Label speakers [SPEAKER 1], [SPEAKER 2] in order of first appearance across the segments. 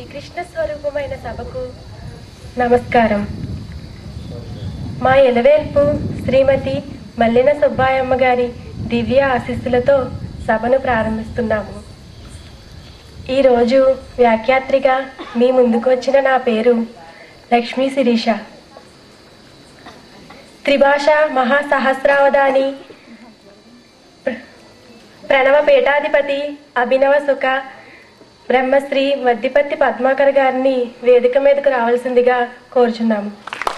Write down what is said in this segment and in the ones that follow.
[SPEAKER 1] శ్రీకృష్ణ స్వరూపమైన సభకు నమస్కారం మా ఎలవేల్పు శ్రీమతి మల్లిన సుబ్బాయమ్మ గారి దివ్య ఆశీస్సులతో సభను ప్రారంభిస్తున్నాము ఈరోజు వ్యాఖ్యాత్రిగా మీ ముందుకు వచ్చిన నా పేరు లక్ష్మీ శిరీష త్రిభాష మహాసహస్రావధాని ప్ర- ప్రణవ పీఠాధిపతి అభినవ సుఖ బ్రహ్మశ్రీ వద్దిపత్తి పద్మాకర్ గారిని వేదిక మీదకు రావాల్సిందిగా కోరుచున్నాము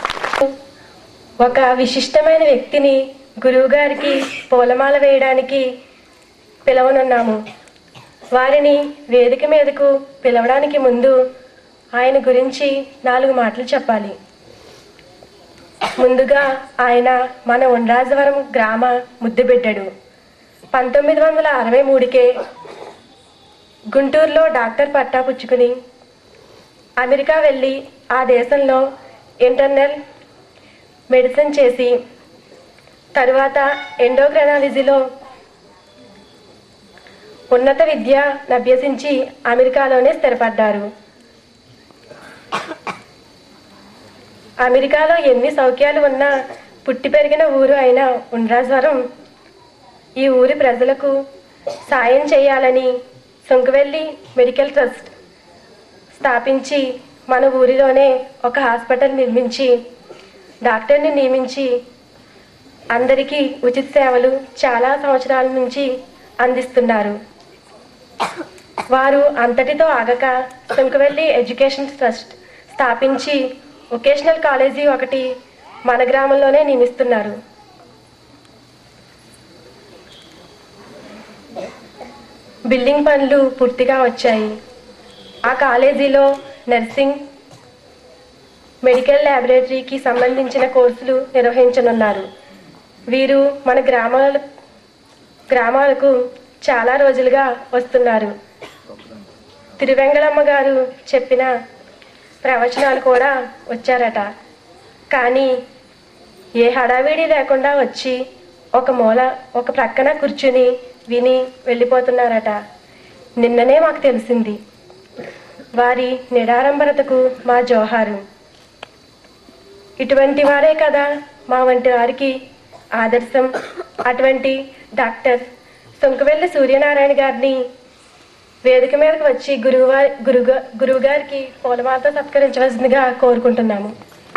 [SPEAKER 1] ఒక విశిష్టమైన వ్యక్తిని గురువు గారికి పూలమాల వేయడానికి పిలవనున్నాము వారిని వేదిక మీదకు పిలవడానికి ముందు ఆయన గురించి నాలుగు మాటలు చెప్పాలి ముందుగా ఆయన మన ఉండ్రాజవరం గ్రామ ముద్దుబిడ్డడు పంతొమ్మిది వందల అరవై మూడుకే గుంటూరులో డాక్టర్ పట్టా పుచ్చుకుని అమెరికా వెళ్ళి ఆ దేశంలో ఇంటర్నల్ మెడిసిన్ చేసి తరువాత ఎండోక్రైనాలజీలో ఉన్నత విద్య అభ్యసించి అమెరికాలోనే స్థిరపడ్డారు అమెరికాలో ఎన్ని సౌఖ్యాలు ఉన్నా పుట్టి పెరిగిన ఊరు అయిన ఉండ్రాజ్వరం ఈ ఊరి ప్రజలకు సాయం చేయాలని సుంకవెల్లి మెడికల్ ట్రస్ట్ స్థాపించి మన ఊరిలోనే ఒక హాస్పిటల్ నిర్మించి డాక్టర్ని నియమించి అందరికీ ఉచిత సేవలు చాలా సంవత్సరాల నుంచి అందిస్తున్నారు వారు అంతటితో ఆగక సుంకవెల్లి ఎడ్యుకేషన్ ట్రస్ట్ స్థాపించి వొకేషనల్ కాలేజీ ఒకటి మన గ్రామంలోనే నియమిస్తున్నారు బిల్డింగ్ పనులు పూర్తిగా వచ్చాయి ఆ కాలేజీలో నర్సింగ్ మెడికల్ ల్యాబొరేటరీకి సంబంధించిన కోర్సులు నిర్వహించనున్నారు వీరు మన గ్రామాల గ్రామాలకు చాలా రోజులుగా వస్తున్నారు తిరువెంగళమ్మ గారు చెప్పిన ప్రవచనాలు కూడా వచ్చారట కానీ ఏ హడావిడి లేకుండా వచ్చి ఒక మూల ఒక ప్రక్కన కూర్చుని విని వెళ్ళిపోతున్నారట నిన్ననే మాకు తెలిసింది వారి నిడారంభరతకు మా జోహారు ఇటువంటి వారే కదా మా వంటి వారికి ఆదర్శం అటువంటి డాక్టర్ సుంకవెల్లి సూర్యనారాయణ గారిని వేదిక మీదకి వచ్చి గురువువారి గురువు గురువు గారికి పూలమాలతో సత్కరించవలసిందిగా కోరుకుంటున్నాము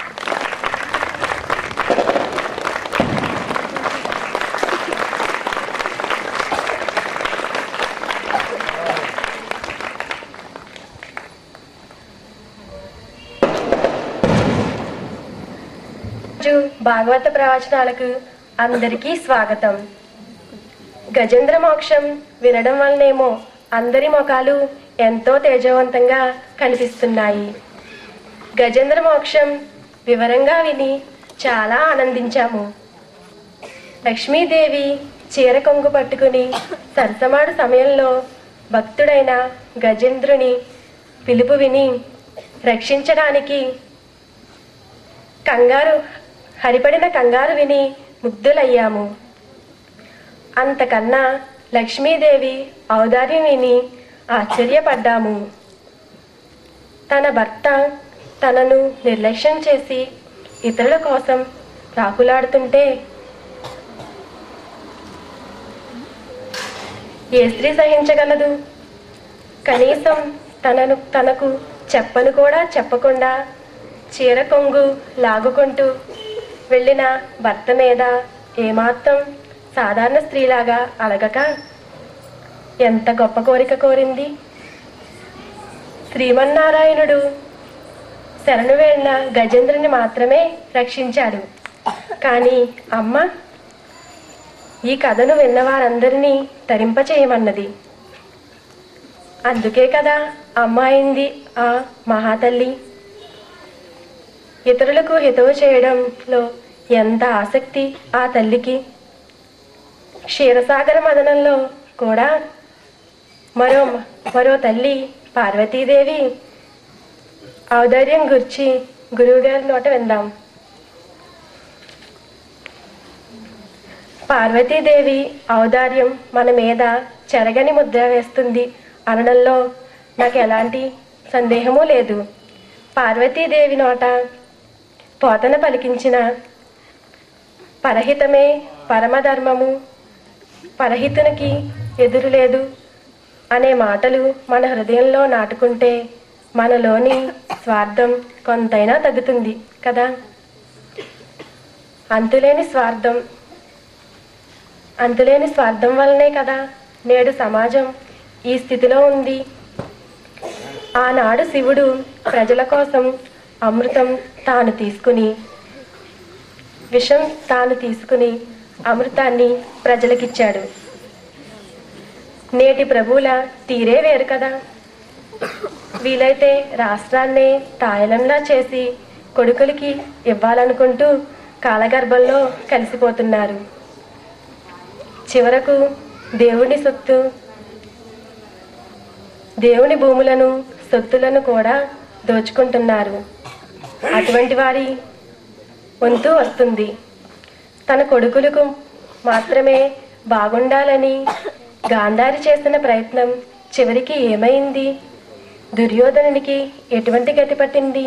[SPEAKER 1] రోజు భాగవత ప్రవచనాలకు అందరికీ స్వాగతం గజేంద్ర మోక్షం వినడం వల్లనేమో అందరి ముఖాలు ఎంతో తేజవంతంగా కనిపిస్తున్నాయి గజేంద్ర మోక్షం వివరంగా విని చాలా ఆనందించాము లక్ష్మీదేవి చీర కొంగు పట్టుకుని సరసమాడు సమయంలో భక్తుడైన గజేంద్రుని పిలుపు విని రక్షించడానికి కంగారు హరిపడిన కంగారు విని ముగ్ధులయ్యాము అంతకన్నా లక్ష్మీదేవి ఔదార్యం విని ఆశ్చర్యపడ్డాము తన భర్త తనను నిర్లక్ష్యం చేసి ఇతరుల కోసం రాకులాడుతుంటే ఏ స్త్రీ సహించగలదు కనీసం తనను తనకు చెప్పను కూడా చెప్పకుండా చీర కొంగు లాగుకుంటూ వెళ్ళిన భర్త మీద ఏమాత్రం సాధారణ స్త్రీలాగా అలగక ఎంత గొప్ప కోరిక కోరింది శ్రీమన్నారాయణుడు శరణు వెళ్ళిన గజేంద్రుని మాత్రమే రక్షించాడు కానీ అమ్మ ఈ కథను విన్న వారందరినీ తరింపచేయమన్నది అందుకే కదా అమ్మ అయింది ఆ మహాతల్లి ఇతరులకు హితవు చేయడంలో ఎంత ఆసక్తి ఆ తల్లికి క్షీరసాగర మదనంలో కూడా మరో మరో తల్లి పార్వతీదేవి ఔదార్యం గుర్చి గురువుగారి నోట విందాం పార్వతీదేవి ఔదార్యం మన మీద చెరగని ముద్ర వేస్తుంది అనడంలో నాకు ఎలాంటి సందేహమూ లేదు పార్వతీదేవి నోట పోతన పలికించిన పరహితమే పరమధర్మము పరహితునికి ఎదురు లేదు అనే మాటలు మన హృదయంలో నాటుకుంటే మనలోని స్వార్థం కొంతైనా తగ్గుతుంది కదా అంతులేని స్వార్థం అంతులేని స్వార్థం వల్లనే కదా నేడు సమాజం ఈ స్థితిలో ఉంది ఆనాడు శివుడు ప్రజల కోసం అమృతం తాను తీసుకుని విషం తాను తీసుకుని అమృతాన్ని ప్రజలకిచ్చాడు నేటి ప్రభువుల తీరే వేరు కదా వీలైతే రాష్ట్రాన్నే తాయలంలా చేసి కొడుకులకి ఇవ్వాలనుకుంటూ కాలగర్భంలో కలిసిపోతున్నారు చివరకు దేవుని సొత్తు దేవుని భూములను సొత్తులను కూడా దోచుకుంటున్నారు అటువంటి వారి వంతు వస్తుంది తన కొడుకులకు మాత్రమే బాగుండాలని గాంధారి చేసిన ప్రయత్నం చివరికి ఏమైంది దుర్యోధనునికి ఎటువంటి గతి పట్టింది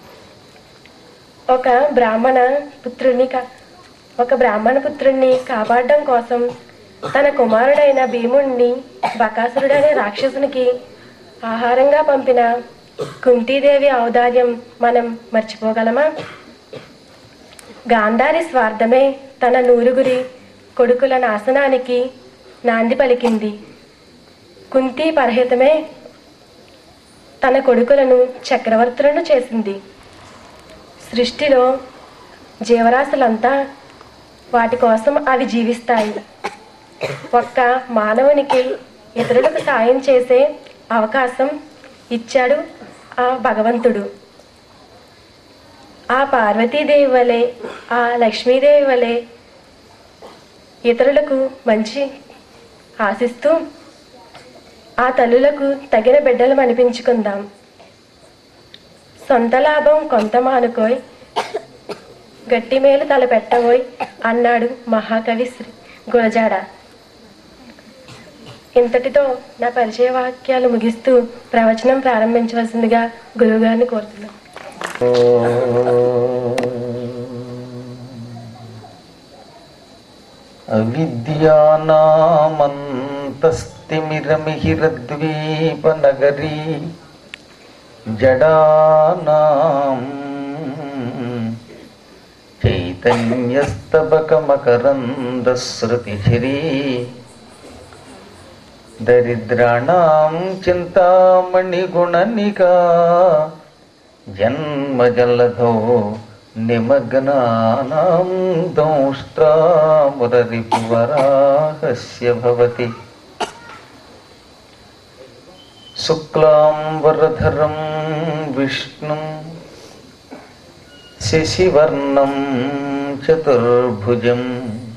[SPEAKER 1] ఒక బ్రాహ్మణ పుత్రుని కా- ఒక బ్రాహ్మణ పుత్రుణ్ణి కాపాడడం కోసం తన కుమారుడైన భీముణ్ణి బకాసురుడనే రాక్షసునికి ఆహారంగా పంపిన కుంతీదేవి ఔదార్యం మనం మర్చిపోగలమా గాంధారి స్వార్థమే తన నూరుగురి కొడుకుల నాశనానికి నాంది పలికింది కుంతి పరహితమే తన కొడుకులను చక్రవర్తులను చేసింది సృష్టిలో జీవరాశులంతా వాటి కోసం అవి జీవిస్తాయి ఒక్క మానవునికి ఇతరులకు సాయం చేసే అవకాశం ఇచ్చాడు ఆ భగవంతుడు ఆ పార్వతీదేవి వలె ఆ లక్ష్మీదేవి వలె ఇతరులకు మంచి ఆశిస్తూ ఆ తల్లులకు తగిన బిడ్డలు అనిపించుకుందాం సొంత లాభం కొంత మానుకోయ్ గట్టి మేలు తల పెట్టబోయ్ అన్నాడు మహాకవి శ్రీ గురజాడ ఇంతటితో నా పరిచయ వాక్యాలు ముగిస్తూ ప్రవచనం ప్రారంభించవలసిందిగా గురువుగారిని కోరుతున్నాను
[SPEAKER 2] అవిద్యానామంతస్తిమిరమిహిరద్వీపనగరీ జడానాం చైతన్యస్తబకమకరందశ్రుతిఝరీ దరిద్రాణం చింతామణిగుణనికా జన్మజలధో నిమగ్నానాం దంష్ట్రామురరిపువరాహస్య భవతి శుక్లాంబరధరం విష్ణుం శశివర్ణం చతుర్భుజం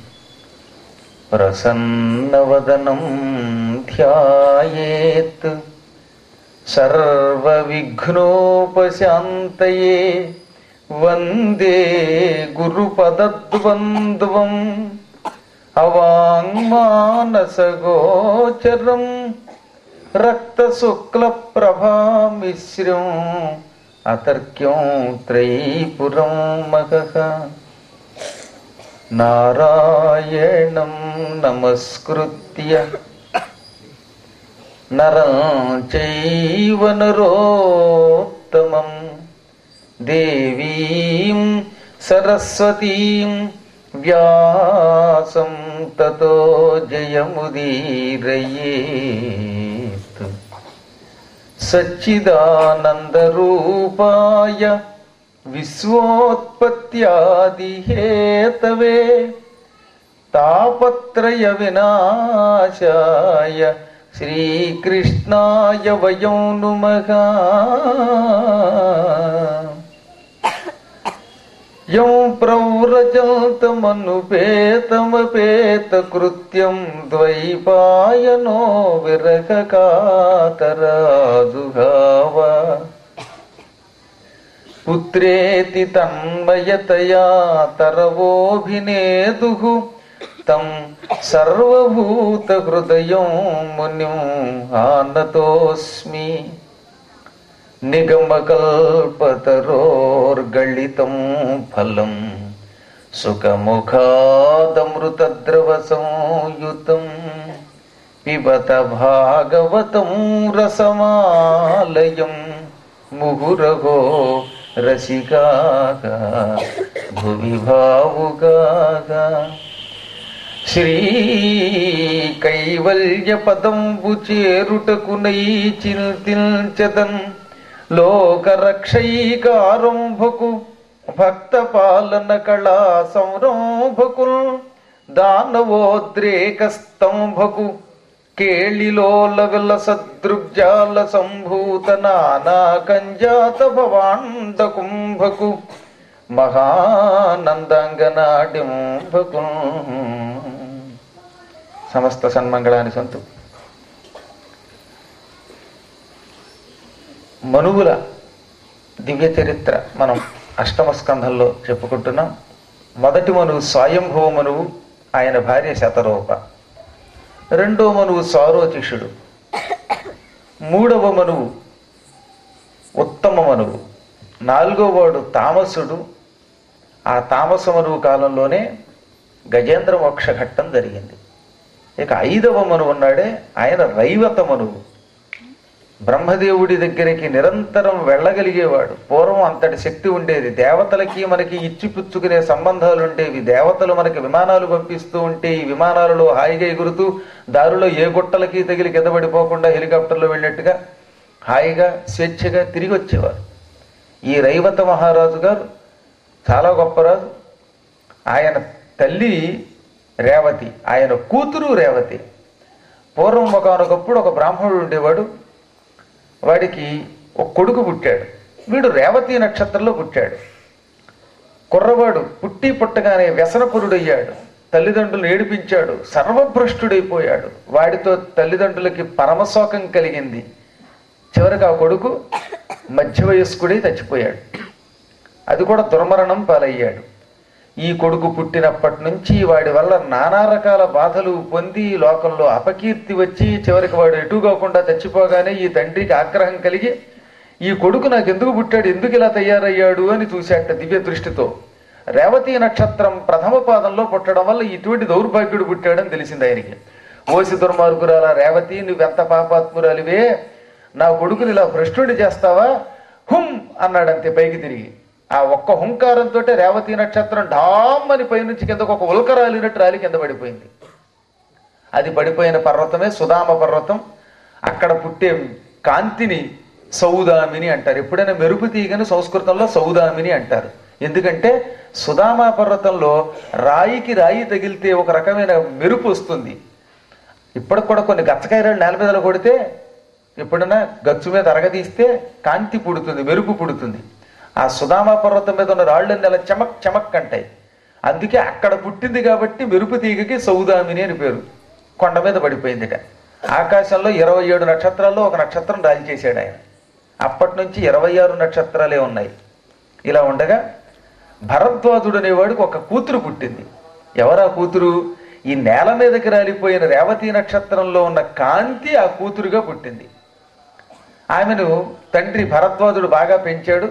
[SPEAKER 2] ప్రసన్నవదనం ధ్యాయేత్ సర్వవిఘ్నోపశాంతయే వందే గురుపదద్వంద్వం అవాంగ్మానసగోచరం రక్తశుక్లప్రభామిశ్రం అతర్క్యం త్రైపురం మహః నారాయణం నమస్కృత్య నరం చైవ నరోత్తమం దేవీం సరస్వతీం వ్యాసం తతో జయముదీరయేత్ సచ్చిదానందరూపాయ విశ్వోత్పత్యాదిహేతవే తాపత్రయ వినాశాయ శ్రీకృష్ణాయ వయం నుమః యం ప్రవ్రజల్తమనుపేతమపేతకృత్యం ద్వైపాయనో విరహకాతరాదుఘావ పుత్రేతి తన్మయతయా తరవోభినేదుః తం సర్వభూతహృదయం మునిం ఆనతోస్మి నిగమకల్పతరోర్గళితం ఫలం సుఖముఖాదమృతద్రవ సంయుతం పిబత భాగవతం రసమాలయం ముహురహో రసికాగా భువి భావుగాగా శ్రీ కైవల్య పదంబు చేరుటకునై చింతించదన్ లోకరక్షైకారంభకు భక్త పాలన కళా సంరంభకుల్ దానవోద్రేక స్తంభకు కేళిలోల విల సదృగ్జాల సంభూత నానా కంజాత భవాండ కుంభకు మహానందాంగనాడింభకు సమస్త సన్మంగళాన్ని సంతు మనువుల దివ్య చరిత్ర మనం అష్టమ స్కంధంలో చెప్పుకుంటున్నాం మొదటి మనువు స్వయంభవ మనువు ఆయన భార్య శతరూప రెండో మనువు సారోచిషుడు మూడవ మనువు ఉత్తమ మనువు నాలుగో వాడు తామసుడు ఆ తామస మనువు కాలంలోనే గజేంద్ర మోక్ష ఘట్టం జరిగింది ఇక ఐదవ మనువు ఉన్నాడే ఆయన రైవత మనువు బ్రహ్మదేవుడి దగ్గరికి నిరంతరం వెళ్ళగలిగేవాడు పూర్వం అంతటి శక్తి ఉండేది దేవతలకి మనకి ఇచ్చిపుచ్చుకునే సంబంధాలు ఉండేవి దేవతలు మనకి విమానాలు పంపిస్తూ ఉంటే ఈ విమానాలలో హాయిగా ఎగురుతూ దారిలో ఏ గుట్టలకి తగిలి కింద పడిపోకుండా హెలికాప్టర్లో వెళ్ళినట్టుగా హాయిగా స్వేచ్ఛగా తిరిగి వచ్చేవారు ఈ రైవత మహారాజు గారు చాలా గొప్ప రాజు ఆయన తల్లి రేవతి ఆయన కూతురు రేవతి పూర్వం ఒకనొకప్పుడు ఒక బ్రాహ్మణుడు ఉండేవాడు వాడికి ఒక కొడుకు పుట్టాడు వీడు రేవతి నక్షత్రంలో పుట్టాడు కుర్రవాడు పుట్టి పుట్టగానే వ్యసనపురుడయ్యాడు తల్లిదండ్రులు ఏడిపించాడు సర్వభ్రష్టుడైపోయాడు వాడితో తల్లిదండ్రులకి పరమశోకం కలిగింది చివరికి ఆ కొడుకు మధ్య వయస్కుడై చచ్చిపోయాడు అది కూడా దుర్మరణం పాలయ్యాడు ఈ కొడుకు పుట్టినప్పటి నుంచి వాడి వల్ల నానా రకాల బాధలు పొంది లోకంలో అపకీర్తి వచ్చి చివరికి వాడు ఎటు కాకుండా చచ్చిపోగానే ఈ తండ్రికి ఆగ్రహం కలిగి ఈ కొడుకు నాకు ఎందుకు పుట్టాడు ఎందుకు ఇలా తయారయ్యాడు అని చూశాట దివ్య దృష్టితో రేవతి నక్షత్రం ప్రథమ పాదంలో పుట్టడం వల్ల ఇటువంటి దౌర్భాగ్యుడు పుట్టాడని తెలిసింది ఆయనకి ఓసి దుర్మార్గురాల రేవతి నువ్వెంత పాపాత్మురాలివే నా కొడుకుని ఇలా భ్రష్టుడి చేస్తావా హుం అన్నాడంతే పైకి తిరిగి ఆ ఒక్క హుంకారంతో రేవతి నక్షత్రం ఢామ్ అని పైనుంచి కిందకు ఒక ఉల్క రాలినట్టు రాలి కింద పడిపోయింది అది పడిపోయిన పర్వతమే సుధామ పర్వతం అక్కడ పుట్టే కాంతిని సౌదామిని అంటారు ఎప్పుడైనా మెరుపు తీగని సంస్కృతంలో సౌదామిని అంటారు ఎందుకంటే సుధామ పర్వతంలో రాయికి రాయి తగిలితే ఒక రకమైన మెరుపు వస్తుంది ఇప్పటికి కూడా కొన్ని గచ్చకాయలు నేల మీద కొడితే ఎప్పుడైనా గచ్చు మీద అరగదీస్తే కాంతి పుడుతుంది మెరుపు పుడుతుంది ఆ సుధామ పర్వతం మీద ఉన్న రాళ్ళన్నీ అలా చెమక్ చెమక్ అంటాయి అందుకే అక్కడ పుట్టింది కాబట్టి మెరుపు తీగకి సౌదామిని అని పేరు కొండ మీద పడిపోయిందిట ఆకాశంలో ఇరవై ఏడు నక్షత్రాల్లో ఒక నక్షత్రం రాజీ చేశాడు ఆయన అప్పటి నుంచి ఇరవై ఆరు నక్షత్రాలే ఉన్నాయి ఇలా ఉండగా భరద్వాజుడు అనేవాడికి ఒక కూతురు పుట్టింది ఎవరా కూతురు ఈ నేల మీదకి రాలిపోయిన రేవతి నక్షత్రంలో ఉన్న కాంతి ఆ కూతురుగా పుట్టింది ఆమెను తండ్రి భరద్వాజుడు బాగా పెంచాడు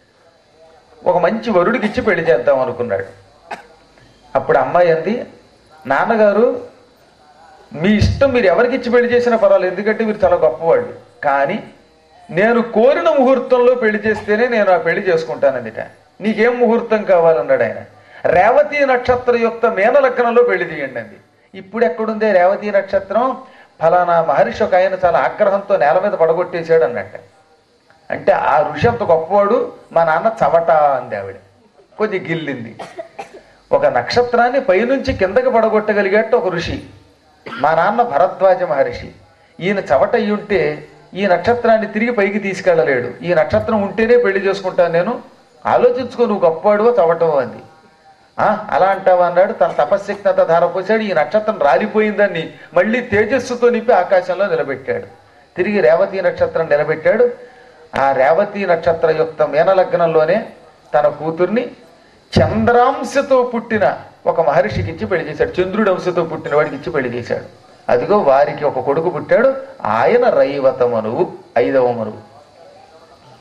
[SPEAKER 2] ఒక మంచి వరుడికి ఇచ్చి పెళ్లి చేద్దాం అనుకున్నాడు అప్పుడు అమ్మాయి అంది నాన్నగారు మీ ఇష్టం మీరు ఎవరికి ఇచ్చి పెళ్లి చేసినా పర్వాలేదు ఎందుకంటే మీరు చాలా గొప్పవాళ్ళు కానీ నేను కోరిన ముహూర్తంలో పెళ్లి చేస్తేనే నేను ఆ పెళ్లి చేసుకుంటానందిట నీకేం ముహూర్తం కావాలన్నాడు ఆయన రేవతి నక్షత్ర యొక్క మేన లగ్నంలో పెళ్లి తీయండి అంది ఇప్పుడు ఎక్కడుందే రేవతి నక్షత్రం ఫలానా మహర్షి ఒక ఆయన చాలా ఆగ్రహంతో నేల మీద పడగొట్టేశాడు అన్నట్ట అంటే ఆ ఋషి అంత గొప్పవాడు మా నాన్న చవట అంది ఆవిడ కొద్ది గిల్లింది ఒక నక్షత్రాన్ని పైనుంచి కిందకి పడగొట్టగలిగేట్టు ఒక ఋషి మా నాన్న భరద్వాజ మహర్షి ఈయన చవట అయి ఉంటే ఈ నక్షత్రాన్ని తిరిగి పైకి తీసుకెళ్ళలేడు ఈ నక్షత్రం ఉంటేనే పెళ్లి చేసుకుంటాను నేను ఆలోచించుకో నువ్వు గొప్పవాడువో చవటవో అంది "ఆ, అలా అంటావా అన్నాడు తన తపశ్శక్తి అంతా ధారపోసాడు ఈ నక్షత్రం రాలిపోయిందని మళ్ళీ తేజస్సుతో నింపి ఆకాశంలో నిలబెట్టాడు తిరిగి రేవతి నక్షత్రం నిలబెట్టాడు ఆ రేవతి నక్షత్ర యొక్క మీనలగ్నంలోనే తన కూతుర్ని చంద్రాంశతో పుట్టిన ఒక మహర్షికి ఇచ్చి పెళ్లి చేశాడు చంద్రుడి అంశతో పుట్టిన వాడికి ఇచ్చి పెళ్లి చేశాడు అదిగో వారికి ఒక కొడుకు పుట్టాడు ఆయన రైవత మనువు ఐదవ మనువు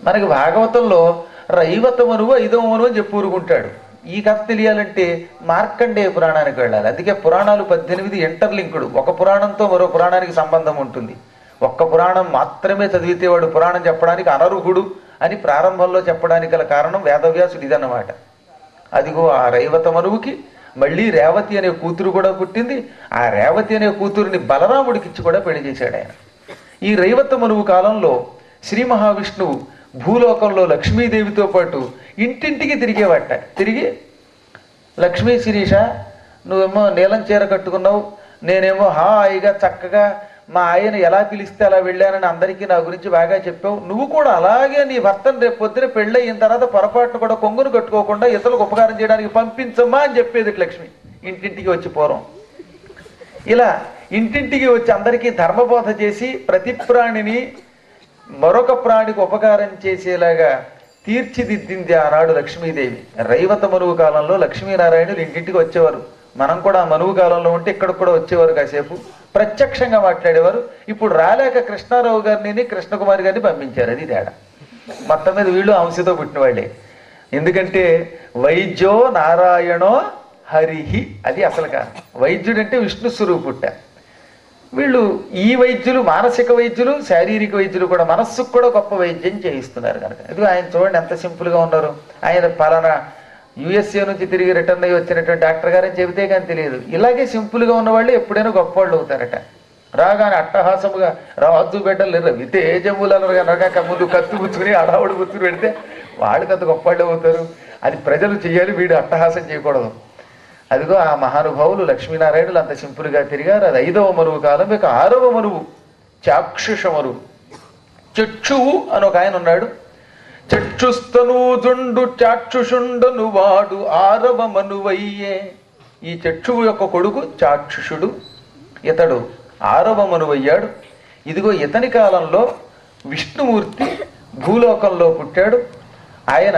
[SPEAKER 2] మనకి భాగవతంలో రైవత మనువు ఐదవ మనువు అని చెప్పి ఊరుకుంటాడు ఈ కథ తెలియాలంటే మార్కండేయ పురాణానికి వెళ్ళాలి అందుకే పురాణాలు పద్దెనిమిది ఇంటర్లింకుడు ఒక పురాణంతో మరో పురాణానికి సంబంధం ఉంటుంది ఒక్క పురాణం మాత్రమే చదివితే వాడు పురాణం చెప్పడానికి అనర్హుడు అని ప్రారంభంలో చెప్పడానికి గల కారణం వేదవ్యాసుడు ఇదన్నమాట అదిగో ఆ రైవత మనువుకి మళ్ళీ రేవతి అనే కూతురు కూడా పుట్టింది ఆ రేవతి అనే కూతురుని బలరాముడికిచ్చి కూడా పెళ్లి చేశాడు ఆయన ఈ రైవత మనువు కాలంలో శ్రీ మహావిష్ణువు భూలోకంలో లక్ష్మీదేవితో పాటు ఇంటింటికి తిరిగేవట తిరిగి లక్ష్మీ శిరీష నువ్వేమో నీలం చీర కట్టుకున్నావు నేనేమో హాయిగా చక్కగా మా ఆయన ఎలా పిలిస్తే అలా వెళ్ళానని అందరికీ నా గురించి బాగా చెప్పావు నువ్వు కూడా అలాగే నీ భర్తను రేపు పొద్దున పెళ్ళి అయిన తర్వాత పొరపాటును కూడా కొంగును కట్టుకోకుండా ఇతరులకు ఉపకారం చేయడానికి పంపించమ్మా అని చెప్పేది లక్ష్మి ఇంటింటికి వచ్చి పూర్వం ఇలా ఇంటింటికి వచ్చి అందరికీ ధర్మబోధ చేసి ప్రతి ప్రాణిని మరొక ప్రాణికి ఉపకారం చేసేలాగా తీర్చిదిద్దింది ఆనాడు లక్ష్మీదేవి రైవత మనువు కాలంలో లక్ష్మీనారాయణులు ఇంటింటికి వచ్చేవారు మనం కూడా ఆ మనువు కాలంలో ఉంటే ఇక్కడికి కూడా వచ్చేవారు కాసేపు ప్రత్యక్షంగా మాట్లాడేవారు ఇప్పుడు రాలేక కృష్ణారావు గారిని కృష్ణకుమారి గారిని పంపించారు అది తేడా మొత్తం మీద వీళ్ళు అంశతో పుట్టిన వాళ్ళే ఎందుకంటే వైద్యో నారాయణో హరిహి అది అసలు కాదు వైద్యుడు అంటే విష్ణు స్వరూపుట్ట వీళ్ళు ఈ వైద్యులు మానసిక వైద్యులు శారీరక వైద్యులు కూడా మనస్సుకు కూడా గొప్ప వైద్యం చేయిస్తున్నారు కనుక ఇది ఆయన చూడండి ఎంత సింపుల్ గా ఉన్నారు ఆయన పలానా యుఎస్ఏ నుంచి తిరిగి రిటర్న్ అయ్యి వచ్చినటువంటి డాక్టర్ గారని చెబితే కానీ తెలియదు ఇలాగే సింపుల్ గా ఉన్న వాళ్ళు ఎప్పుడైనా గొప్ప వాళ్ళు అవుతారట రాగానే అట్టహాసముగా రాజు బిడ్డలు రవి తేజములనగా నగక ముందు కత్తి గుచ్చుకుని అడావుడు గుర్తుని పెడితే వాళ్ళు అంత గొప్ప వాళ్ళు అవుతారు అది ప్రజలు చేయాలి వీడు అట్టహాసం చేయకూడదు అదిగో ఆ మహానుభావులు లక్ష్మీనారాయణులు అంత సింపుల్గా తిరిగారు అది ఐదవ మరువు కాలం ఇక ఆరవ మరువు చాక్షుష మరువు చక్షువు అని ఒక ఆయన ఉన్నాడు చక్షుస్తనూజుండు చాక్షుషుండను వాడు ఆరవ మనువయ్యే ఈ చక్షువు యొక్క కొడుకు చాక్షుషుడు ఇతడు ఆరవ మనువయ్యాడు ఇదిగో ఇతని కాలంలో విష్ణుమూర్తి భూలోకంలో పుట్టాడు ఆయన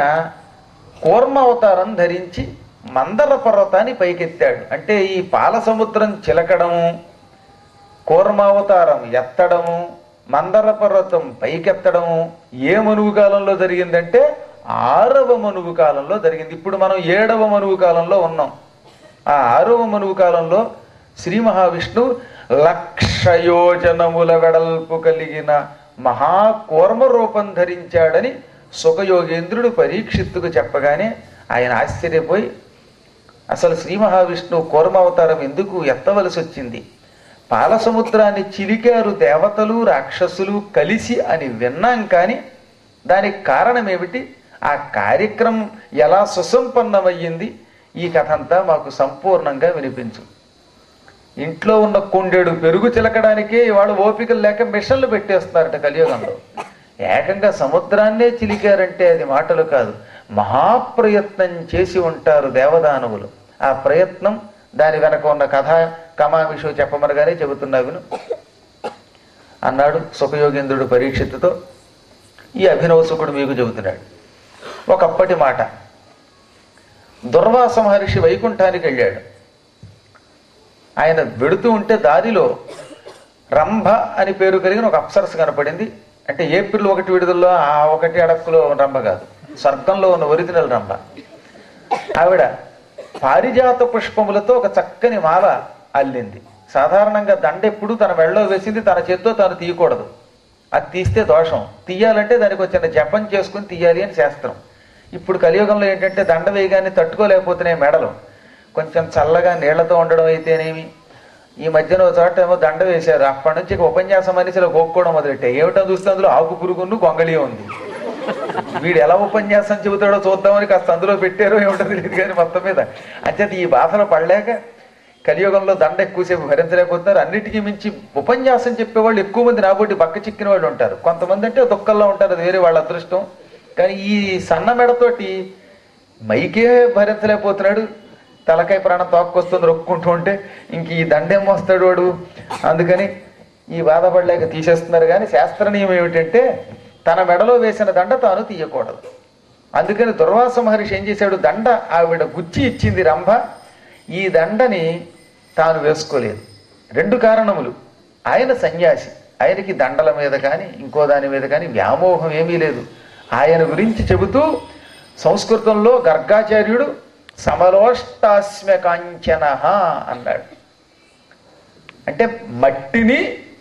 [SPEAKER 2] కూర్మావతారం ధరించి మందర పర్వతాన్ని పైకెత్తాడు అంటే ఈ పాల సముద్రం చిలకడము కూర్మావతారం ఎత్తడము మందర పర్వతం పైకెత్తడము ఏ మనువు కాలంలో జరిగిందంటే ఆరవ మనువు కాలంలో జరిగింది ఇప్పుడు మనం ఏడవ మనువు కాలంలో ఉన్నాం ఆ ఆరవ మనువు కాలంలో శ్రీ మహావిష్ణువు లక్షయోజనముల వెడల్పు కలిగిన మహాకూర్మ రూపం ధరించాడని సుఖయోగేంద్రుడు పరీక్షిత్తుకు చెప్పగానే ఆయన ఆశ్చర్యపోయి అసలు శ్రీ మహావిష్ణువు కూర్మావతారం ఎందుకు ఎత్తవలసి వచ్చింది పాలసముద్రాన్ని చిలికారు దేవతలు రాక్షసులు కలిసి అని విన్నాం కానీ దానికి కారణం ఏమిటి ఆ కార్యక్రమం ఎలా సుసంపన్నమయ్యింది ఈ కథ అంతా మాకు సంపూర్ణంగా వినిపించు ఇంట్లో ఉన్న కొండేడు పెరుగు చిలకడానికే ఇవాళ ఓపికలు లేక మిషన్లు పెట్టేస్తున్నారట కలియుగంలో ఏకంగా సముద్రాన్నే చిలికారంటే అది మాటలు కాదు మహాప్రయత్నం చేసి ఉంటారు దేవదానవులు ఆ ప్రయత్నం దాని వెనక ఉన్న కథ కమామిషు చెప్పమనగానే చెబుతున్నా విను అన్నాడు సుఖయోగేంద్రుడు పరీక్షిత్తుతో ఈ అభినవ సుఖుడు మీకు చెబుతున్నాడు ఒకప్పటి మాట దుర్వాస మహర్షి వైకుంఠానికి వెళ్ళాడు ఆయన వెడుతూ ఉంటే దారిలో రంభ అని పేరు కలిగిన ఒక అప్సరస కనపడింది అంటే ఏప్రిల్ ఒకటి విడుదలలో ఆ ఒకటి అడక్కులో రంభ కాదు స్వర్గంలో ఉన్న ఒరిజినల్ రంభ ఆవిడ పారిజాత పుష్పములతో ఒక చక్కని మాల అల్లింది సాధారణంగా దండ ఎప్పుడు తన మెళ్ళలో వేసింది తన చేత్తో తాను తీయకూడదు అది తీస్తే దోషం తీయాలంటే దానికి వచ్చిన జపం చేసుకుని తీయాలి అని శాస్త్రం ఇప్పుడు కలియుగంలో ఏంటంటే దండ వేయగానే తట్టుకోలేకపోతున్నాయి మెడలు కొంచెం చల్లగా నీళ్లతో ఉండడం అయితేనేమి ఈ మధ్యన ఒక చోట ఏమో దండ వేశారు అప్పటి నుంచి ఇక ఉపన్యాసం మనిషిలో గోక్కోవడం మొదలెట్టాయి ఏమిటో చూస్తే అందులో ఆకు పురుగును గొంగళి ఉంది వీడు ఎలా ఉపన్యాసం చెబుతాడో చూద్దామని కాస్త అందులో పెట్టారో ఏమిటో తెలియదు కానీ మొత్తం మీద అంచేత ఈ బాధలు పడలేక కలియుగంలో దండ ఎక్కువసేపు భరించలేకపోతున్నారు అన్నిటికీ మించి ఉపన్యాసం చెప్పేవాళ్ళు ఎక్కువ మంది నాబోటి బక్క చిక్కిన వాళ్ళు ఉంటారు కొంతమంది అంటే దుఃఖంలో ఉంటారు అది వేరే వాళ్ళ అదృష్టం కానీ ఈ సన్న మెడతోటి మైకే భరించలేకపోతున్నాడు తలకాయ ప్రాణం తోక్కొస్తుంది రొక్కుంటూ ఉంటే ఇంక ఈ దండేం మోస్తాడు వాడు అందుకని ఈ బాధపడలేక తీసేస్తున్నారు కానీ శాస్త్ర నియమం ఏమిటంటే తన మెడలో వేసిన దండ తాను తీయకూడదు అందుకని దుర్వాస మహర్షి ఏం చేశాడు దండ ఆవిడ గుచ్చి ఇచ్చింది రంభ ఈ దండని తాను వేసుకోలేదు రెండు కారణములు ఆయన సన్యాసి ఆయనకి దండల మీద కానీ ఇంకో దాని మీద కానీ వ్యామోహం ఏమీ లేదు ఆయన గురించి చెబుతూ సంస్కృతంలో గర్గాచార్యుడు సమలోష్టాస్మ్య కాంచన అన్నాడు అంటే మట్టిని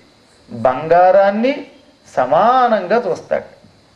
[SPEAKER 2] బంగారాన్ని సమానంగా చూస్తాడు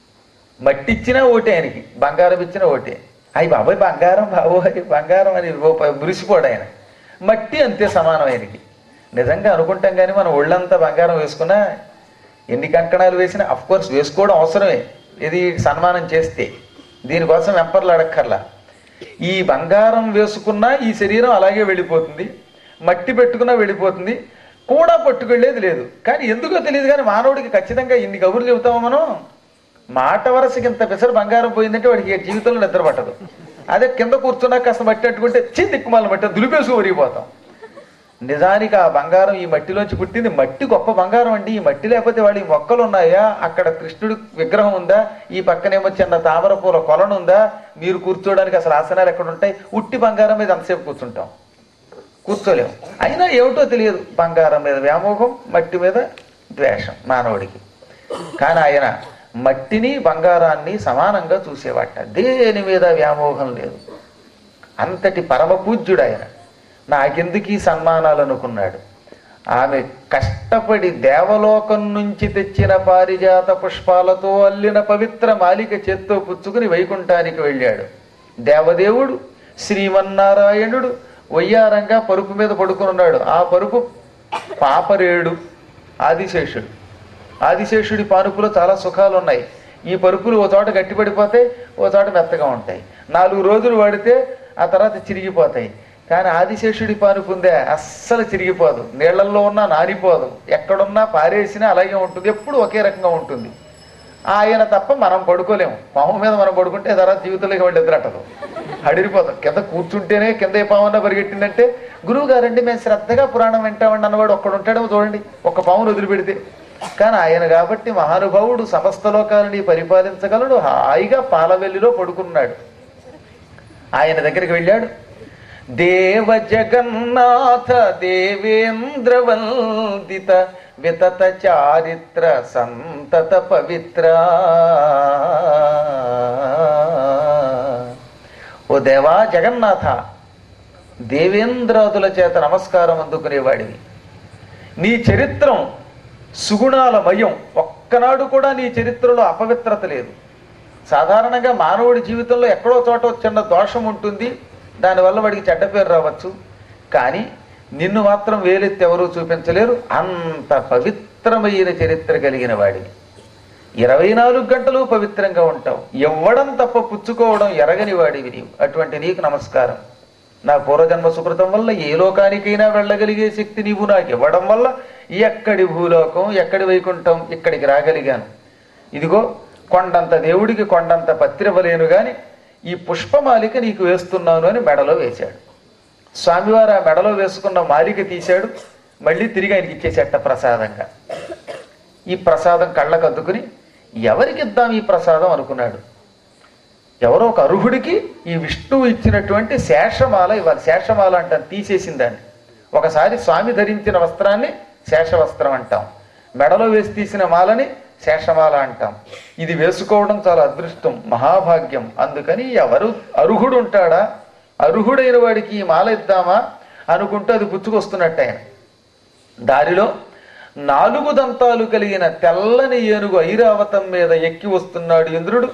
[SPEAKER 2] మట్టి ఇచ్చినా ఓటే ఆయనకి బంగారం ఇచ్చినా ఓటే అయ్యి బాబాయ్ బంగారం బాబోయ్ బంగారం అని ఓ ప- మురిసిపోడు ఆయన మట్టి అంతే సమానం ఆయనకి నిజంగా అనుకుంటాం కానీ మనం ఒళ్ళంతా బంగారం వేసుకున్నా ఎన్ని కంకణాలు వేసినా అఫ్ కోర్స్ వేసుకోవడం అవసరమే ఇది సన్మానం చేస్తే దీనికోసం వెంపర్లు అడక్కర్లా ఈ బంగారం వేసుకున్నా ఈ శరీరం అలాగే వెళ్ళిపోతుంది మట్టి పెట్టుకున్నా వెళ్ళిపోతుంది కూడా పట్టుకెళ్ళేది లేదు కానీ ఎందుకో తెలియదు కానీ మానవుడికి ఖచ్చితంగా ఇన్ని కబుర్లు చెబుతామో మనం మాట వరసకి ఇంత పెసరు బంగారం పోయిందంటే వాడికి జీవితంలో నిద్ర పట్టదు అదే కింద కూర్చున్నా కాస్త మట్టి అట్టుకుంటే చి దిక్కుమాల మట్టి దులిపేసి ఒరిగిపోతాం నిజానికి ఆ బంగారం ఈ మట్టిలోంచి పుట్టింది మట్టి గొప్ప బంగారం అండి ఈ మట్టి లేకపోతే వాడి మొక్కలు ఉన్నాయా అక్కడ కృష్ణుడి విగ్రహం ఉందా ఈ పక్కనేమో చిన్న తామర పూల కొలను ఉందా మీరు కూర్చోడానికి అసలు ఆసనాలు ఎక్కడ ఉంటాయి ఉట్టి బంగారం మీద అంతసేపు కూర్చుంటాం కూర్చోలేము అయినా ఏమిటో తెలియదు బంగారం మీద వ్యామోహం మట్టి మీద ద్వేషం మానవుడికి కానీ ఆయన మట్టిని బంగారాన్ని సమానంగా చూసేవాట దేని మీద వ్యామోహం లేదు అంతటి పరమ పూజ్యుడు ఆయన నాకెందుకు ఈ సన్మానాలు అనుకున్నాడు ఆమె కష్టపడి దేవలోకం నుంచి తెచ్చిన పారిజాత పుష్పాలతో అల్లిన పవిత్ర మాలిక చేత్తో పుచ్చుకుని వైకుంఠానికి వెళ్ళాడు దేవదేవుడు శ్రీమన్నారాయణుడు వయ్యారంగా పరుపు మీద పడుకున్నాడు ఆ పరుపు పాపరేడు ఆదిశేషుడు ఆదిశేషుడి పానుపులో చాలా సుఖాలు ఉన్నాయి ఈ పరుపులు ఓ చోట గట్టిపడిపోతాయి ఓ చోట మెత్తగా ఉంటాయి నాలుగు రోజులు వాడితే ఆ తర్వాత చిరిగిపోతాయి కానీ ఆదిశేషుడి పానుపు ఉందే అస్సలు చిరిగిపోదు నీళ్లలో ఉన్నా నానిపోదు ఎక్కడున్నా పారేసినా అలాగే ఉంటుంది ఎప్పుడు ఒకే రకంగా ఉంటుంది ఆయన తప్ప మనం పడుకోలేము పాము మీద మనం పడుకుంటే తర్వాత జీవితంలోకి వాళ్ళు ఎదురట్టదు అడిరిపోతాం కింద కూర్చుంటేనే కింద ఏ పామున్నా పరిగెట్టిందంటే గురువు గారండి మేము శ్రద్ధగా పురాణం వింటామండి అన్నవాడు ఒక్కడు ఉంటాడో చూడండి ఒక పామును వదిలిపెడితే కానీ ఆయన కాబట్టి మహానుభావుడు సమస్త లోకాలని పరిపాలించగలడు హాయిగా పాలవెల్లిలో పడుకున్నాడు ఆయన దగ్గరికి వెళ్ళాడు దేవ జగన్నాథ దేవేంద్ర వందిత వితత చారిత్ర సంతత పవిత్ర ఓ దేవా జగన్నాథ దేవేంద్రాదుల చేత నమస్కారం అందుకునేవాడివి నీ చరిత్రం సుగుణాలమయం ఒక్కనాడు కూడా నీ చరిత్రలో అపవిత్రత లేదు సాధారణంగా మానవుడి జీవితంలో ఎక్కడో చోట చిన్న దోషం ఉంటుంది దానివల్ల వాడికి చెడ్డ పేరు రావచ్చు కానీ నిన్ను మాత్రం వేలెత్తి ఎవరూ చూపించలేరు అంత పవిత్రమైన చరిత్ర కలిగిన వాడివి ఇరవై నాలుగు గంటలు పవిత్రంగా ఉంటావు ఇవ్వడం తప్ప పుచ్చుకోవడం ఎరగని వాడివి నీవు అటువంటి నీకు నమస్కారం నా పూర్వజన్మ సుకృతం వల్ల ఏ లోకానికైనా వెళ్ళగలిగే శక్తి నీవు నాకు ఇవ్వడం వల్ల ఎక్కడి భూలోకం ఎక్కడి వైకుంఠం ఇక్కడికి రాగలిగాను ఇదిగో కొండంత దేవుడికి కొండంత పత్రివ్వలేను గాని ఈ పుష్పమాలిక నీకు వేస్తున్నాను అని మెడలో వేశాడు స్వామివారు ఆ మెడలో వేసుకున్న మాలిక తీశాడు మళ్ళీ తిరిగి ఆయనకి ఇచ్చేసేట ప్రసాదంగా ఈ ప్రసాదం కళ్ళకు అద్దుకుని ఎవరికి ఇద్దాం ఈ ప్రసాదం అనుకున్నాడు ఎవరో ఒక అర్హుడికి ఈ విష్ణువు ఇచ్చినటువంటి శేషమాల ఇవ్వాలి శేషమాల అంటాం తీసేసిన దాన్ని ఒకసారి స్వామి ధరించిన వస్త్రాన్ని శేషవస్త్రం అంటాం మెడలో వేసి తీసిన మాలని శేషమాల అంటాం ఇది వేసుకోవడం చాలా అదృష్టం మహాభాగ్యం అందుకని ఎవరు అర్హుడు ఉంటాడా అర్హుడైన వాడికి ఈ మాల ఇద్దామా అనుకుంటూ అది పుచ్చుకొస్తున్నట్టు ఆయన దారిలో నాలుగు దంతాలు కలిగిన తెల్లని ఏనుగు ఐరావతం మీద ఎక్కి వస్తున్నాడు ఇంద్రుడు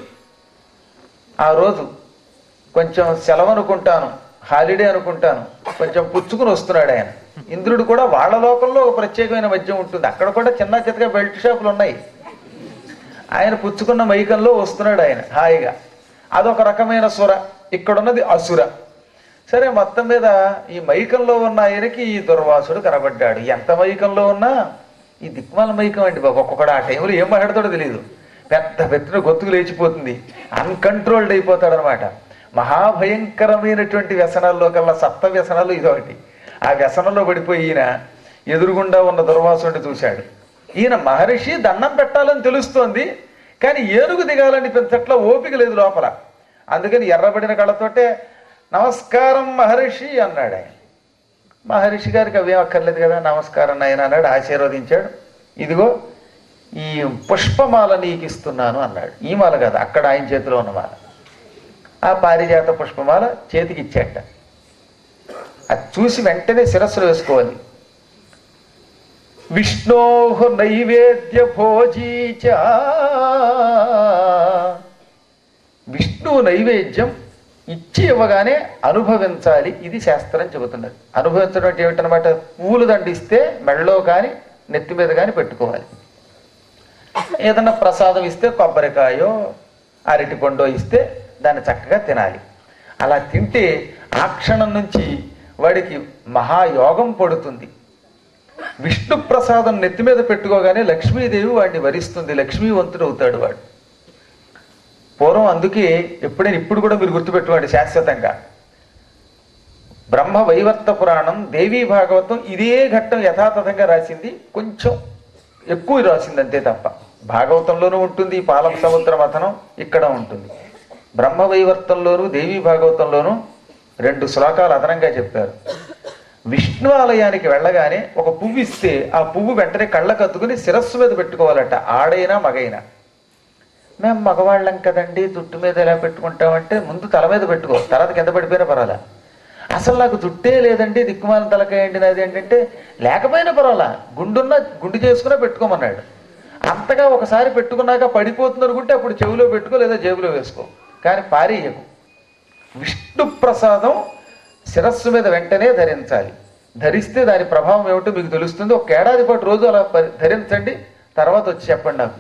[SPEAKER 2] ఆ రోజు కొంచెం సెలవు అనుకుంటాను హాలిడే అనుకుంటాను కొంచెం పుచ్చుకుని వస్తున్నాడు ఆయన ఇంద్రుడు కూడా వాళ్ళ లోకంలో ఒక ప్రత్యేకమైన మద్యం ఉంటుంది అక్కడ కూడా చిన్న చిత్తగా బెల్ట్ షాపులు ఉన్నాయి ఆయన పుచ్చుకున్న మైకంలో వస్తున్నాడు ఆయన హాయిగా అదొక రకమైన సుర ఇక్కడున్నది అసుర సరే మొత్తం మీద ఈ మైకంలో ఉన్న ఆయనకి ఈ దుర్వాసుడు కనబడ్డాడు ఎంత మైకంలో ఉన్నా ఈ దిక్మాల మైకం అండి బాబు ఒక్కొక్కడు ఆ టైంలో ఏం మాట్లాడతాడో తెలియదు పెద్ద పెద్ద గొంతుకు లేచిపోతుంది అన్కంట్రోల్డ్ అయిపోతాడు అనమాట మహాభయంకరమైనటువంటి వ్యసనాల్లో కల్లా సప్త వ్యసనాలు ఇదొకటి ఆ వ్యసనంలో పడిపోయి ఈయన ఎదురుగుండా ఉన్న దుర్వాసుడిని చూశాడు ఈయన మహర్షి దండం పెట్టాలని తెలుస్తోంది కానీ ఏనుగు దిగాలని పెంచట్లో ఓపిక లేదు లోపల అందుకని ఎర్రబడిన కళ్ళతోటే నమస్కారం మహర్షి అన్నాడు ఆయన మహర్షి గారికి అవేం అక్కర్లేదు కదా నమస్కారం ఆయన అన్నాడు ఆశీర్వదించాడు ఇదిగో ఈ పుష్పమాల నీకు ఇస్తున్నాను అన్నాడు ఈ మాల కాదు అక్కడ ఆయన చేతిలో ఉన్న మాల ఆ పారిజాత పుష్పమాల చేతికి ఇచ్చేట అది చూసి వెంటనే శిరస్సులో వేసుకోవాలి విష్ణో నైవేద్య భోజీచ విష్ణు నైవేద్యం ఇచ్చి ఇవ్వగానే అనుభవించాలి ఇది శాస్త్రం చెబుతున్నది అనుభవించడం అంటే ఏమిటనమాట పువ్వులు దండిస్తే మెళ్ళలో కానీ నెత్తి మీద కానీ పెట్టుకోవాలి ఏదన్నా ప్రసాదం ఇస్తే కొబ్బరికాయో అరటి పండో ఇస్తే దాన్ని చక్కగా తినాలి అలా తింటే ఆ క్షణం నుంచి వాడికి మహాయోగం పడుతుంది విష్ణు ప్రసాదం నెత్తి మీద పెట్టుకోగానే లక్ష్మీదేవి వాడిని వరిస్తుంది లక్ష్మీవంతుడు అవుతాడు వాడు పూర్వం అందుకే ఎప్పుడైనా ఇప్పుడు కూడా మీరు గుర్తుపెట్టుకోండి శాశ్వతంగా బ్రహ్మ వైవర్త పురాణం దేవీ భాగవతం ఇదే ఘట్టం యథాతథంగా రాసింది కొంచెం ఎక్కువ రాసింది అంతే తప్ప భాగవతంలోనూ ఉంటుంది పాలం సముద్ర మథనం ఇక్కడ ఉంటుంది బ్రహ్మ వైవర్తంలోనూ దేవీ భాగవతంలోనూ రెండు శ్లోకాలు అదనంగా చెప్పారు విష్ణు ఆలయానికి వెళ్ళగానే ఒక పువ్వు ఇస్తే ఆ పువ్వు వెంటనే కళ్ళకు అత్తుకుని శిరస్సు మీద పెట్టుకోవాలట ఆడైనా మగైనా మేము మగవాళ్ళం కదండి జుట్టు మీద ఎలా పెట్టుకుంటామంటే ముందు తల మీద పెట్టుకో తర్వాత కింద పడిపోయినా పర్వాలా అసలు నాకు జుట్టే లేదండి దిక్కుమాల తలకాయండి నాది ఏంటంటే లేకపోయినా పర్వాలా గుండున్న గుండు చేసుకునే పెట్టుకోమన్నాడు అంతగా ఒకసారి పెట్టుకున్నాక పడిపోతుంది అనుకుంటే అప్పుడు చెవిలో పెట్టుకో లేదా జేబులో వేసుకో కానీ పారేయకు విష్ణు ప్రసాదం శిరస్సు మీద వెంటనే ధరించాలి ధరిస్తే దాని ప్రభావం ఏమిటో మీకు తెలుస్తుంది ఒక ఏడాది పాటు రోజు అలా పరి- ధరించండి తర్వాత వచ్చి చెప్పండి నాకు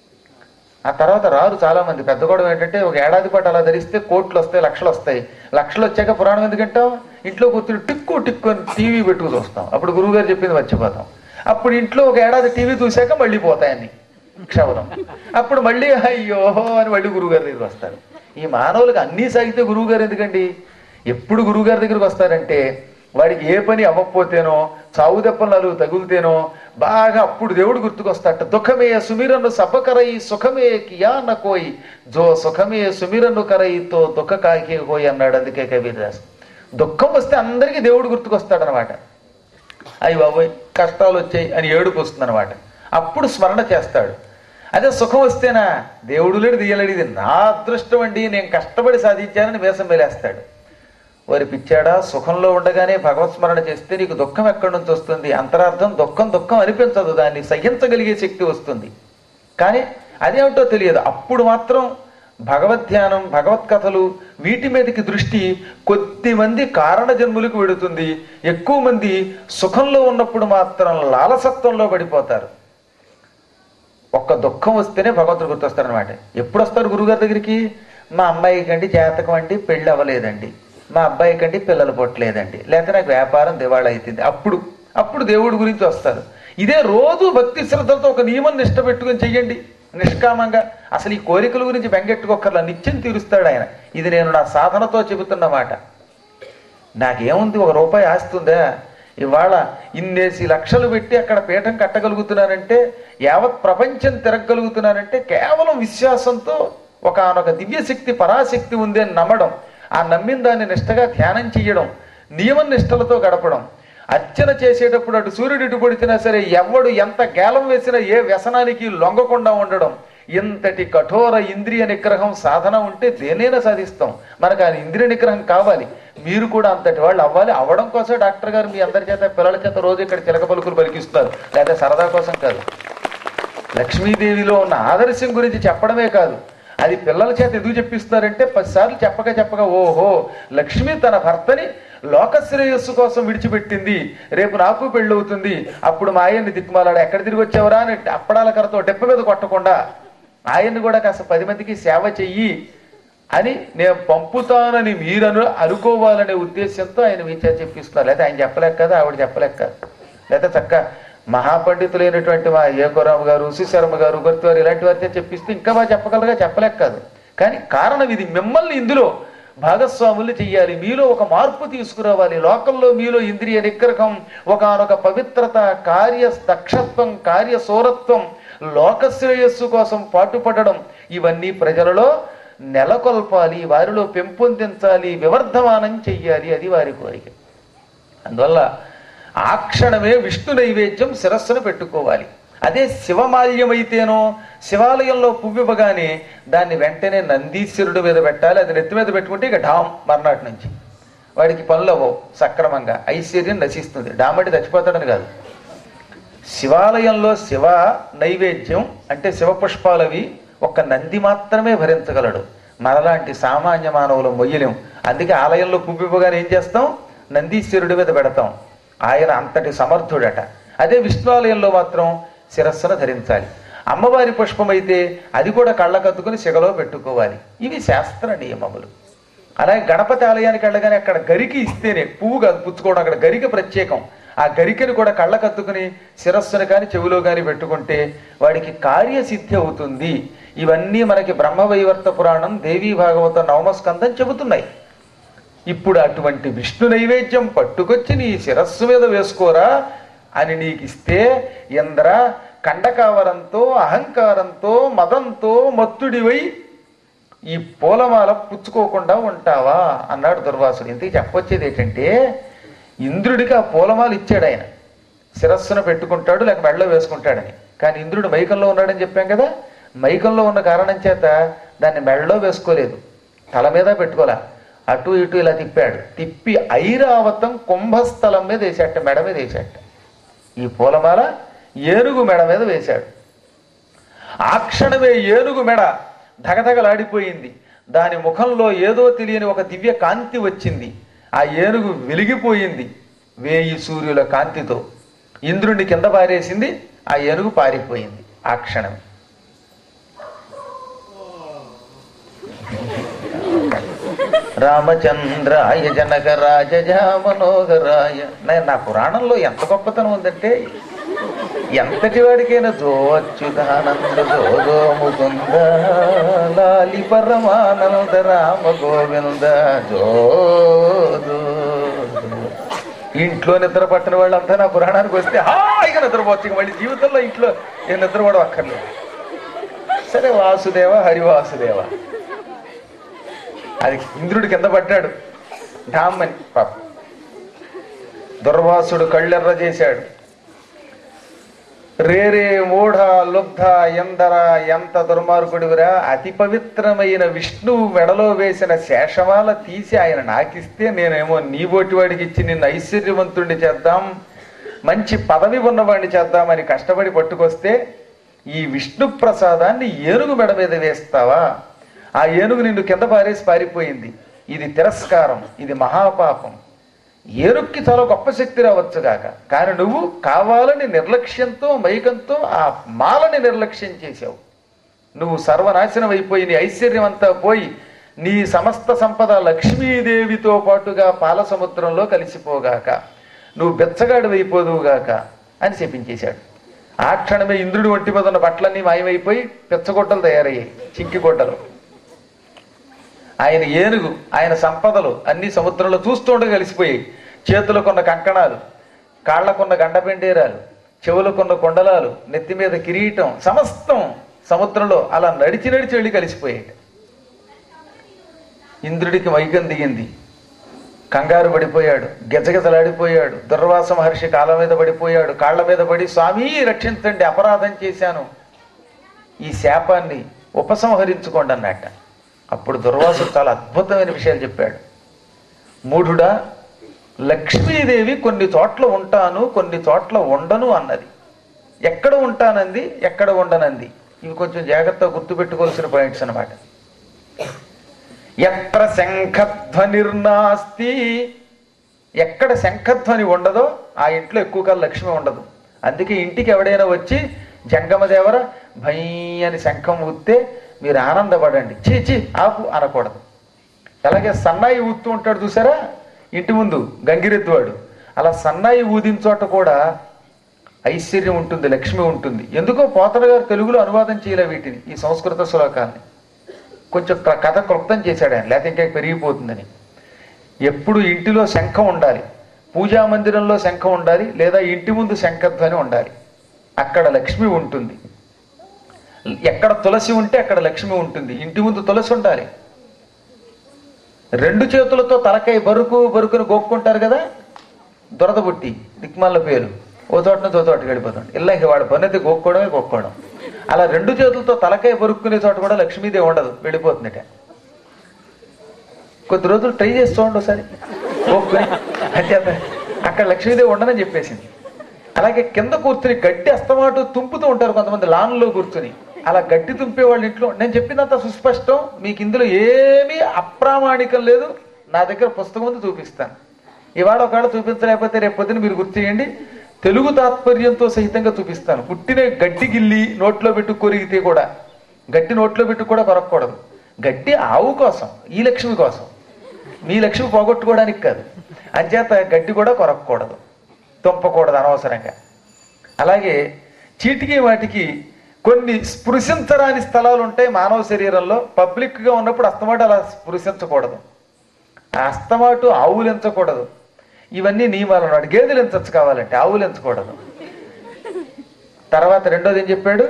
[SPEAKER 2] ఆ తర్వాత రారు చాలా మంది పెద్ద గొడవ ఏంటంటే ఒక ఏడాది పాటు అలా ధరిస్తే కోట్లు వస్తాయి లక్షలు వస్తాయి లక్షలు వచ్చాక పురాణం ఎందుకంటాం ఇంట్లో కూర్చుని టిక్కు టిక్కు అని టీవీ పెట్టుకు చూస్తాం అప్పుడు గురువుగారు చెప్పింది మర్చిపోతాం అప్పుడు ఇంట్లో ఒక ఏడాది టీవీ చూశాక మళ్ళీ పోతాయని క్షవరం అప్పుడు మళ్ళీ అయ్యో అని మళ్ళీ గురువుగారి దగ్గరికి వస్తారు ఈ మానవులకు అన్నీ సాగితే గురువుగారు ఎందుకండి ఎప్పుడు గురువుగారి దగ్గరికి వస్తారంటే వాడికి ఏ పని అవ్వకపోతేనో చావు దెబ్బలు నలుగు తగులుతేనో బాగా అప్పుడు దేవుడు గుర్తుకొస్తాట దుఃఖమే సుమిరను సపకరై సుఖమే కియాన కోయి జో సుఖమే సుమిరను కరయితో దుఃఖ కాకే కోయి అన్నాడు అందుకే కబీర్దాస్ దుఃఖం వస్తే అందరికీ దేవుడు గుర్తుకొస్తాడనమాట అయ్యి బాబోయ్ కష్టాలు వచ్చాయి అని ఏడుపు వస్తుంది అనమాట అప్పుడు స్మరణ చేస్తాడు అదే సుఖం వస్తేనా దేవుడు లేడు దియ్యలేడు ఇది నా అదృష్టం అండి నేను కష్టపడి సాధించానని వేసం వేలేస్తాడు వారి పిచ్చాడా సుఖంలో ఉండగానే భగవత్ స్మరణ చేస్తే నీకు దుఃఖం ఎక్కడి నుంచి వస్తుంది అంతరార్థం దుఃఖం దుఃఖం అనిపించదు దాన్ని సహించగలిగే శక్తి వస్తుంది కానీ అదేమిటో తెలియదు అప్పుడు మాత్రం భగవద్ ధ్యానం భగవత్ కథలు వీటి మీదకి దృష్టి కొద్ది మంది కారణ జన్ములకు వెడుతుంది ఎక్కువ మంది సుఖంలో ఉన్నప్పుడు మాత్రం లాలసత్వంలో పడిపోతారు ఒక్క దుఃఖం వస్తేనే భగవంతుడు గుర్తొస్తారనమాట ఎప్పుడు వస్తారు గురుగారి దగ్గరికి మా అమ్మాయి కండి జాతకం అండి పెళ్ళి అవ్వలేదండి మా అబ్బాయి కండి పిల్లలు పుట్టలేదండి లేకపోతే నాకు వ్యాపారం దివాళ అవుతుంది అప్పుడు అప్పుడు దేవుడి గురించి వస్తారు ఇదే రోజు భక్తి శ్రద్ధలతో ఒక నియమం నిష్ట పెట్టుకుని చెయ్యండి నిష్కామంగా అసలు ఈ కోరికల గురించి బెంగెట్టుకోకర్లా నిత్యం తీరుస్తాడు ఆయన ఇది నేను నా సాధనతో చెబుతున్న మాట నాకేముంది ఒక రూపాయి ఆస్తుందా ఇవాళ ఇన్నేసి లక్షలు పెట్టి అక్కడ పీఠం కట్టగలుగుతున్నానంటే యావత్ ప్రపంచం తిరగగలుగుతున్నానంటే కేవలం విశ్వాసంతో ఒకనొక దివ్యశక్తి పరాశక్తి ఉంది అని నమ్మడం ఆ నమ్మిన దాన్ని నిష్టగా ధ్యానం చెయ్యడం నియమ నిష్టలతో గడపడం అర్చన చేసేటప్పుడు అటు సూర్యుడు ఇటు పడిచినా సరే ఎవడు ఎంత గేలం వేసినా ఏ వ్యసనానికి లొంగకుండా ఉండడం ఇంతటి కఠోర ఇంద్రియ నిగ్రహం సాధన ఉంటే దేనైనా సాధిస్తాం మనకు ఆ ఇంద్రియ నిగ్రహం కావాలి మీరు కూడా అంతటి వాళ్ళు అవ్వాలి అవ్వడం కోసం డాక్టర్ గారు మీ అందరి చేత పిల్లల చేత రోజు ఇక్కడ చిలక పలుకులు పలికిస్తున్నారు లేదా సరదా కోసం కాదు లక్ష్మీదేవిలో ఉన్న ఆదర్శం గురించి చెప్పడమే కాదు అది పిల్లల చేత ఎందుకు చెప్పిస్తున్నారంటే పదిసార్లు చెప్పక చెప్పక ఓహో లక్ష్మి తన భర్తని లోక శ్రేయస్సు కోసం విడిచిపెట్టింది రేపు నాకు పెళ్ళి అవుతుంది అప్పుడు మా ఆయన్ని దిక్కుమాలాడు ఎక్కడ తిరిగి వచ్చావరా అని అప్పడాల కరతో డెప్ప మీద కొట్టకుండా ఆయన్ని కూడా కాస్త పది మందికి సేవ చెయ్యి అని నేను పంపుతానని మీరను అనుకోవాలనే ఉద్దేశంతో ఆయన మీ చేత చెప్పిస్తున్నారు లేదా ఆయన చెప్పలేక కదా ఆవిడ చెప్పలేక కదా లేదా చక్క మహాపండితులైనటువంటి మా ఏకోరాము గారు సుశర్మ గారు గుర్తివారు ఇలాంటి వారితో చెప్పిస్తే ఇంకా బాగా చెప్పగలగా చెప్పలేక కాదు కానీ కారణం ఇది మిమ్మల్ని ఇందులో భాగస్వాములు చెయ్యాలి మీలో ఒక మార్పు తీసుకురావాలి లోకంలో మీలో ఇంద్రియ నిగ్రహం ఒకనొక పవిత్రత కార్య దక్షత్వం కార్య సోరత్వం లోక శ్రేయస్సు కోసం పాటుపడడం ఇవన్నీ ప్రజలలో నెలకొల్పాలి వారిలో పెంపొందించాలి వివర్ధమానం చెయ్యాలి అది వారి కోరిక అందువల్ల ఆ క్షణమే విష్ణు నైవేద్యం శిరస్సును పెట్టుకోవాలి అదే శివమాల్యమైతేనో శివాలయంలో పువ్వు ఇవ్వగానే దాన్ని వెంటనే నందీశ్వరుడి మీద పెట్టాలి అది నెత్తి మీద పెట్టుకుంటే ఇక ఢామ్ మర్నాటి నుంచి వాడికి పనులు అవ్వవు సక్రమంగా ఐశ్వర్యం నశిస్తుంది డామటి చచ్చిపోతాడని కాదు శివాలయంలో శివ నైవేద్యం అంటే శివ పుష్పాలవి ఒక్క నంది మాత్రమే భరించగలడు మనలాంటి సామాన్య మానవులు మొయ్యలేం అందుకే ఆలయంలో పువ్వు ఇవ్వగానే ఏం చేస్తాం నందీశ్వరుడి మీద పెడతాం ఆయన అంతటి సమర్థుడట అదే విష్ణువాలయంలో మాత్రం శిరస్సును ధరించాలి అమ్మవారి పుష్పం అయితే అది కూడా కళ్ళకత్తుకుని సిగలో పెట్టుకోవాలి ఇవి శాస్త్ర నియమములు అలాగే గణపతి ఆలయానికి వెళ్ళగానే అక్కడ గరికి ఇస్తేనే పువ్వు కాదు పుచ్చుకోవడం అక్కడ గరిక ప్రత్యేకం ఆ గరికని కూడా కళ్ళకత్తుకుని శిరస్సును కానీ చెవిలో కానీ పెట్టుకుంటే వాడికి కార్యసిద్ధి అవుతుంది ఇవన్నీ మనకి బ్రహ్మవైవర్త పురాణం దేవీ భాగవత నవమస్కందం చెబుతున్నాయి ఇప్పుడు అటువంటి విష్ణు నైవేద్యం పట్టుకొచ్చి నీ శిరస్సు మీద వేసుకోరా అని నీకు ఇస్తే ఇంద్ర కండకావరంతో అహంకారంతో మదంతో మత్తుడివై ఈ పూలమాల పుచ్చుకోకుండా ఉంటావా అన్నాడు దుర్వాసుడు ఇంతకీ చెప్పొచ్చేది ఏంటంటే ఇంద్రుడికి ఆ పూలమాల ఇచ్చాడు ఆయన శిరస్సున పెట్టుకుంటాడు లేక మెడలో వేసుకుంటాడని కానీ ఇంద్రుడు మైకంలో ఉన్నాడని చెప్పాం కదా మైకంలో ఉన్న కారణం చేత దాన్ని మెడలో వేసుకోలేదు తల మీద పెట్టుకోలే అటు ఇటు ఇలా తిప్పాడు తిప్పి ఐరావతం కుంభస్థలం మీద వేసాట మెడ మీద వేసాట ఈ పూలమాల ఏనుగు మెడ మీద వేశాడు ఆ క్షణమే ఏనుగు మెడ ధగధగలాడిపోయింది దాని ముఖంలో ఏదో తెలియని ఒక దివ్య కాంతి వచ్చింది ఆ ఏనుగు వెలిగిపోయింది వేయి సూర్యుల కాంతితో ఇంద్రుడిని కింద పారేసింది ఆ ఏనుగు పారిపోయింది ఆ క్షణం రామచంద్రాయ జనక రాజజా మనోహరాయ నే- నా పురాణంలో ఎంత గొప్పతనం ఉందంటే ఎంతటి వాడికైనా జో అచ్యుతానంద జో జో ముకుంద లాలి పరమానంద రామ గోవింద జో జో జో. ఇంట్లో నిద్ర పట్టిన వాళ్ళంతా నా పురాణానికి వస్తే హాయిగా నిద్రపోవచ్చు ఇక మళ్ళీ జీవితంలో ఇంట్లో నేను నిద్రపోవడం అక్కర్లేదు సరే వాసుదేవ హరివాసుదేవ అది ఇంద్రుడి కింద పడ్డాడు ఢామ్మని పాపం దుర్వాసుడు కళ్ళెర్ర చేశాడు రేరే మూఢ లుబ్ధ ఎందర ఎంత దుర్మార్గుడివిరా అతి పవిత్రమైన విష్ణువు మెడలో వేసిన శేషమాల తీసి ఆయన నాకిస్తే నేనేమో నీ బోటి వాడికి ఇచ్చి నిన్ను ఐశ్వర్యవంతుణ్ణి చేద్దాం మంచి పదవి ఉన్నవాడిని చేద్దామని కష్టపడి పట్టుకొస్తే ఈ విష్ణు ప్రసాదాన్ని ఏనుగు మెడ మీద వేస్తావా ఆ ఏనుగు నిన్ను కింద పారేసి పారిపోయింది ఇది తిరస్కారం ఇది మహాపాపం ఏనుక్కి చాలా గొప్ప శక్తి రావచ్చుగాక కానీ నువ్వు కావాలని నిర్లక్ష్యంతో మైకంతో ఆ మాలని నిర్లక్ష్యం చేశావు నువ్వు సర్వనాశనం అయిపోయి నీ ఐశ్వర్యం అంతా పోయి నీ సమస్త సంపద లక్ష్మీదేవితో పాటుగా పాల సముద్రంలో కలిసిపోగాక నువ్వు బెచ్చగాడు అయిపోదువుగాక అని చెప్పించేశాడు ఆ క్షణమే ఇంద్రుడి ఒంటి మీద ఉన్న బట్టలన్నీ మాయమైపోయి పెచ్చగొట్టలు తయారయ్యాయి చింకి గొడ్డలు ఆయన ఏనుగు ఆయన సంపదలు అన్ని సముద్రంలో చూస్తుండగా కలిసిపోయాయి చేతులకున్న కంకణాలు కాళ్లకున్న గండపెండేరాలు చెవులకున్న కొండలాలు నెత్తి మీద కిరీటం సమస్తం సముద్రంలో అలా నడిచి నడిచి వెళ్ళి కలిసిపోయాయి ఇంద్రుడికి మైకం దిగింది కంగారు పడిపోయాడు గెజగెజలాడిపోయాడు దుర్వాస మహర్షి కాళ్ళ మీద పడిపోయాడు కాళ్ళ మీద పడి స్వామి రక్షించండి అపరాధం చేశాను ఈ శాపాన్ని ఉపసంహరించుకోండి అన్నట్ట అప్పుడు దుర్వాసుడు చాలా అద్భుతమైన విషయాలు చెప్పాడు మూఢుడా లక్ష్మీదేవి కొన్ని చోట్ల ఉంటాను కొన్ని చోట్ల ఉండను అన్నది ఎక్కడ ఉంటానంది ఎక్కడ ఉండనంది ఇవి కొంచెం జాగ్రత్తగా గుర్తుపెట్టుకోవాల్సిన పాయింట్స్ అన్నమాట ఎత్ర శంఖధ్వనిర్నాస్తి ఎక్కడ శంఖధ్వని ఉండదో ఆ ఇంట్లో ఎక్కువ కాలం లక్ష్మి ఉండదు అందుకే ఇంటికి ఎవడైనా వచ్చి జంగమదేవర భై అని శంఖం ఊస్తే మీరు ఆనందపడండి చీ చీ ఆపు అనకూడదు అలాగే సన్నాయి ఊదుతూ ఉంటాడు చూసారా ఇంటి ముందు గంగిరెద్దువాడు అలా సన్నాయి ఊదిన చోట కూడా ఐశ్వర్యం ఉంటుంది లక్ష్మి ఉంటుంది ఎందుకో పోతన గారు తెలుగులో అనువాదం చేయలే వీటిని ఈ సంస్కృత శ్లోకాన్ని కొంచెం క- కథ క్లుప్తం చేశాడు ఆయన లేకపోతే ఇంకా పెరిగిపోతుందని ఎప్పుడు ఇంటిలో శంఖం ఉండాలి పూజా మందిరంలో శంఖం ఉండాలి లేదా ఇంటి ముందు శంఖధ్వని ఉండాలి అక్కడ లక్ష్మి ఉంటుంది ఎక్కడ తులసి ఉంటే అక్కడ లక్ష్మి ఉంటుంది ఇంటి ముందు తులసి ఉండాలి రెండు చేతులతో తలకాయ బరుకు బరుకుని గోక్కుంటారు కదా దొరద బుట్టి దిక్మాల పేరు ఓ చోట నుంచి ఓ చోటకి వెళ్ళిపోతాడు ఇలా ఇంక వాడు పని అయితే గోక్కోవడమే గోక్కోవడం అలా రెండు చేతులతో తలకాయ బరుక్కునే చోట కూడా లక్ష్మీదేవి ఉండదు వెళ్ళిపోతుందిట కొద్ది రోజులు ట్రై చేసి చూడండి ఒకసారి గోక్కుని అంటే అక్కడ లక్ష్మీదేవి ఉండనని చెప్పేసింది అలాగే కింద కూర్చుని గడ్డి అస్తమాటు తుంపుతూ ఉంటారు కొంతమంది లాన్లో కూర్చుని అలా గడ్డి తుంపే వాళ్ళ ఇంట్లో నేను చెప్పినంత సుస్పష్టం మీకు ఇందులో ఏమీ అప్రామాణికం లేదు నా దగ్గర పుస్తకం ఉంది చూపిస్తాను ఇవాళ ఒకవేళ చూపించలేకపోతే రేపు పొద్దున మీరు గుర్తు చేయండి తెలుగు తాత్పర్యంతో సహితంగా చూపిస్తాను పుట్టిన గడ్డి గిల్లి నోట్లో పెట్టు కొరిగితే కూడా గడ్డి నోట్లో పెట్టు కూడా కొరకూడదు గడ్డి ఆవు కోసం ఈ లక్ష్మి కోసం మీ లక్ష్మి పోగొట్టుకోవడానికి కాదు అంచేత గడ్డి కూడా కొరకూడదు తుంపకూడదు అనవసరంగా అలాగే చీటికి వాటికి కొన్ని స్పృశించరాని స్థలాలు ఉంటాయి మానవ శరీరంలో పబ్లిక్గా ఉన్నప్పుడు అస్తమాట అలా స్పృశించకూడదు ఆ అస్తమాటు ఆవులు ఎంచకూడదు ఇవన్నీ నియమాలు ఉన్నాడు గేదెలు ఎంచచ్చు కావాలంటే ఆవులు ఎంచకూడదు తర్వాత రెండోది ఏం చెప్పాడు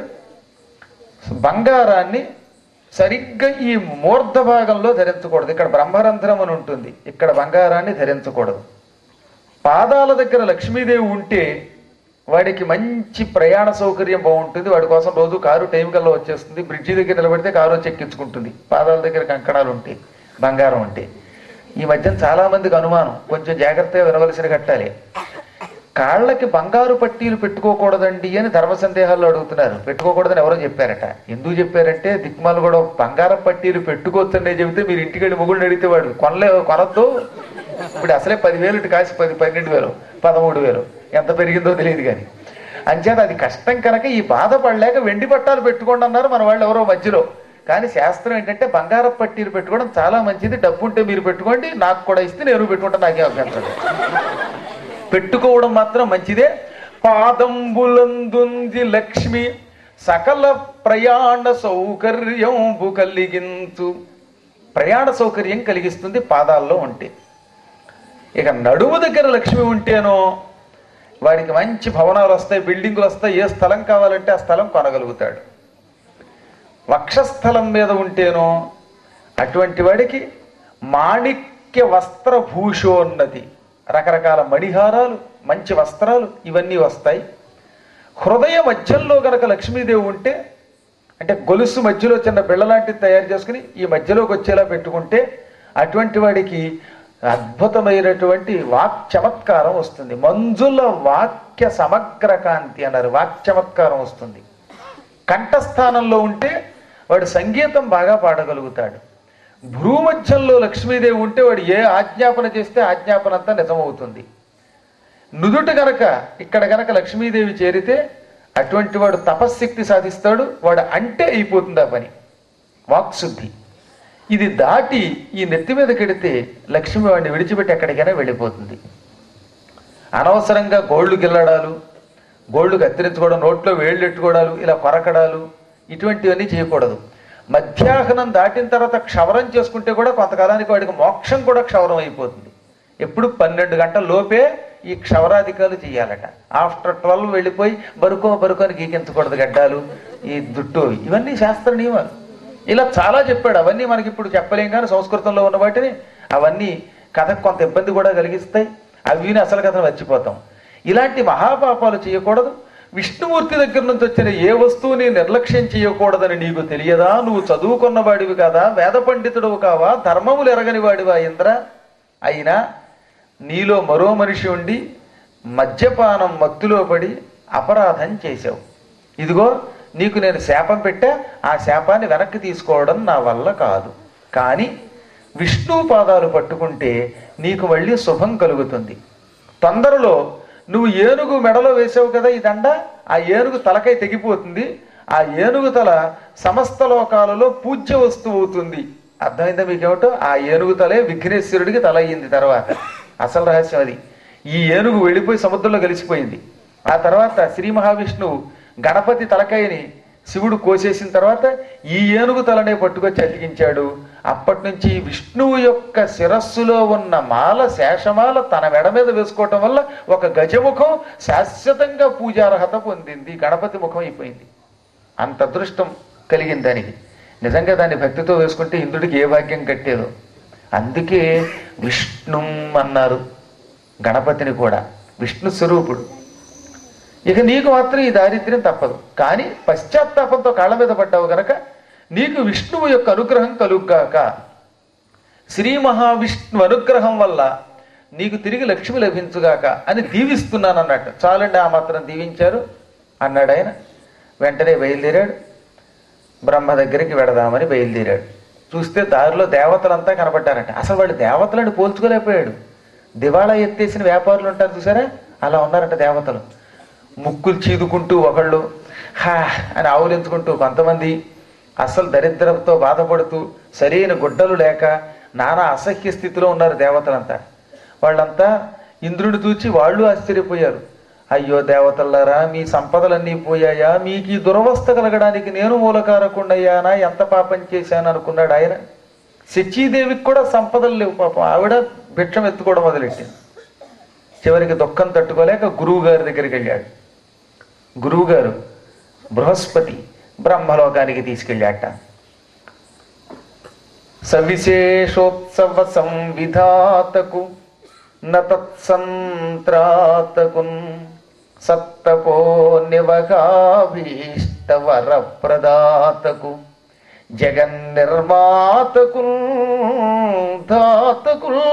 [SPEAKER 2] బంగారాన్ని సరిగ్గా ఈ మూర్ధ భాగంలో ధరించకూడదు ఇక్కడ బ్రహ్మరంధ్రం అని ఉంటుంది ఇక్కడ బంగారాన్ని ధరించకూడదు పాదాల దగ్గర లక్ష్మీదేవి ఉంటే వాడికి మంచి ప్రయాణ సౌకర్యం బాగుంటుంది వాడి కోసం రోజు కారు టైం కల్లా వచ్చేస్తుంది బ్రిడ్జి దగ్గర నిలబడితే కారు వచ్చి ఎక్కించుకుంటుంది పాదాల దగ్గర కంకణాలు ఉంటాయి బంగారం ఉంటే ఈ మధ్యన చాలా మందికి అనుమానం కొంచెం జాగ్రత్తగా వినవలసిన కట్టాలి కాళ్ళకి బంగారు పట్టీలు పెట్టుకోకూడదండి అని ధర్మ సందేహాల్లో అడుగుతున్నారు పెట్టుకోకూడదని ఎవరో చెప్పారట ఎందుకు చెప్పారంటే దిక్మాలు కూడా బంగారం పట్టీలు పెట్టుకోవచ్చనే చెబితే మీరు ఇంటికి వెళ్ళి మొగుడిని అడిగితే వాడు కొనలే కొనద్దు ఇప్పుడు అసలే పదివేలు ఇటు కాసి పది పన్నెండు వేలు పదమూడు వేలు ఎంత పెరిగిందో తెలియదు కానీ అంచేత అది కష్టం కనుక ఈ బాధపడలేక వెండి పట్టాలు పెట్టుకోండి అన్నారు మన వాళ్ళు ఎవరో మధ్యలో కానీ శాస్త్రం ఏంటంటే బంగారం పట్టీలు పెట్టుకోవడం చాలా మంచిది డబ్బు ఉంటే మీరు పెట్టుకోండి నాకు కూడా ఇస్తే నేను పెట్టుకుంటాను నాకే అభ్యంతరం లేదు. పెట్టుకోవడం మాత్రం మంచిదే పాదంబులందుంది లక్ష్మి సకల ప్రయాణ సౌకర్యంబు కలిగించు ప్రయాణ సౌకర్యం కలిగిస్తుంది పాదాల్లో ఉంటే ఇక నడుము దగ్గర లక్ష్మి ఉంటేనో వాడికి మంచి భవనాలు వస్తాయి బిల్డింగులు వస్తాయి ఏ స్థలం కావాలంటే ఆ స్థలం కొనగలుగుతాడు వక్షస్థలం మీద ఉంటేనో అటువంటి వాడికి మాణిక్య వస్త్ర భూషోన్నతి రకరకాల మణిహారాలు మంచి వస్త్రాలు ఇవన్నీ వస్తాయి హృదయ మధ్యంలో గనక లక్ష్మీదేవి ఉంటే అంటే గొలుసు మధ్యలో చిన్న బిళ్ళ లాంటిది తయారు చేసుకుని ఈ మధ్యలోకి వచ్చేలా పెట్టుకుంటే అటువంటి వాడికి అద్భుతమైనటువంటి వాక్ చమత్కారం వస్తుంది మంజుల వాక్య సమగ్ర కాంతి అన్నారు వాక్ చమత్కారం వస్తుంది కంఠస్థానంలో ఉంటే వాడు సంగీతం బాగా పాడగలుగుతాడు భ్రూమధ్యంలో లక్ష్మీదేవి ఉంటే వాడు ఏ ఆజ్ఞాపన చేస్తే ఆజ్ఞాపన అంతా నిజమవుతుంది నుదుట గనక ఇక్కడ గనక లక్ష్మీదేవి చేరితే అటువంటి వాడు తపశ్శక్తి సాధిస్తాడు వాడు అంటే అయిపోతుంది ఆ పని వాక్శుద్ధి ఇది దాటి ఈ నెత్తి మీద కెడితే లక్ష్మి వాడిని విడిచిపెట్టి ఎక్కడికైనా వెళ్ళిపోతుంది అనవసరంగా గోళ్ళు గిల్లడాలు గోళ్ళు కత్తిరించుకోవడం నోట్లో వేళ్ళు ఎట్టుకోవడాలు ఇలా కొరకడాలు ఇటువంటివన్నీ చేయకూడదు మధ్యాహ్నం దాటిన తర్వాత క్షవరం చేసుకుంటే కూడా కొంతకాలానికి వాడికి మోక్షం కూడా క్షవరం అయిపోతుంది ఎప్పుడు పన్నెండు గంటల లోపే ఈ క్షవరాధికాలు చేయాలట ఆఫ్టర్ ట్వెల్వ్ వెళ్ళిపోయి బరుకో బరుకో అని గీకించకూడదు గడ్డాలు ఈ జుట్టు ఇవన్నీ శాస్త్ర నియమాలు ఇలా చాలా చెప్పాడు అవన్నీ మనకి ఇప్పుడు చెప్పలేం కానీ సంస్కృతంలో ఉన్న వాటిని అవన్నీ కథకు కొంత ఇబ్బంది కూడా కలిగిస్తాయి అవి విని అసలు కథను మర్చిపోతాం ఇలాంటి మహాపాపాలు చేయకూడదు విష్ణుమూర్తి దగ్గర నుంచి వచ్చిన ఏ వస్తువుని నిర్లక్ష్యం చేయకూడదని నీకు తెలియదా నువ్వు చదువుకున్న వాడివి కాదా వేద పండితుడవు కావా ధర్మములు ఎరగని వాడివా ఇంద్ర అయినా నీలో మరో మనిషి ఉండి మద్యపానం మత్తులో పడి అపరాధం చేశావు ఇదిగో నీకు నేను శాపం పెట్టా ఆ శాపాన్ని వెనక్కి తీసుకోవడం నా వల్ల కాదు కానీ విష్ణు పాదాలు పట్టుకుంటే నీకు మళ్ళీ శుభం కలుగుతుంది తొందరలో నువ్వు ఏనుగు మెడలో వేసావు కదా ఈ దండ ఆ ఏనుగు తలకై తెగిపోతుంది ఆ ఏనుగు తల సమస్త లోకాలలో పూజ్య వస్తువు అవుతుంది అర్థమైందా మీకేమిటో ఆ ఏనుగు తలే విఘ్నేశ్వరుడికి తల అయ్యింది తర్వాత అసలు రహస్యం అది ఈ ఏనుగు వెళ్ళిపోయి సముద్రంలో కలిసిపోయింది ఆ తర్వాత శ్రీ మహావిష్ణువు గణపతి తలకాయని శివుడు కోసేసిన తర్వాత ఈ ఏనుగు తలనే పట్టుకొచ్చి అతికించాడు అప్పటి నుంచి విష్ణువు యొక్క శిరస్సులో ఉన్న మాల శేషమాల తన మెడ మీద వేసుకోవటం వల్ల ఒక గజముఖం శాశ్వతంగా పూజార్హత పొందింది గణపతి ముఖం అయిపోయింది అంత అదృష్టం కలిగింది దానికి నిజంగా దాన్ని భక్తితో వేసుకుంటే ఇంద్రుడికి ఏ భాగ్యం కట్టేదో అందుకే విష్ణు అన్నారు గణపతిని కూడా విష్ణు స్వరూపుడు ఇక నీకు మాత్రం ఈ దారిద్ర్యం తప్పదు కానీ పశ్చాత్తాపంతో కాళ్ళ మీద పడ్డావు గనక నీకు విష్ణువు యొక్క అనుగ్రహం కలుగ్గాక శ్రీ మహావిష్ణు అనుగ్రహం వల్ల నీకు తిరిగి లక్ష్మి లభించుగాక అని దీవిస్తున్నాను అన్నట్టు చాలండి ఆ మాత్రం దీవించారు అన్నాడు ఆయన వెంటనే బయలుదేరాడు బ్రహ్మ దగ్గరికి వెడదామని బయలుదేరాడు చూస్తే దారిలో దేవతలంతా కనబడ్డారట అసలు వాళ్ళు దేవతలను పోల్చుకోలేకపోయాడు దివాళా ఎత్తేసిన వ్యాపారులు ఉంటారు చూసారా అలా ఉన్నారట దేవతలు ముక్కులు చీదుకుంటూ ఒకళ్ళు హా అని ఆవులించుకుంటూ కొంతమంది అసలు దరిద్రంతో బాధపడుతూ సరైన గుడ్డలు లేక నానా అసహ్య స్థితిలో ఉన్నారు దేవతలంతా వాళ్ళంతా ఇంద్రుడిని చూచి వాళ్ళు ఆశ్చర్యపోయారు అయ్యో దేవతల్లారా మీ సంపదలన్నీ పోయాయా మీకు ఈ దురవస్థ కలగడానికి నేను మూలకారకుండయ్యానా ఎంత పాపం చేశాను అనుకున్నాడు ఆయన శచీదేవికి కూడా సంపదలు లేవు పాపం ఆవిడ భిక్షం ఎత్తుకోవడం మొదలెట్టింది చివరికి దుఃఖం తట్టుకోలేక గురువు గారి దగ్గరికి వెళ్ళాడు గురువు గారు బృహస్పతి బ్రహ్మలోకానికి తీసుకెళ్ళాట సవిశేషోత్సవ సంవిధాతకు నతత్సంత్రాతకున్ సత్తపో నివగాభీష్టవర ప్రదాతకు జగన్నిర్మాతకు ధాతకుల్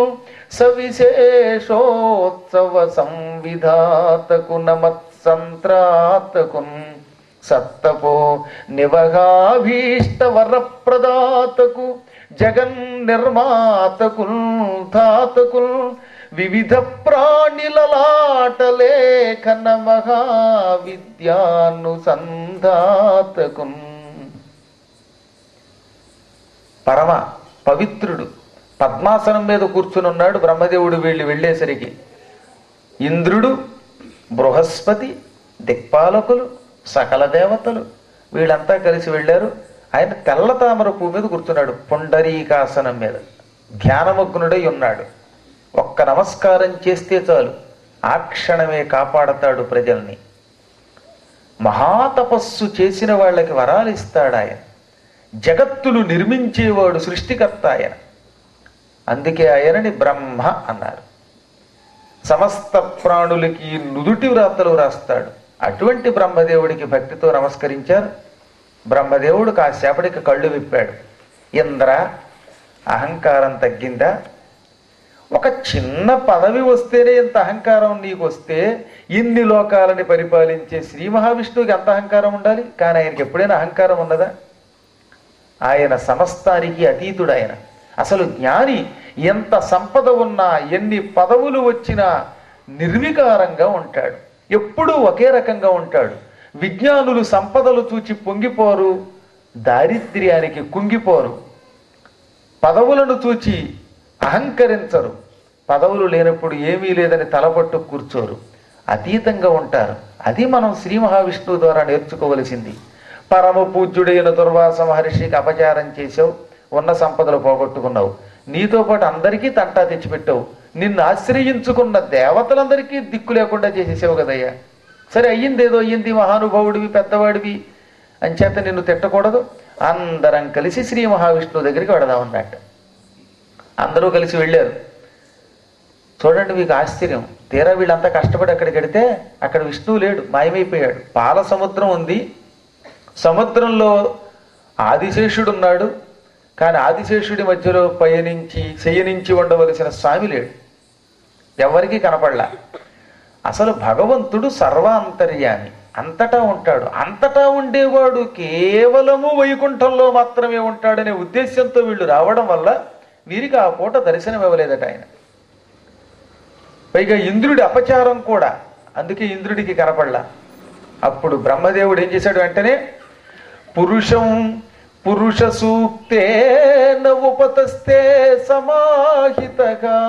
[SPEAKER 2] సవిశేషోత్సవ సంవిధాతకు నమత్సంత్రాతకున్ సత్తపో నివగాభీష్ట వరప్రదాతకు జగన్ నిర్మాతకుల్ ధాతకుల్ వివిధ ప్రాణిలలాటలేఖన మహావిద్యానుసంధాతకున్ పరమ పవిత్రుడు పద్మాసనం మీద కూర్చుని ఉన్నాడు బ్రహ్మదేవుడు వీళ్ళు వెళ్ళేసరికి ఇంద్రుడు బృహస్పతి దిక్పాలకులు సకల దేవతలు వీళ్ళంతా కలిసి వెళ్ళారు ఆయన తెల్ల తామర పువ్వు మీద కూర్చున్నాడు పుండరీకాసనం మీద ధ్యానమగ్నుడై ఉన్నాడు ఒక్క నమస్కారం చేస్తే చాలు ఆ క్షణమే కాపాడతాడు ప్రజల్ని మహాతపస్సు చేసిన వాళ్ళకి వరాలు ఇస్తాడు ఆయన జగత్తులు నిర్మించేవాడు సృష్టికర్త ఆయన అందుకే ఆయనని బ్రహ్మ అన్నారు సమస్త ప్రాణులకి నుదుటి వ్రాతలు రాస్తాడు అటువంటి బ్రహ్మదేవుడికి భక్తితో నమస్కరించారు బ్రహ్మదేవుడు కాసేపటికి కళ్ళు విప్పాడు ఇంద్ర అహంకారం తగ్గిందా ఒక చిన్న పదవి వస్తేనే ఇంత అహంకారం నీకు వస్తే ఇన్ని లోకాలని పరిపాలించే శ్రీ మహావిష్ణువుకి ఎంత అహంకారం ఉండాలి కానీ ఆయనకి ఎప్పుడైనా అహంకారం ఉన్నదా ఆయన సమస్తానికి అతీతుడు ఆయన అసలు జ్ఞాని ఎంత సంపద ఉన్నా ఎన్ని పదవులు వచ్చినా నిర్వికారంగా ఉంటాడు ఎప్పుడూ ఒకే రకంగా ఉంటాడు విజ్ఞానులు సంపదలు చూచి పొంగిపోరు దారిద్ర్యానికి కుంగిపోరు పదవులను చూచి అహంకరించరు పదవులు లేనప్పుడు ఏమీ లేదని తలపట్టు కూర్చోరు అతీతంగా ఉంటారు అది మనం శ్రీ మహావిష్ణువు ద్వారా నేర్చుకోవలసింది పరమ పూజ్యుడైన దుర్వాస మహర్షికి అపచారం చేసావు ఉన్న సంపదలు పోగొట్టుకున్నావు నీతో పాటు అందరికీ తంటా తెచ్చిపెట్టావు నిన్ను ఆశ్రయించుకున్న దేవతలందరికీ దిక్కు లేకుండా చేసేసావు కదయ్యా సరే అయ్యిందేదో అయ్యింది మహానుభావుడివి పెద్దవాడివి అంచేత నిన్ను తిట్టకూడదు అందరం కలిసి శ్రీ మహావిష్ణువు దగ్గరికి వెడదామన్నట్టు అందరూ కలిసి వెళ్ళారు చూడండి మీకు ఆశ్చర్యం తీరా వీళ్ళంతా కష్టపడి అక్కడికి వెడితే అక్కడ విష్ణువు లేడు మాయమైపోయాడు పాల సముద్రం ఉంది సముద్రంలో ఆదిశేషుడు ఉన్నాడు కానీ ఆదిశేషుడి మధ్యలో పయనించి శయనించి ఉండవలసిన స్వామి లేడు ఎవరికీ కనపడలా అసలు భగవంతుడు సర్వాంతర్యామి అంతటా ఉంటాడు అంతటా ఉండేవాడు కేవలము వైకుంఠంలో మాత్రమే ఉంటాడనే ఉద్దేశంతో వీళ్ళు రావడం వల్ల వీరికి ఆ పూట దర్శనం ఇవ్వలేదట ఆయన పైగా ఇంద్రుడి అపచారం కూడా అందుకే ఇంద్రుడికి కనపడలా అప్పుడు బ్రహ్మదేవుడు ఏం చేశాడు వెంటనే పురుషం పురుష సూక్తే ఉపతస్తే సమాహితగా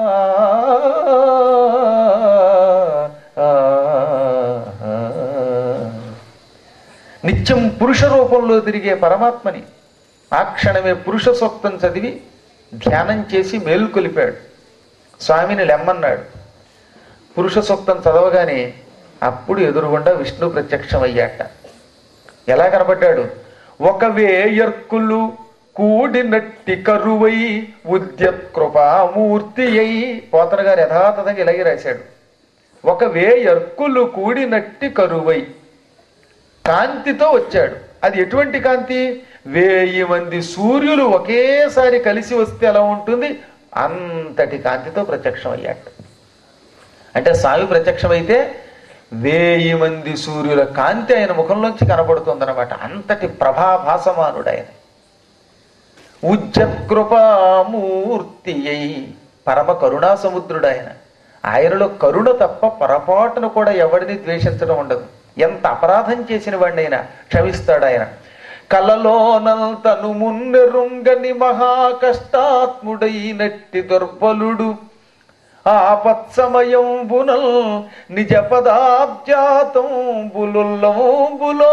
[SPEAKER 2] నిత్యం పురుష రూపంలో తిరిగే పరమాత్మని ఆ క్షణమే పురుష సూక్తం చదివి ధ్యానం చేసి మేలుకొలిపాడు స్వామిని లెమ్మన్నాడు పురుష సూక్తం చదవగానే అప్పుడు ఎదురుగుండా విష్ణు ప్రత్యక్షమయ్యాట ఎలా కనబడ్డాడు ఒక వేయర్కులు కూడినట్టి కరువై ఉద్యత్ కృపామూర్తి అయి పోతన గారు యథాతథంగా ఇలాగే రాశాడు ఒక వేయర్కులు కూడినట్టి కరువై కాంతితో వచ్చాడు అది ఎటువంటి కాంతి వేయి మంది సూర్యులు ఒకేసారి కలిసి వస్తే ఎలా ఉంటుంది అంతటి కాంతితో ప్రత్యక్షం అయ్యాడు అంటే స్వామి ప్రత్యక్షమైతే వేయి మంది సూర్యుల కాంతి ఆయన ముఖంలోంచి కనబడుతుందన్నమాట అంతటి ప్రభాభాసమానుడు ఆయన ఉజ్జత్కృపామూర్తి అయి పరమ కరుణా సముద్రుడు ఆయన ఆయనలో కరుణ తప్ప పొరపాటును కూడా ఎవరిని ద్వేషించడం ఉండదు ఎంత అపరాధం చేసిన వాడినైనా క్షమిస్తాడు ఆయన కలలోనంతను మున్నెరుంగని మహా కష్టాత్ముడైనట్టి దుర్బలుడు ఆపత్సమయంబునల్ నిజ పదాబ్జాతంబులుల్లంబులో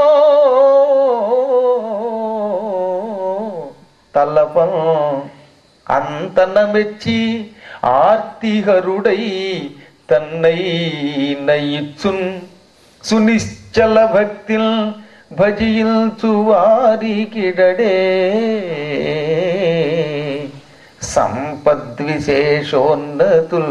[SPEAKER 2] తల్లపం అంతన మెచ్చి ఆర్తిహరుడై తన్నై నయిచ్చున్ సునిశ్చల భక్తిల్ భజిల్చు వారికిడడే సంపద్విశేషోన్నతుల్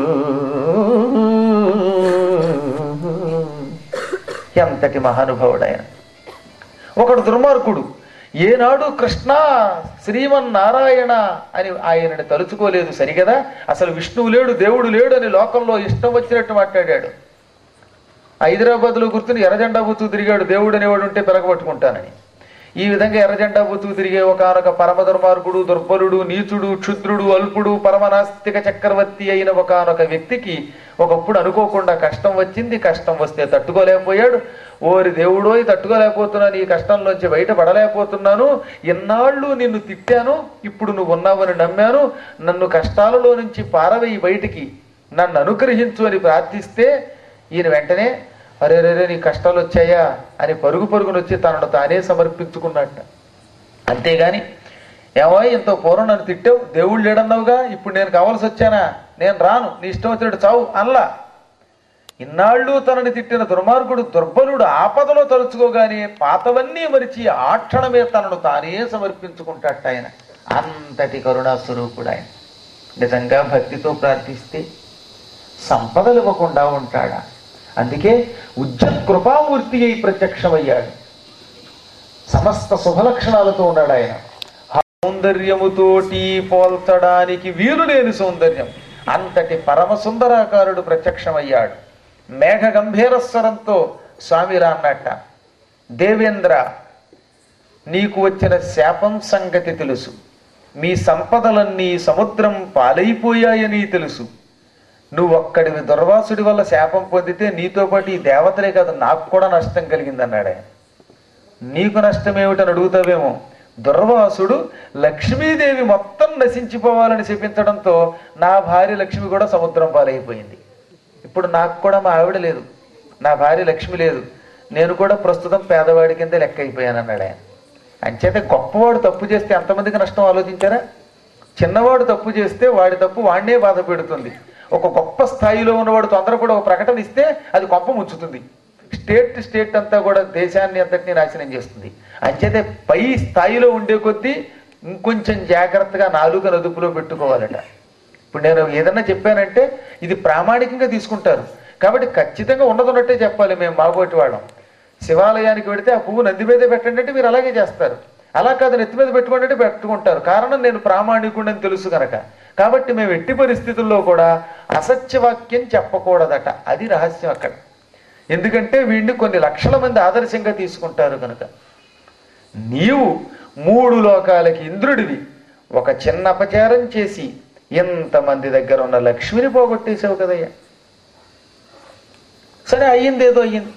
[SPEAKER 2] ఎంతటి మహానుభావుడు ఆయన ఒకడు దుర్మార్గుడు ఏనాడు కృష్ణ శ్రీమన్నారాయణ అని ఆయనని తలుచుకోలేదు సరిగదా అసలు విష్ణువు లేడు దేవుడు లేడు అని లోకంలో ఇష్టం వచ్చినట్టు మాట్లాడాడు హైదరాబాద్లో గుర్తుని ఎర్రజెండా బుత్తు తిరిగాడు దేవుడు అనేవాడు ఉంటే పెరగబట్టుకుంటానని ఈ విధంగా ఎర్రజెండా బుత్తు తిరిగే ఒకనొక పరమ దుర్మార్గుడు దుర్బలుడు నీచుడు క్షుద్రుడు అల్పుడు పరమనాస్తిక చక్రవర్తి అయిన ఒకనొక వ్యక్తికి ఒకప్పుడు అనుకోకుండా కష్టం వచ్చింది కష్టం వస్తే తట్టుకోలేకపోయాడు ఓరి దేవుడోయ్ తట్టుకోలేకపోతున్నాను ఈ కష్టంలోంచి బయటపడలేకపోతున్నాను ఎన్నాళ్ళు నిన్ను తిట్టాను ఇప్పుడు నువ్వు ఉన్నావని నమ్మాను నన్ను కష్టాలలో నుంచి పారవేయి బయటికి నన్ను అనుగ్రహించు అని ప్రార్థిస్తే ఈయన వెంటనే అరే రే నీ కష్టాలు వచ్చాయా అని పరుగు పరుగును వచ్చి తనను తానే సమర్పించుకున్నట్ట అంతేగాని ఏమో ఇంత పూర్వం నన్ను తిట్టావు దేవుడు లేడన్నావుగా ఇప్పుడు నేను కావాల్సి వచ్చానా నేను రాను నీ ఇష్టం వచ్చినట్టు చావు అనలా ఇన్నాళ్ళు తనని తిట్టిన దుర్మార్గుడు దుర్బలుడు ఆపదలో తలుచుకోగానే పాతవన్నీ మరిచి ఆ క్షణమే తనను తానే సమర్పించుకుంటాట ఆయన అంతటి కరుణా స్వరూపుడు ఆయన నిజంగా భక్తితో ప్రార్థిస్తే సంపదలు ఇవ్వకుండా ఉంటాడా అందుకే ఉజ్జత్ కృపామూర్తి అయి ప్రత్యక్షమయ్యాడు సమస్త శుభలక్షణాలతో ఉన్నాడు ఆయన సౌందర్యముతోటి పోల్చడానికి వీలు లేని సౌందర్యం అంతటి పరమ సుందరాకారుడు ప్రత్యక్షమయ్యాడు మేఘ గంభీరస్వరంతో స్వామిరా అన్నట్ట దేవేంద్ర నీకు వచ్చిన శాపం సంగతి తెలుసు మీ సంపదలన్నీ సముద్రం పాలైపోయాయని తెలుసు నువ్వు ఒక్కడివి దుర్వాసుడి వల్ల శాపం పొందితే నీతో పాటు ఈ దేవతలే కాదు నాకు కూడా నష్టం కలిగిందన్నాడు ఆయన నీకు నష్టం ఏమిటని అడుగుతావేమో దుర్వాసుడు లక్ష్మీదేవి మొత్తం నశించిపోవాలని చెప్పించడంతో నా భార్య లక్ష్మి కూడా సముద్రం పాలైపోయింది ఇప్పుడు నాకు కూడా మా ఆవిడ లేదు నా భార్య లక్ష్మి లేదు నేను కూడా ప్రస్తుతం పేదవాడి కింద లెక్క అయిపోయాను అన్నాడు ఆయన అంచేత గొప్పవాడు తప్పు చేస్తే ఎంతమందికి నష్టం ఆలోచించారా చిన్నవాడు తప్పు చేస్తే వాడి తప్పు వాడినే బాధ పెడుతుంది ఒక గొప్ప స్థాయిలో ఉన్నవాడు తొందర కూడా ఒక ప్రకటన ఇస్తే అది గొప్ప ముంచుతుంది స్టేట్ స్టేట్ అంతా కూడా దేశాన్ని అంతటినీ నాశనం చేస్తుంది అంచేతే పై స్థాయిలో ఉండే కొద్దీ ఇంకొంచెం జాగ్రత్తగా నాలుగు నదుపులో పెట్టుకోవాలట ఇప్పుడు నేను ఏదన్నా చెప్పానంటే ఇది ప్రామాణికంగా తీసుకుంటారు కాబట్టి ఖచ్చితంగా ఉన్నదన్నట్టే చెప్పాలి మేము మాబోటి వాళ్ళం శివాలయానికి వెడితే ఆ పువ్వు నంది మీద పెట్టండి అంటే మీరు అలాగే చేస్తారు అలా కాదు నెత్తి మీద పెట్టుకోండి అంటే పెట్టుకుంటారు కారణం నేను ప్రామాణికుడని తెలుసు కనుక కాబట్టి మేము ఎట్టి పరిస్థితుల్లో కూడా అసత్యవాక్యం చెప్పకూడదట అది రహస్యం అక్కడ ఎందుకంటే వీడిని కొన్ని లక్షల మంది ఆదర్శంగా తీసుకుంటారు కనుక నీవు మూడు లోకాలకి ఇంద్రుడివి ఒక చిన్న అపచారం చేసి ఎంతమంది దగ్గర ఉన్న లక్ష్మిని పోగొట్టేసావు కదయ్యా సరే అయ్యింది ఏదో అయ్యింది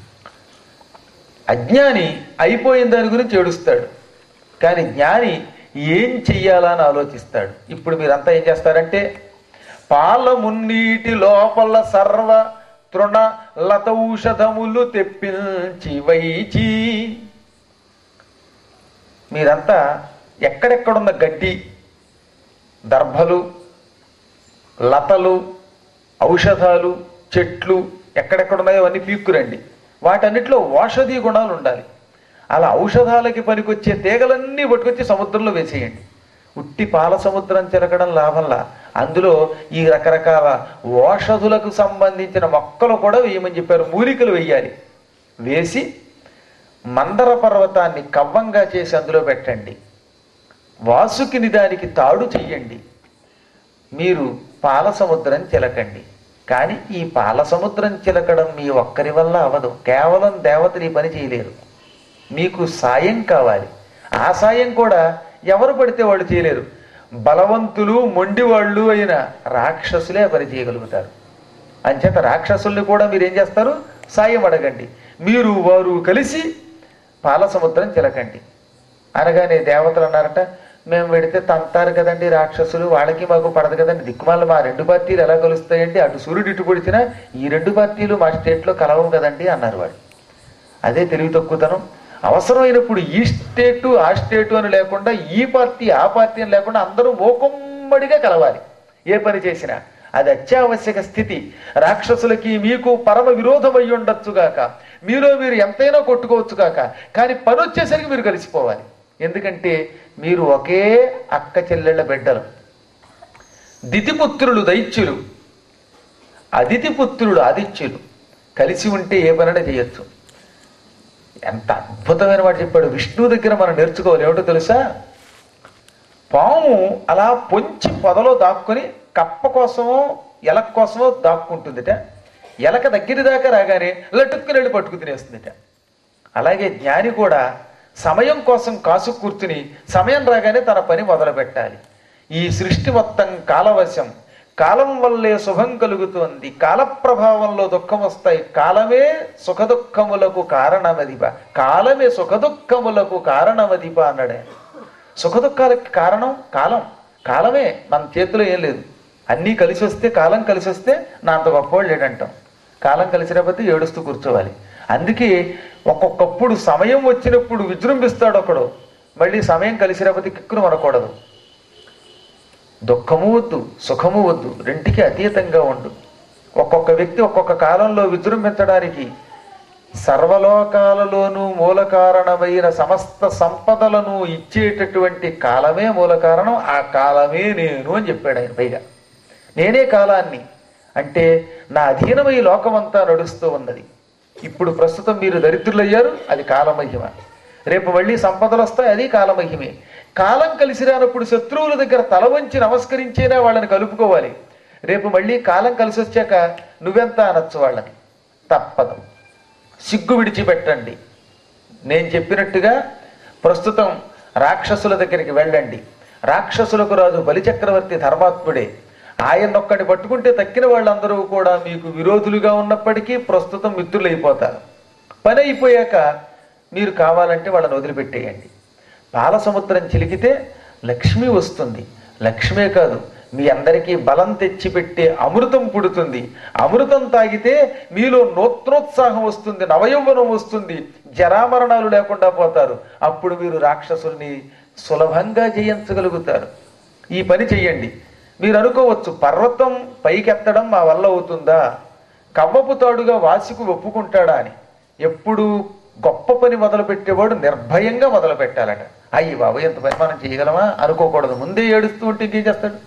[SPEAKER 2] అజ్ఞాని అయిపోయిన దాని గురించి ఏడుస్తాడు కానీ జ్ఞాని ఏం చెయ్యాలా అని ఆలోచిస్తాడు ఇప్పుడు మీరంతా ఏం చేస్తారంటే పాల మున్నీటి లోపల సర్వ తృణ లతౌషధములు తెప్పించి వైచి మీరంతా ఎక్కడెక్కడున్న గడ్డి దర్భలు లతలు ఔషధాలు చెట్లు ఎక్కడెక్కడున్నాయో అవన్నీ పీక్కురండి వాటన్నిటిలో ఔషధీ గుణాలు ఉండాలి అలా ఔషధాలకి పనికొచ్చే తీగలన్నీ పట్టుకొచ్చి సముద్రంలో వేసేయండి ఉట్టి పాల సముద్రం చిలకడం లాభంలా అందులో ఈ రకరకాల ఓషధులకు సంబంధించిన మొక్కలు కూడా వేయమని చెప్పారు మూలికలు వేయాలి వేసి మందర పర్వతాన్ని కవ్వంగా చేసి అందులో పెట్టండి వాసుకిని దానికి తాడు చెయ్యండి మీరు పాల సముద్రం చిలకండి కానీ ఈ పాల సముద్రం చిలకడం మీ ఒక్కరి వల్ల అవదు కేవలం దేవతలు ఈ పని చేయలేరు మీకు సాయం కావాలి ఆ సాయం కూడా ఎవరు పడితే వాళ్ళు చేయలేరు బలవంతులు మొండివాళ్ళు అయిన రాక్షసులే ఆ పని చేయగలుగుతారు అంచేత రాక్షసుల్ని కూడా మీరు ఏం చేస్తారు సాయం అడగండి మీరు వారు కలిసి పాల సముద్రం చిలకండి అనగానే దేవతలు అన్నారట మేము పెడితే తంతారు కదండి రాక్షసులు వాళ్ళకి మాకు పడదు కదండి దిక్కుమాల మా రెండు పార్టీలు ఎలా కలుస్తాయండి అటు సూర్యుడు ఇటు పొడిచినా ఈ రెండు పార్టీలు మా స్టేట్లో కలవవు కదండి అన్నారు వాడు అదే తెలివి తక్కువతనం అవసరమైనప్పుడు ఈ స్టేటు ఆ స్టేటు అని లేకుండా ఈ పార్టీ ఆ పార్టీ అని లేకుండా అందరూ మోకమ్మడిగా కలవాలి ఏ పని చేసినా అది అత్యావశ్యక స్థితి రాక్షసులకి మీకు పరమ విరోధం అయి ఉండొచ్చుగాక మీలో మీరు ఎంతైనా కొట్టుకోవచ్చు కాక కానీ పని వచ్చేసరికి మీరు కలిసిపోవాలి ఎందుకంటే మీరు ఒకే అక్క చెల్లెళ్ళ బిడ్డలు దితిపుత్రులు దైత్యులు అదితిపుత్రులు ఆదిత్యులు కలిసి ఉంటే ఏ పనైనా చేయొచ్చు ఎంత అద్భుతమైన వాడు చెప్పాడు విష్ణువు దగ్గర మనం నేర్చుకోవాలి ఏమిటో తెలుసా పాము అలా పొంచి పొదలో దాక్కుని కప్ప కోసమో ఎలక కోసమో దాక్కుంటుందిట ఎలక దగ్గర దాకా రాగానే లటుక్కుని వెళ్ళి పట్టుకు తినేస్తుందిట అలాగే జ్ఞాని కూడా సమయం కోసం కాసు కూర్చుని సమయం రాగానే తన పని మొదలు పెట్టాలి ఈ సృష్టి మొత్తం కాలవశం కాలం వల్లే శుభం కలుగుతోంది కాల ప్రభావంలో దుఃఖం వస్తాయి కాలమే సుఖదుఖములకు కారణమదిప కాలమే సుఖదుఖములకు కారణమదిప అన్నాడే సుఖదుఖాలకి కారణం కాలం కాలమే మన చేతిలో ఏం లేదు అన్నీ కలిసి వస్తే కాలం కలిసి వస్తే నా అంత గొప్పవాళ్ళు లేడంటాం కాలం కలిసి రాకపోతే ఏడుస్తూ కూర్చోవాలి అందుకే ఒక్కొక్కప్పుడు సమయం వచ్చినప్పుడు విజృంభిస్తాడు ఒకడు మళ్ళీ సమయం కలిసి రాకపోతే కిక్కును మనకూడదు దుఃఖము వద్దు సుఖము వద్దు రెంటికి అతీతంగా ఉండు ఒక్కొక్క వ్యక్తి ఒక్కొక్క కాలంలో విజృంభించడానికి సర్వలోకాలలోనూ మూల కారణమైన సమస్త సంపదలను ఇచ్చేటటువంటి కాలమే మూల కారణం ఆ కాలమే నేను అని చెప్పాడు ఆయన పైగా నేనే కాలాన్ని అంటే నా అధీనమై లోకమంతా నడుస్తూ ఉన్నది ఇప్పుడు ప్రస్తుతం మీరు దరిద్రులయ్యారు అది కాలమహిమ రేపు మళ్ళీ సంపదలు వస్తాయి అది కాలమహిమే కాలం కలిసి రానప్పుడు శత్రువుల దగ్గర తల వంచి నమస్కరించేనా వాళ్ళని కలుపుకోవాలి రేపు మళ్ళీ కాలం కలిసి వచ్చాక నువ్వెంత అనొచ్చు వాళ్ళని తప్పదు సిగ్గు విడిచిపెట్టండి నేను చెప్పినట్టుగా ప్రస్తుతం రాక్షసుల దగ్గరికి వెళ్ళండి రాక్షసులకు రాజు బలిచక్రవర్తి ధర్మాత్ముడే ఆయన ఒక్కడి పట్టుకుంటే తక్కిన వాళ్ళందరూ కూడా మీకు విరోధులుగా ఉన్నప్పటికీ ప్రస్తుతం మిత్రులు అయిపోతారు పని అయిపోయాక మీరు కావాలంటే వాళ్ళని వదిలిపెట్టేయండి పాల సముద్రం చిలికితే లక్ష్మి వస్తుంది లక్ష్మే కాదు మీ అందరికీ బలం తెచ్చిపెట్టే అమృతం పుడుతుంది అమృతం తాగితే మీలో నూత్నోత్సాహం వస్తుంది నవయౌవనం వస్తుంది జరామరణాలు లేకుండా పోతారు అప్పుడు మీరు రాక్షసుల్ని సులభంగా జయించగలుగుతారు ఈ పని చెయ్యండి మీరు అనుకోవచ్చు పర్వతం పైకెత్తడం మా వల్ల అవుతుందా కవ్వపు తాడుగా వాసికు ఒప్పుకుంటాడా అని ఎప్పుడు గొప్ప పని మొదలు పెట్టేవాడు నిర్భయంగా మొదలు పెట్టాలట అయ్యి బాబు ఎంత పని మనం చేయగలమా అనుకోకూడదు ముందే ఏడుస్తూ ఉంటే ఇంకేం చేస్తాడు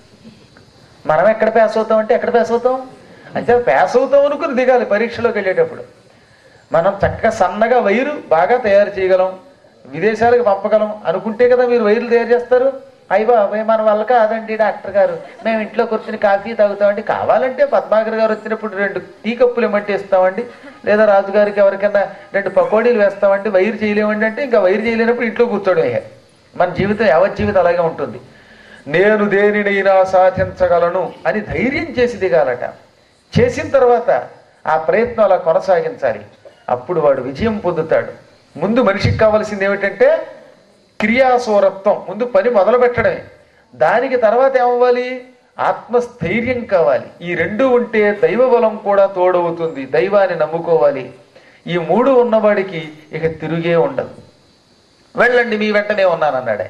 [SPEAKER 2] మనం ఎక్కడ పాస్ అవుతాం అంటే ఎక్కడ పాస్ అవుతాం అంటే పాస్ అవుతాం అనుకుని దిగాలి పరీక్షలోకి వెళ్ళేటప్పుడు మనం చక్కగా సన్నగా వైరు బాగా తయారు చేయగలం విదేశాలకు పంపగలం అనుకుంటే కదా మీరు వైర్లు తయారు చేస్తారు అయ్యి బాబాయ్ మన వల్ల కాదండి డాక్టర్ గారు మేము ఇంట్లో కూర్చుని కాఫీ తాగుతామండి కావాలంటే పద్మాకర్ గారు వచ్చినప్పుడు రెండు టీ కప్పులు ఏమంటే ఇస్తామండి లేదా రాజుగారికి ఎవరికైనా రెండు పకోడీలు వేస్తామండి వైరు చేయలేమండి అంటే ఇంకా వైరు చేయలేనప్పుడు ఇంట్లో కూర్చోడమే మన జీవితం యావత్ జీవితం అలాగే ఉంటుంది నేను దేనినైనా సాధించగలను అని ధైర్యం చేసి దిగాలట చేసిన తర్వాత ఆ ప్రయత్నం అలా కొనసాగించాలి అప్పుడు వాడు విజయం పొందుతాడు ముందు మనిషికి కావాల్సింది ఏమిటంటే క్రియాశూరత్వం ముందు పని మొదలు పెట్టడమే దానికి తర్వాత ఏమవ్వాలి ఆత్మస్థైర్యం కావాలి ఈ రెండు ఉంటే దైవ బలం కూడా తోడవుతుంది దైవాన్ని నమ్ముకోవాలి ఈ మూడు ఉన్నవాడికి ఇక తిరుగే ఉండదు వెళ్ళండి మీ వెంటనే ఉన్నానన్నాడే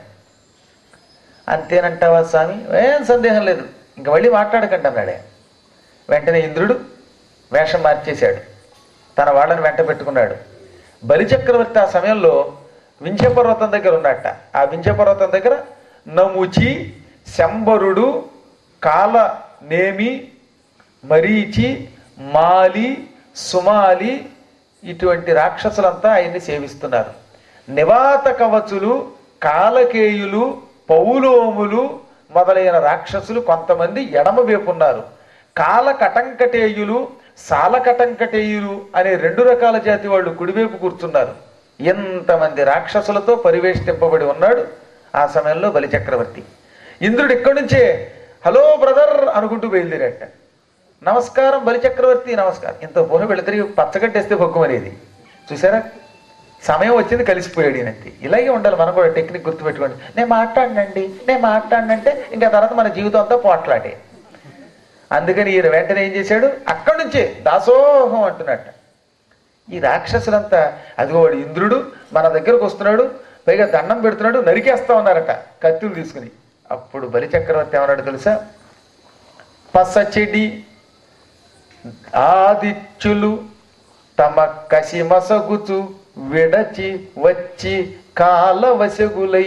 [SPEAKER 2] అంతేనంటావా స్వామి ఏం సందేహం లేదు ఇంక మళ్ళీ మాట్లాడకండి అన్నాడే వెంటనే ఇంద్రుడు వేషం మార్చేశాడు తన వాళ్ళని వెంట పెట్టుకున్నాడు బలిచక్రవర్తి ఆ సమయంలో వింధ్యపర్వతం దగ్గర ఉన్నట్ట ఆ వింధ్యపర్వతం దగ్గర నముచి శంబరుడు కాల నేమి మరీచి మాలి సుమాలి ఇటువంటి రాక్షసులంతా ఆయన్ని సేవిస్తున్నారు నివాత కవచులు కాలకేయులు పౌలోములు మొదలైన రాక్షసులు కొంతమంది ఎడమ వైపు ఉన్నారు కాల కటంకటేయులు సాల కటంకటేయులు అనే రెండు రకాల జాతి వాళ్ళు కుడివైపు కూర్చున్నారు ఎంతమంది రాక్షసులతో పరివేష్టింపబడి ఉన్నాడు ఆ సమయంలో బలిచక్రవర్తి ఇంద్రుడు ఇక్కడి నుంచే హలో బ్రదర్ అనుకుంటూ బయలుదేరాట నమస్కారం బలిచక్రవర్తి నమస్కారం ఇంత పూర్వం వెళితే పచ్చగట్టేస్తే పొక్కుమనేది చూసారా సమయం వచ్చింది కలిసిపోయాడు ఈయనంతే ఇలాగే ఉండాలి మనం కూడా టెక్నిక్ గుర్తుపెట్టుకోండి నేను మాట్లాడినండి నేను మాట్లాడినంటే ఇంకా తర్వాత మన జీవితం అంతా పోట్లాడే అందుకని ఈయన వెంటనే ఏం చేశాడు అక్కడి నుంచే దాసోహం అంటున్నట్ట ఈ రాక్షసులంతా అదిగో వాడు ఇంద్రుడు మన దగ్గరకు వస్తున్నాడు పైగా దండం పెడుతున్నాడు నరికేస్తా ఉన్నారట కత్తులు తీసుకుని అప్పుడు బలిచక్రవర్తి ఏమన్నాడు తెలుసా పసచెడి ఆదిత్యులు తమ కసి మసగుచు విడచి వచ్చి కాలవశగులై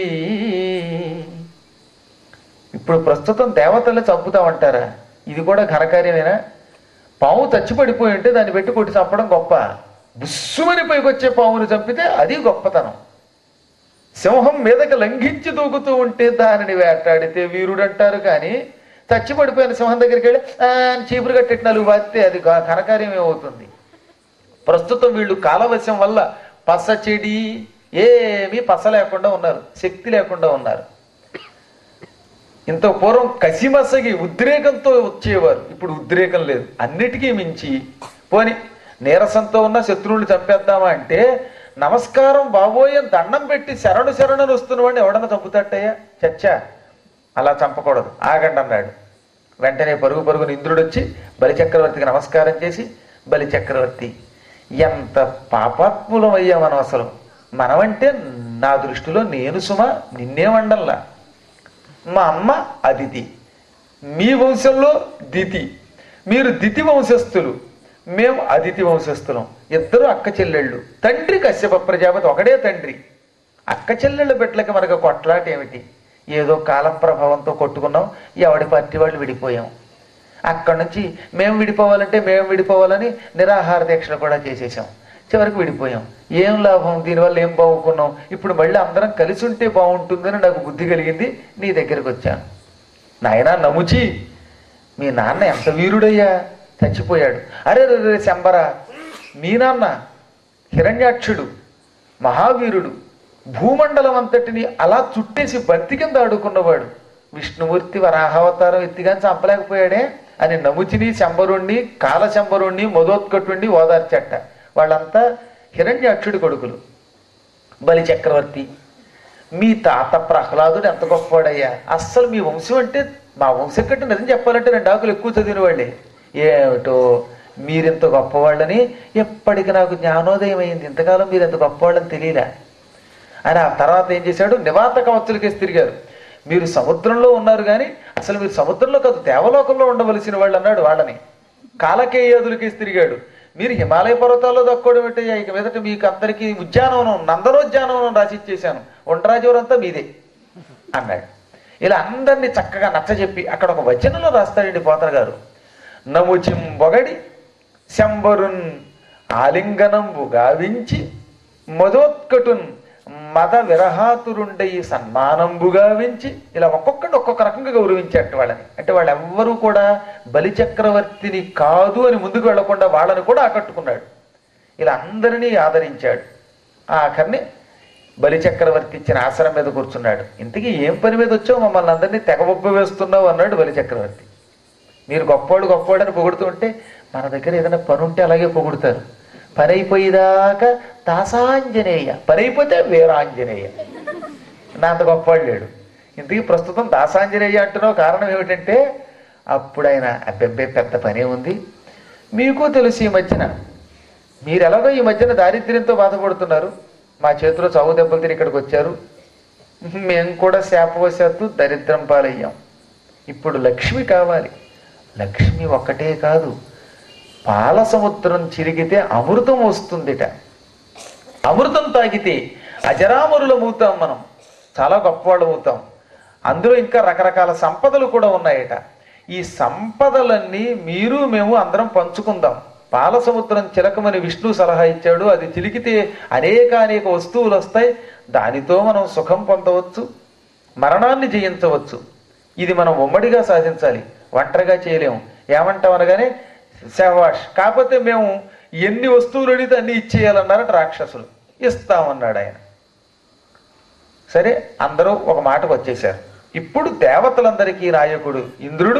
[SPEAKER 2] ఇప్పుడు ప్రస్తుతం దేవతలు చంపుతామంటారా ఇది కూడా ఘనకార్యమేనా పాము చచ్చి పడిపోయి ఉంటే దాన్ని పెట్టి కొట్టి చంపడం గొప్ప బుస్సుమని పైకొచ్చే పాముని చంపితే అది గొప్పతనం సింహం మీదకి లంఘించి దూకుతూ ఉంటే దానిని వేటాడితే వీరుడు అంటారు కానీ చచ్చి పడిపోయిన సింహం దగ్గరికి వెళ్ళి "ఆ" అని చీపురు కట్టెట్టి నలుగు బాధితే అది ఘ- ఘనకార్యం ఏమవుతుంది ప్రస్తుతం వీళ్ళు కాలవశం వల్ల పస చెడి ఏమీ పస లేకుండా ఉన్నారు శక్తి లేకుండా ఉన్నారు ఇంత పూర్వం కసిమసగి ఉద్రేకంతో వచ్చేవారు ఇప్పుడు ఉద్రేకం లేదు అన్నిటికీ మించి పోని నీరసంతో ఉన్న శత్రువులు చంపేద్దామా అంటే నమస్కారం బాబోయ్ అని దండం పెట్టి శరణు శరణను వస్తున్న వాడిని ఎవడన్నా చంపుతాట్టయ్యా చచ్చా అలా చంపకూడదు ఆగండి అన్నాడు వెంటనే పరుగు పరుగున ఇంద్రుడు వచ్చి బలిచక్రవర్తికి నమస్కారం చేసి బలిచక్రవర్తి ఎంత పాపాత్ములం అయ్యా మనం అసలు మనమంటే నా దృష్టిలో నేను సుమ నిన్నేమండల్లా మా అమ్మ అదితి మీ వంశంలో దితి మీరు దితి వంశస్థులు మేము అదితి వంశస్థులం ఇద్దరు అక్క చెల్లెళ్ళు తండ్రి కశ్యప ప్రజాపతి ఒకడే తండ్రి అక్క చెల్లెళ్ళ బిడ్డలకి మనకు కొట్లాట ఏమిటి ఏదో కాల ప్రభావంతో కొట్టుకున్నాం ఎవడి పార్టీ వాళ్ళు విడిపోయాం అక్కడి నుంచి మేము విడిపోవాలంటే మేము విడిపోవాలని నిరాహార దీక్షలు కూడా చేసేసాం చివరికి విడిపోయాం ఏం లాభం దీనివల్ల ఏం బాగుకున్నాం ఇప్పుడు మళ్ళీ అందరం కలిసి ఉంటే బాగుంటుందని నాకు బుద్ధి కలిగింది నీ దగ్గరకు వచ్చాను నాయనా నముచి మీ నాన్న ఎంత వీరుడయ్యా చచ్చిపోయాడు అరే రే రే శంబర మీ నాన్న హిరణ్యాక్షుడు మహావీరుడు భూమండలం అంతటిని అలా చుట్టేసి బంతి కింద ఆడుకున్నవాడు విష్ణుమూర్తి వరాహావతారం ఎత్తిగాని చంపలేకపోయాడే అని నముచిని శంబరుణ్ణి కాలశంబరుణ్ణి మధోత్కటుణ్ణి ఓదార్చట వాళ్ళంతా హిరణ్యాక్షుడి కొడుకులు బలి చక్రవర్తి మీ తాత ప్రహ్లాదుడు ఎంత గొప్పవాడయ్యా అస్సలు మీ వంశం అంటే మా వంశం కంటే నిజం చెప్పాలంటే రెండు ఆకులు ఎక్కువ చదివిన వాళ్ళే ఏమిటో మీరింత గొప్పవాళ్ళని ఎప్పటికి నాకు జ్ఞానోదయం అయింది ఇంతకాలం మీరు ఎంత గొప్పవాళ్ళని తెలియలే అని ఆ తర్వాత ఏం చేశాడు నివాత కవచులకేసి తిరిగారు మీరు సముద్రంలో ఉన్నారు కానీ అసలు మీరు సముద్రంలో కాదు దేవలోకంలో ఉండవలసిన వాళ్ళు అన్నాడు వాళ్ళని కాలకేయాదులకేసి తిరిగాడు మీరు హిమాలయ పర్వతాల్లో దక్కోవడం ఏంటయ్యా ఇక మీదట మీకు అందరికీ ఉద్యానవనం నందనోద్యానవనం రాసిచ్చేశాను ఒంటరాజువరంతా మీదే అన్నాడు ఇలా అందరినీ చక్కగా నచ్చజెప్పి అక్కడ ఒక వచనంలో రాస్తాడండి పోతన గారు నముచిం బొగడి శంబరున్ ఆలింగనంబు గావించి మదోత్కటున్ మద విరహాతురుండై సన్మానంబు గావించి ఇలా ఒక్కొక్కటి ఒక్కొక్క రకంగా గౌరవించాట వాళ్ళని అంటే వాళ్ళు ఎవ్వరూ కూడా బలి చక్రవర్తిని కాదు అని ముందుకు వెళ్లకుండా వాళ్ళని కూడా ఆకట్టుకున్నాడు ఇలా అందరినీ ఆదరించాడు ఆఖరిని బలి చక్రవర్తి ఇచ్చిన ఆసనం మీద కూర్చున్నాడు ఇంతకీ ఏం పని మీద వచ్చావు మమ్మల్ని అందరినీ తెగబొబ్బ వేస్తున్నావు అన్నాడు బలి చక్రవర్తి మీరు గొప్పవాడు గొప్పవాడు అని పొగుడుతుంటే మన దగ్గర ఏదైనా పని ఉంటే అలాగే పొగుడుతారు పని అయిపోయేదాకా దాసాంజనేయ పని అయిపోతే వీరాంజనేయ నా అంత గొప్పవాడు లేడు ఇంతకీ ప్రస్తుతం దాసాంజనేయ అంటున్నావు కారణం ఏమిటంటే అప్పుడు ఆయన అబ్బెబ్బే పెద్ద పనే ఉంది మీకు తెలుసు ఈ మధ్యన మీరు ఎలాగో ఈ మధ్యన దారిద్ర్యంతో బాధపడుతున్నారు మా చేతిలో చావు దెబ్బలు తిని ఇక్కడికి వచ్చారు మేము కూడా శాపవశాత్తు దరిద్రం పాలయ్యాం ఇప్పుడు లక్ష్మి కావాలి లక్ష్మి ఒక్కటే కాదు పాల సముద్రం చిరిగితే అమృతం వస్తుందిట అమృతం తాగితే అజరామరులం అవుతాం మనం చాలా గొప్పవాళ్ళం అవుతాం అందులో ఇంకా రకరకాల సంపదలు కూడా ఉన్నాయట ఈ సంపదలన్నీ మీరు మేము అందరం పంచుకుందాం పాల సముద్రం చిలకమని విష్ణు సలహా ఇచ్చాడు అది చిలికితే అనేక అనేక వస్తువులు వస్తాయి దానితో మనం సుఖం పొందవచ్చు మరణాన్ని జయించవచ్చు ఇది మనం ఉమ్మడిగా సాధించాలి ఒంటరిగా చేయలేము ఏమంటాం అనగానే శవాష్ కాకపోతే మేము ఎన్ని వస్తువులు అడిగితే అన్ని ఇచ్చేయాలన్నారట రాక్షసులు ఇస్తామన్నాడు ఆయన సరే అందరూ ఒక మాటకు వచ్చేశారు ఇప్పుడు దేవతలందరికీ నాయకుడు ఇంద్రుడు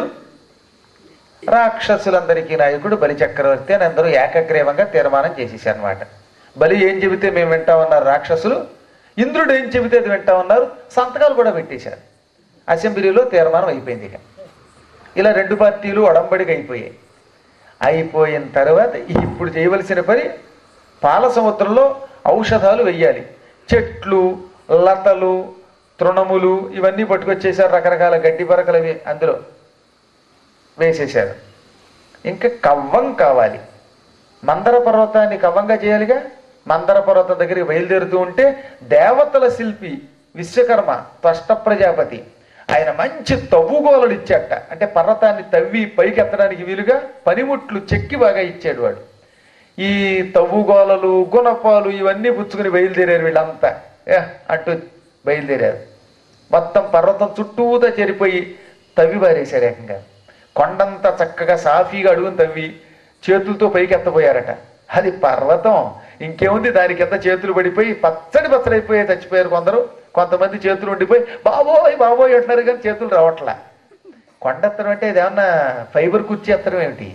[SPEAKER 2] రాక్షసులందరికీ నాయకుడు బలి చక్రవర్తి అని అందరూ ఏకగ్రీవంగా తీర్మానం చేసేసారు అనమాట బలి ఏం చెబితే మేము వింటామన్నారు రాక్షసులు ఇంద్రుడు ఏం చెబితే అది వింటామన్నారు సంతకాలు కూడా పెట్టేశారు అసెంబ్లీలో తీర్మానం అయిపోయింది ఇక ఇలా రెండు పార్టీలు ఒడంబడిగా అయిపోయాయి అయిపోయిన తర్వాత ఇప్పుడు చేయవలసిన పని పాల సముద్రంలో ఔషధాలు వెయ్యాలి చెట్లు లతలు తృణములు ఇవన్నీ పట్టుకొచ్చేసారు రకరకాల గడ్డి పరకలు అవి అందులో వేసేశారు ఇంకా కవ్వం కావాలి మందర పర్వతాన్ని కవ్వంగా చేయాలిగా మందర పర్వతం దగ్గరికి బయలుదేరుతూ ఉంటే దేవతల శిల్పి విశ్వకర్మ త్వష్ట ప్రజాపతి ఆయన మంచి తవ్వుగోలలు ఇచ్చాట అంటే పర్వతాన్ని తవ్వి పైకి ఎత్తడానికి వీలుగా పనిముట్లు చెక్కి బాగా ఇచ్చాడు వాడు ఈ తవ్వుగోలలు గుణపాలు ఇవన్నీ పుచ్చుకుని బయలుదేరారు వీళ్ళంతా ఏ అంటూ బయలుదేరారు మొత్తం పర్వతం చుట్టూతా చెరిపోయి తవ్వి పారేశారు ఏకంగా కొండంతా చక్కగా సాఫీగా అడుగుని తవ్వి చేతులతో పైకి ఎత్తపోయారట అది పర్వతం ఇంకేముంది దానికి ఎంత చేతులు పడిపోయి పచ్చడి పచ్చడైపోయి చచ్చిపోయారు కొందరు కొంతమంది చేతులు ఉండిపోయి బాబోయ్ బాబోయ్ అంటున్నారు కానీ చేతులు రావట్లా కొండెత్తడం అంటే ఇది ఏమన్నా ఫైబర్ కుర్చీ ఎత్తడం ఏమిటి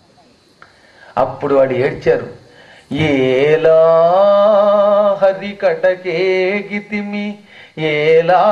[SPEAKER 2] అప్పుడు వాడు ఏడ్చారు ఏలా హరి కటకేగితిమి ఏలా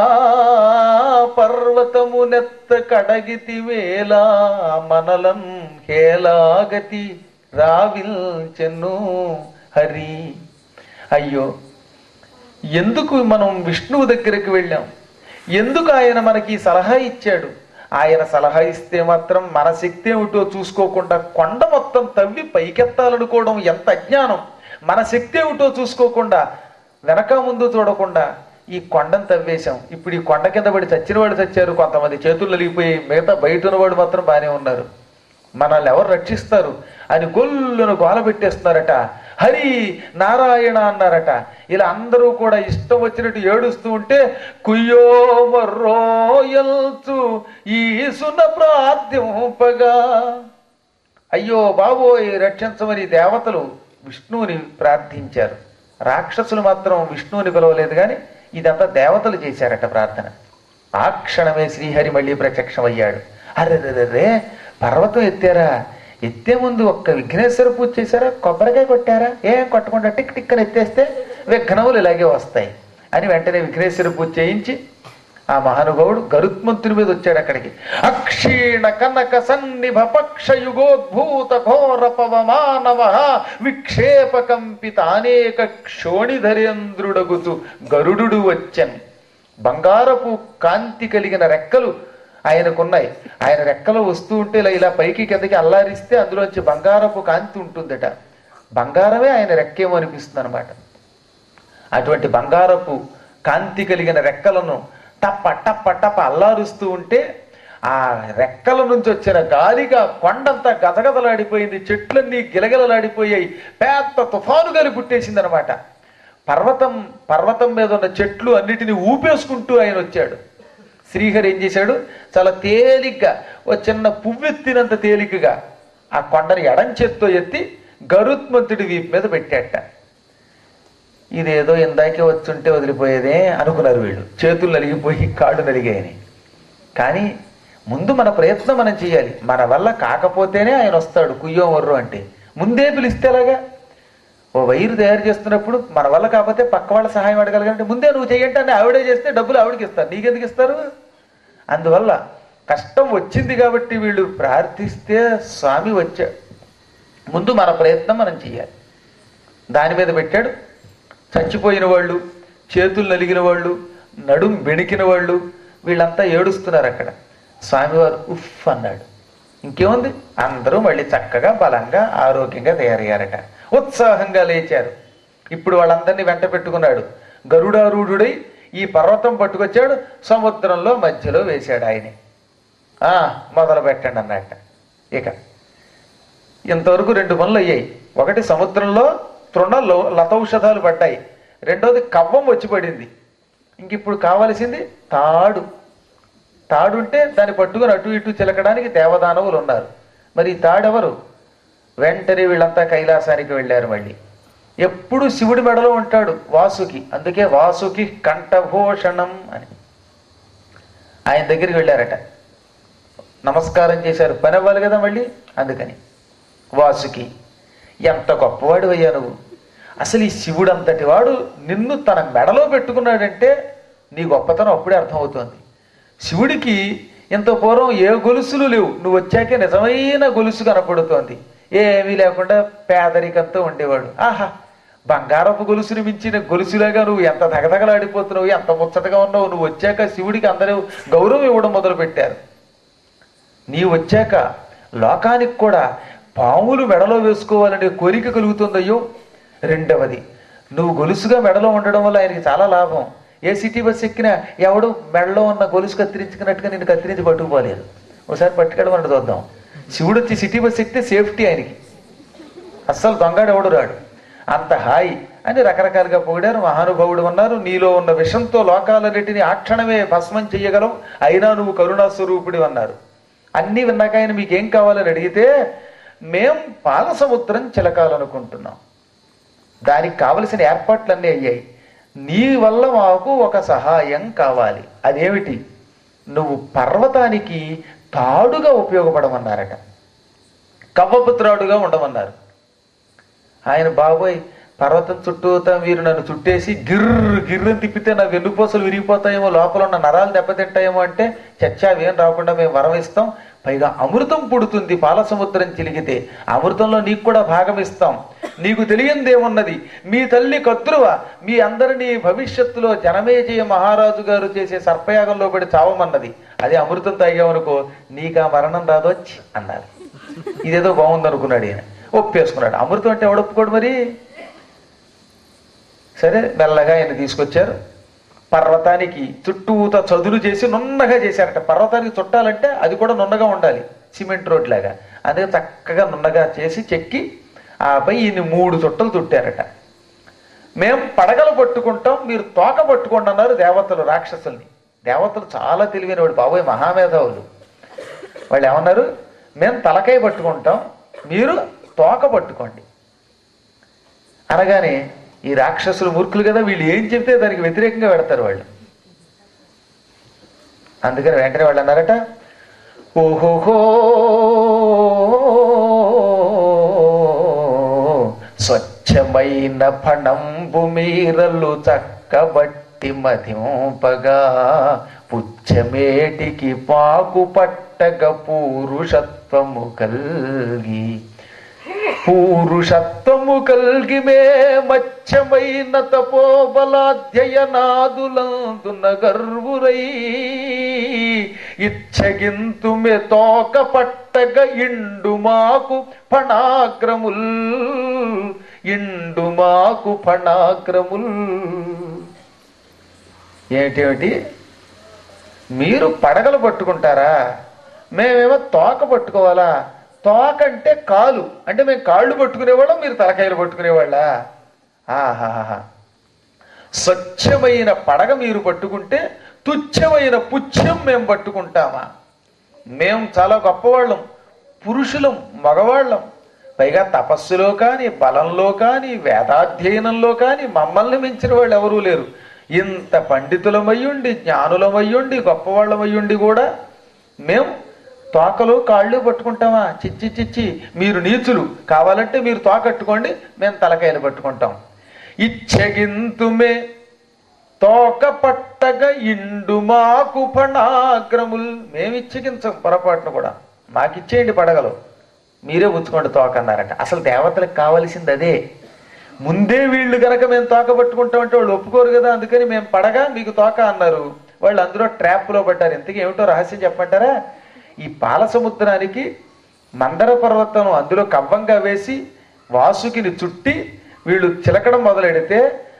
[SPEAKER 2] పర్వతము నెత్త కడగితివేలా మనలం హేలాగతి రావిల్చెను హరి అయ్యో ఎందుకు మనం విష్ణువు దగ్గరికి వెళ్ళాం ఎందుకు ఆయన మనకి ఈ సలహా ఇచ్చాడు ఆయన సలహా ఇస్తే మాత్రం మన శక్తి ఏమిటో చూసుకోకుండా కొండ మొత్తం తవ్వి పైకెత్తాలనుకోవడం ఎంత అజ్ఞానం మన శక్తి ఏమిటో చూసుకోకుండా వెనక ముందు చూడకుండా ఈ కొండను తవ్వేశాం ఇప్పుడు ఈ కొండ కింద పడి చచ్చిన వాడు చచ్చారు కొంతమంది చేతులు నలిగిపోయి మిగతా బయట ఉన్నవాడు మాత్రం బాగానే ఉన్నారు మనల్ని ఎవరు రక్షిస్తారు అని గొల్లును గోల పెట్టేస్తున్నారట హరి నారాయణ అన్నారట ఇలా అందరూ కూడా ఇష్టం వచ్చినట్టు ఏడుస్తూ ఉంటే కుయ్యో మర్రోయల్చు ఈ సున ప్రార్థింపగా అయ్యో బాబోయ్ రక్షించమని దేవతలు విష్ణువుని ప్రార్థించారు రాక్షసులు మాత్రం విష్ణువుని పిలవలేదు కానీ ఇదంతా దేవతలు చేశారట ప్రార్థన ఆ క్షణమే శ్రీహరి మళ్ళీ ప్రత్యక్షమయ్యాడు అరే పర్వతం ఎత్తారా ఎత్తే ముందు ఒక్క విఘ్నేశ్వర పూజ చేశారా కొబ్బరికాయ కొట్టారా ఏం కొట్టకుండా టిక్ టిక్కని ఎత్తేస్తే విఘ్నములు ఇలాగే వస్తాయి అని వెంటనే విఘ్నేశ్వర పూజ చేయించి ఆ మహానుభావుడు గరుత్మంతుని మీద వచ్చాడు అక్కడికి అక్షీణ కనక సన్నిభ పక్షయుగోద్భూత ఘోర పవమానవ విక్షేప కంపిత అనేక క్షోణిధరేంద్రుడగుచు గరుడు వచ్చన్ బంగారపు కాంతి కలిగిన రెక్కలు ఆయనకున్నాయి ఆయన రెక్కలు వస్తూ ఉంటే ఇలా ఇలా పైకి కిందకి అల్లారిస్తే అందులోంచి బంగారపు కాంతి ఉంటుందట బంగారమే ఆయన రెక్కేమో అనిపిస్తుంది అనమాట అటువంటి బంగారపు కాంతి కలిగిన రెక్కలను టప్ప టప్ప టప్ప అల్లారుస్తూ ఉంటే ఆ రెక్కల నుంచి వచ్చిన గాలిగా కొండంతా గతగతలాడిపోయింది చెట్లన్నీ గిలగిలలాడిపోయాయి పెద్ద తుఫాను గాలి పుట్టేసింది అనమాట పర్వతం పర్వతం మీద ఉన్న చెట్లు అన్నిటిని ఊపేసుకుంటూ ఆయన వచ్చాడు శ్రీహరి ఏం చేశాడు చాలా తేలిగ్గా ఓ చిన్న పువ్వెత్తినంత తేలికగా ఆ కొండని ఎడం చేత్తో ఎత్తి గరుత్మంతుడి వీపు మీద పెట్టాట ఇదేదో ఇందాకే వచ్చుంటే వదిలిపోయేదే అనుకున్నారు వీళ్ళు చేతులు నలిగిపోయి కాళ్ళు నలిగాయని కానీ ముందు మన ప్రయత్నం మనం చేయాలి మన వల్ల కాకపోతేనే ఆయన వస్తాడు కుయ్యో మర్రు అంటే ముందే పిలిస్తే ఎలాగా ఓ వైరు తయారు చేస్తున్నప్పుడు మన వల్ల కాకపోతే పక్క వాళ్ళ సహాయం అడగలగంటే ముందే నువ్వు చేయండి అని ఆవిడే చేస్తే డబ్బులు ఆవిడకి ఇస్తారు నీకెందుకు ఇస్తారు అందువల్ల కష్టం వచ్చింది కాబట్టి వీళ్ళు ప్రార్థిస్తే స్వామి వచ్చాడు ముందు మన ప్రయత్నం మనం చేయాలి దాని మీద పెట్టాడు చచ్చిపోయిన వాళ్ళు చేతులు నలిగిన వాళ్ళు నడుం బెణికిన వాళ్ళు వీళ్ళంతా ఏడుస్తున్నారు అక్కడ స్వామివారు ఉఫ్ అన్నాడు ఇంకేముంది అందరూ మళ్ళీ చక్కగా బలంగా ఆరోగ్యంగా తయారయ్యారట ఉత్సాహంగా లేచారు ఇప్పుడు వాళ్ళందరినీ వెంట పెట్టుకున్నాడు గరుడారూఢుడై ఈ పర్వతం పట్టుకొచ్చాడు సముద్రంలో మధ్యలో వేశాడు ఆయనే "ఆ, మొదలు పెట్టండి అన్నట్ట ఇక ఇంతవరకు రెండు పనులు అయ్యాయి ఒకటి సముద్రంలో తృణ లో- లతౌషధాలు పడ్డాయి రెండోది కవ్వం వచ్చి పడింది ఇంక ఇప్పుడు కావలసింది తాడు తాడు ఉంటే దాన్ని పట్టుకొని అటు ఇటు చిలకడానికి దేవదానవులు ఉన్నారు మరి ఈ తాడెవరు వెంటనే వీళ్ళంతా కైలాసానికి వెళ్ళారు మళ్ళీ ఎప్పుడు శివుడి మెడలో ఉంటాడు వాసుకి అందుకే వాసుకి కంఠభూషణం అని ఆయన దగ్గరికి వెళ్ళారట నమస్కారం చేశారు పని అవ్వాలి కదా మళ్ళీ అందుకని వాసుకి ఎంత గొప్పవాడు అయ్యా నువ్వు అసలు ఈ శివుడు అంతటి వాడు నిన్ను తన మెడలో పెట్టుకున్నాడంటే నీ గొప్పతనం అప్పుడే అర్థమవుతోంది శివుడికి ఇంత పూర్వం ఏ గొలుసులు లేవు నువ్వు వచ్చాకే నిజమైన గొలుసు కనపడుతోంది ఏమీ లేకుండా పేదరికంతో ఉండేవాడు ఆహా బంగారపు గొలుసుని మించిన గొలుసులాగా నువ్వు ఎంత దగదగలాడిపోతున్నావు ఎంత ముచ్చటగా ఉన్నావు నువ్వు వచ్చాక శివుడికి అందరూ గౌరవం ఇవ్వడం మొదలు పెట్టారు నీ వచ్చాక లోకానికి కూడా పాములు మెడలో వేసుకోవాలనే కోరిక కలుగుతుందయ్యో రెండవది నువ్వు గొలుసుగా మెడలో ఉండడం వల్ల ఆయనకి చాలా లాభం ఏ సిటీ బస్ ఎక్కినా ఎవడు మెడలో ఉన్న గొలుసు కత్తిరించుకున్నట్టుగా నిన్ను కత్తిరించి పట్టుకుపోలేదు ఒకసారి పట్టుకెళ్ళమని చూద్దాం శివుడు వచ్చి సిటీ బస్ ఎక్కితే సేఫ్టీ ఆయనకి అస్సలు దొంగడు ఎవడు రాడు అంత హాయి అని రకరకాలుగా పొగిడారు మహానుభావుడు ఉన్నారు నీలో ఉన్న విషంతో లోకాలన్నిటిని ఆ క్షణమే భస్మం చెయ్యగలం అయినా నువ్వు కరుణా స్వరూపుడి అన్నారు అన్నీ విన్నాక ఆయన మీకేం కావాలని అడిగితే మేం పాల సముద్రం చిలకాలనుకుంటున్నాం దానికి కావలసిన ఏర్పాట్లన్నీ అయ్యాయి నీ వల్ల మాకు ఒక సహాయం కావాలి అదేమిటి నువ్వు పర్వతానికి తాడుగా ఉపయోగపడమన్నారట కవ్వపుత్రాడుగా ఉండమన్నారు ఆయన బాబోయ్ పర్వతం చుట్టూతా మీరు నన్ను చుట్టేసి గిర్రు గిర్రని తిప్పితే నా వెన్నుపూసలు విరిగిపోతాయేమో లోపల ఉన్న నరాలు దెబ్బతింటాయేమో అంటే చచ్చా అవేం రాకుండా మేము వరం ఇస్తాం పైగా అమృతం పుడుతుంది పాల సముద్రం చిలిగితే అమృతంలో నీకు కూడా భాగం ఇస్తాం నీకు తెలియందేమున్నది మీ తల్లి కద్రువ మీ అందరినీ భవిష్యత్తులో జనమేజయ మహారాజు గారు చేసే సర్పయాగంలో పడి చావమన్నది అదే అమృతం తాగామనుకో నీకు ఆ మరణం రాదొచ్చి అన్నారు ఇదేదో బాగుంది అనుకున్నాడు ఈయన ఒప్పేసుకున్నాడు అమృతం అంటే ఎవడు ఒప్పుకోడు మరి సరే మెల్లగా ఆయన తీసుకొచ్చారు పర్వతానికి చుట్టూత చదులు చేసి నున్నగా చేశారట పర్వతానికి చుట్టాలంటే అది కూడా నున్నగా ఉండాలి సిమెంట్ రోడ్ లాగా అదే చక్కగా నున్నగా చేసి చెక్కి ఆపై ఈయన మూడు చుట్టలు చుట్టారట మేం పడగలు పట్టుకుంటాం మీరు తోక పట్టుకోండి అన్నారు దేవతలు రాక్షసుల్ని దేవతలు చాలా తెలివైన వాడు బాబోయ్ మహామేధావులు వాళ్ళు ఏమన్నారు మేము తలకాయ పట్టుకుంటాం మీరు తోక పట్టుకోండి అనగానే ఈ రాక్షసులు మూర్ఖులు కదా వీళ్ళు ఏం చెప్తే దానికి వ్యతిరేకంగా పెడతారు వాళ్ళు అందుకని వెంటనే వాళ్ళు అన్నారట ఓహోహో స్వచ్ఛమైన ఫణంబు మీరలు చక్కబట్టి మధింపగా పుచ్చమేటికి పాకు పట్టగ పూరుషత్వము కల్గి పూరుషత్వము కల్గి మే మచ్చమైన తపోబలాధ్యయనాదులందున గర్వురై ఇచ్చగింతు మే తోక పట్టగ ఇండు మాకు ఫణాగ్రముల్ ఇండు మాకు ఫణాగ్రముల్ ఏమిటేమిటి మీరు పడగలు పట్టుకుంటారా మేమేమో తోక పట్టుకోవాలా తోక అంటే కాలు అంటే మేము కాళ్ళు పట్టుకునేవాళ్ళం మీరు తలకాయలు పట్టుకునేవాళ్ళ ఆహాహా స్వచ్ఛమైన పడగ మీరు పట్టుకుంటే తుచ్చమైన పుచ్చం మేము పట్టుకుంటామా మేము చాలా గొప్పవాళ్ళం పురుషులం మగవాళ్ళం పైగా తపస్సులో కానీ బలంలో కానీ వేదాధ్యయనంలో కానీ మమ్మల్ని మించిన వాళ్ళు ఎవరూ లేరు ఇంత పండితులమయ్యుండి జ్ఞానులమయ్యుండి గొప్పవాళ్ళమయ్యుండి కూడా మేము తోకలు కాళ్ళు పట్టుకుంటామా చిచ్చి చిచ్చి మీరు నీచులు కావాలంటే మీరు తోకట్టుకోండి మేము తలకాయలు పట్టుకుంటాం ఇచ్చగింతుమే తోక పట్టగ ఇండు మాకు పణాగ్రముల్ మేము ఇచ్చగించం పొరపాటును కూడా మాకిచ్చేయండి పడగలు మీరే ఉంచుకోండి తోక అన్నారట అసలు దేవతలకు కావలసింది అదే ముందే వీళ్ళు గనక మేము తోక పట్టుకుంటామంటే వాళ్ళు ఒప్పుకోరు కదా అందుకని మేము పడగా మీకు తోక అన్నారు వాళ్ళు అందులో ట్రాప్లో పడ్డారు ఇంతకీ ఏమిటో రహస్యం చెప్పమంటారా ఈ పాల సముద్రానికి మందర పర్వతం అందులో కవ్వంగా వేసి వాసుకిని చుట్టి వీళ్ళు చిలకడం మొదలెడితే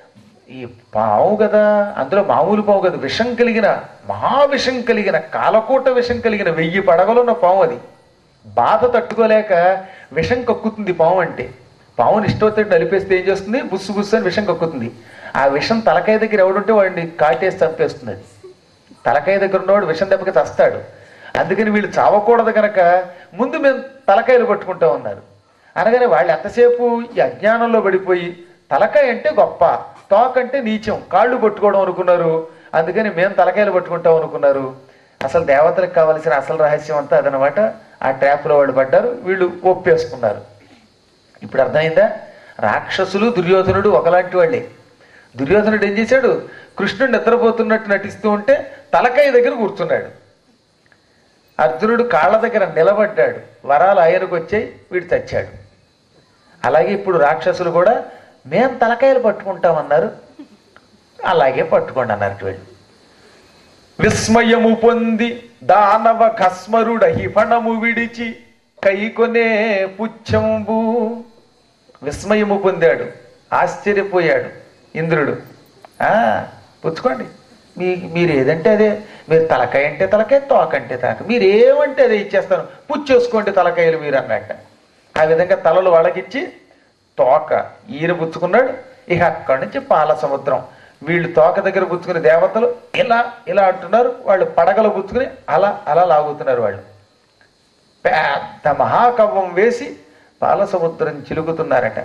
[SPEAKER 2] ఈ పావు కదా అందులో మామూలు పావు కదా విషం కలిగిన మహావిషం కలిగిన కాలకూట విషం కలిగిన వెయ్యి పడగలున్న పాము అది బాధ తట్టుకోలేక విషం కక్కుతుంది పాము అంటే పావుని ఇష్టవత్తడి నలిపేస్తే ఏం చేస్తుంది బుస్సు బుస్సు అని విషం కక్కుతుంది ఆ విషం తలకాయ దగ్గర ఎవడుంటే వాడిని కాటేసి చంపేస్తుంది అది తలకాయ దగ్గర ఉన్నవాడు విషం దెబ్బకి చస్తాడు అందుకని వీళ్ళు చావకూడదు కనుక ముందు మేము తలకాయలు పట్టుకుంటా ఉన్నారు అనగానే వాళ్ళు ఎంతసేపు ఈ అజ్ఞానంలో పడిపోయి తలకాయ అంటే గొప్ప తోక అంటే నీచం కాళ్ళు పట్టుకోవడం అనుకున్నారు అందుకని మేము తలకాయలు పట్టుకుంటాం అనుకున్నారు అసలు దేవతలకు కావలసిన అసలు రహస్యం అంతా అదనమాట ఆ ట్రాప్లో వాళ్ళు పడ్డారు వీళ్ళు ఒప్పేసుకున్నారు ఇప్పుడు అర్థమైందా రాక్షసులు దుర్యోధనుడు ఒకలాంటి వాళ్ళే దుర్యోధనుడు ఏం చేశాడు కృష్ణుడు నిద్రపోతున్నట్టు నటిస్తూ ఉంటే తలకాయ దగ్గర కూర్చున్నాడు అర్జునుడు కాళ్ళ దగ్గర నిలబడ్డాడు వరాలు ఆయనకు వచ్చాయి వీడు చచ్చాడు అలాగే ఇప్పుడు రాక్షసులు కూడా మేం తలకాయలు పట్టుకుంటామన్నారు అలాగే పట్టుకోండి అన్నారు వీళ్ళు విస్మయము పొంది దానవ కస్మరుడహిఫణము విడిచి కైకొనే పుచ్చంబు విస్మయము పొందాడు ఆశ్చర్యపోయాడు ఇంద్రుడు ఆ పుచ్చుకోండి మీ మీరు ఏదంటే అదే మీరు తలకాయ అంటే తలకాయ తోకంటే తలకాయ మీరు ఏమంటే అదే ఇచ్చేస్తాను పుచ్చేసుకోండి తలకాయలు మీరు అన్నట్ట ఆ విధంగా తలలు వాళ్ళకిచ్చి తోక ఈయన పుచ్చుకున్నాడు ఇక అక్కడి నుంచి పాల సముద్రం వీళ్ళు తోక దగ్గర పుచ్చుకునే దేవతలు ఇలా ఇలా అంటున్నారు వాళ్ళు పడగలు పుచ్చుకుని అలా అలా లాగుతున్నారు వాళ్ళు పెద్ద మహాకవ్వం వేసి పాల సముద్రం చిలుకుతున్నారట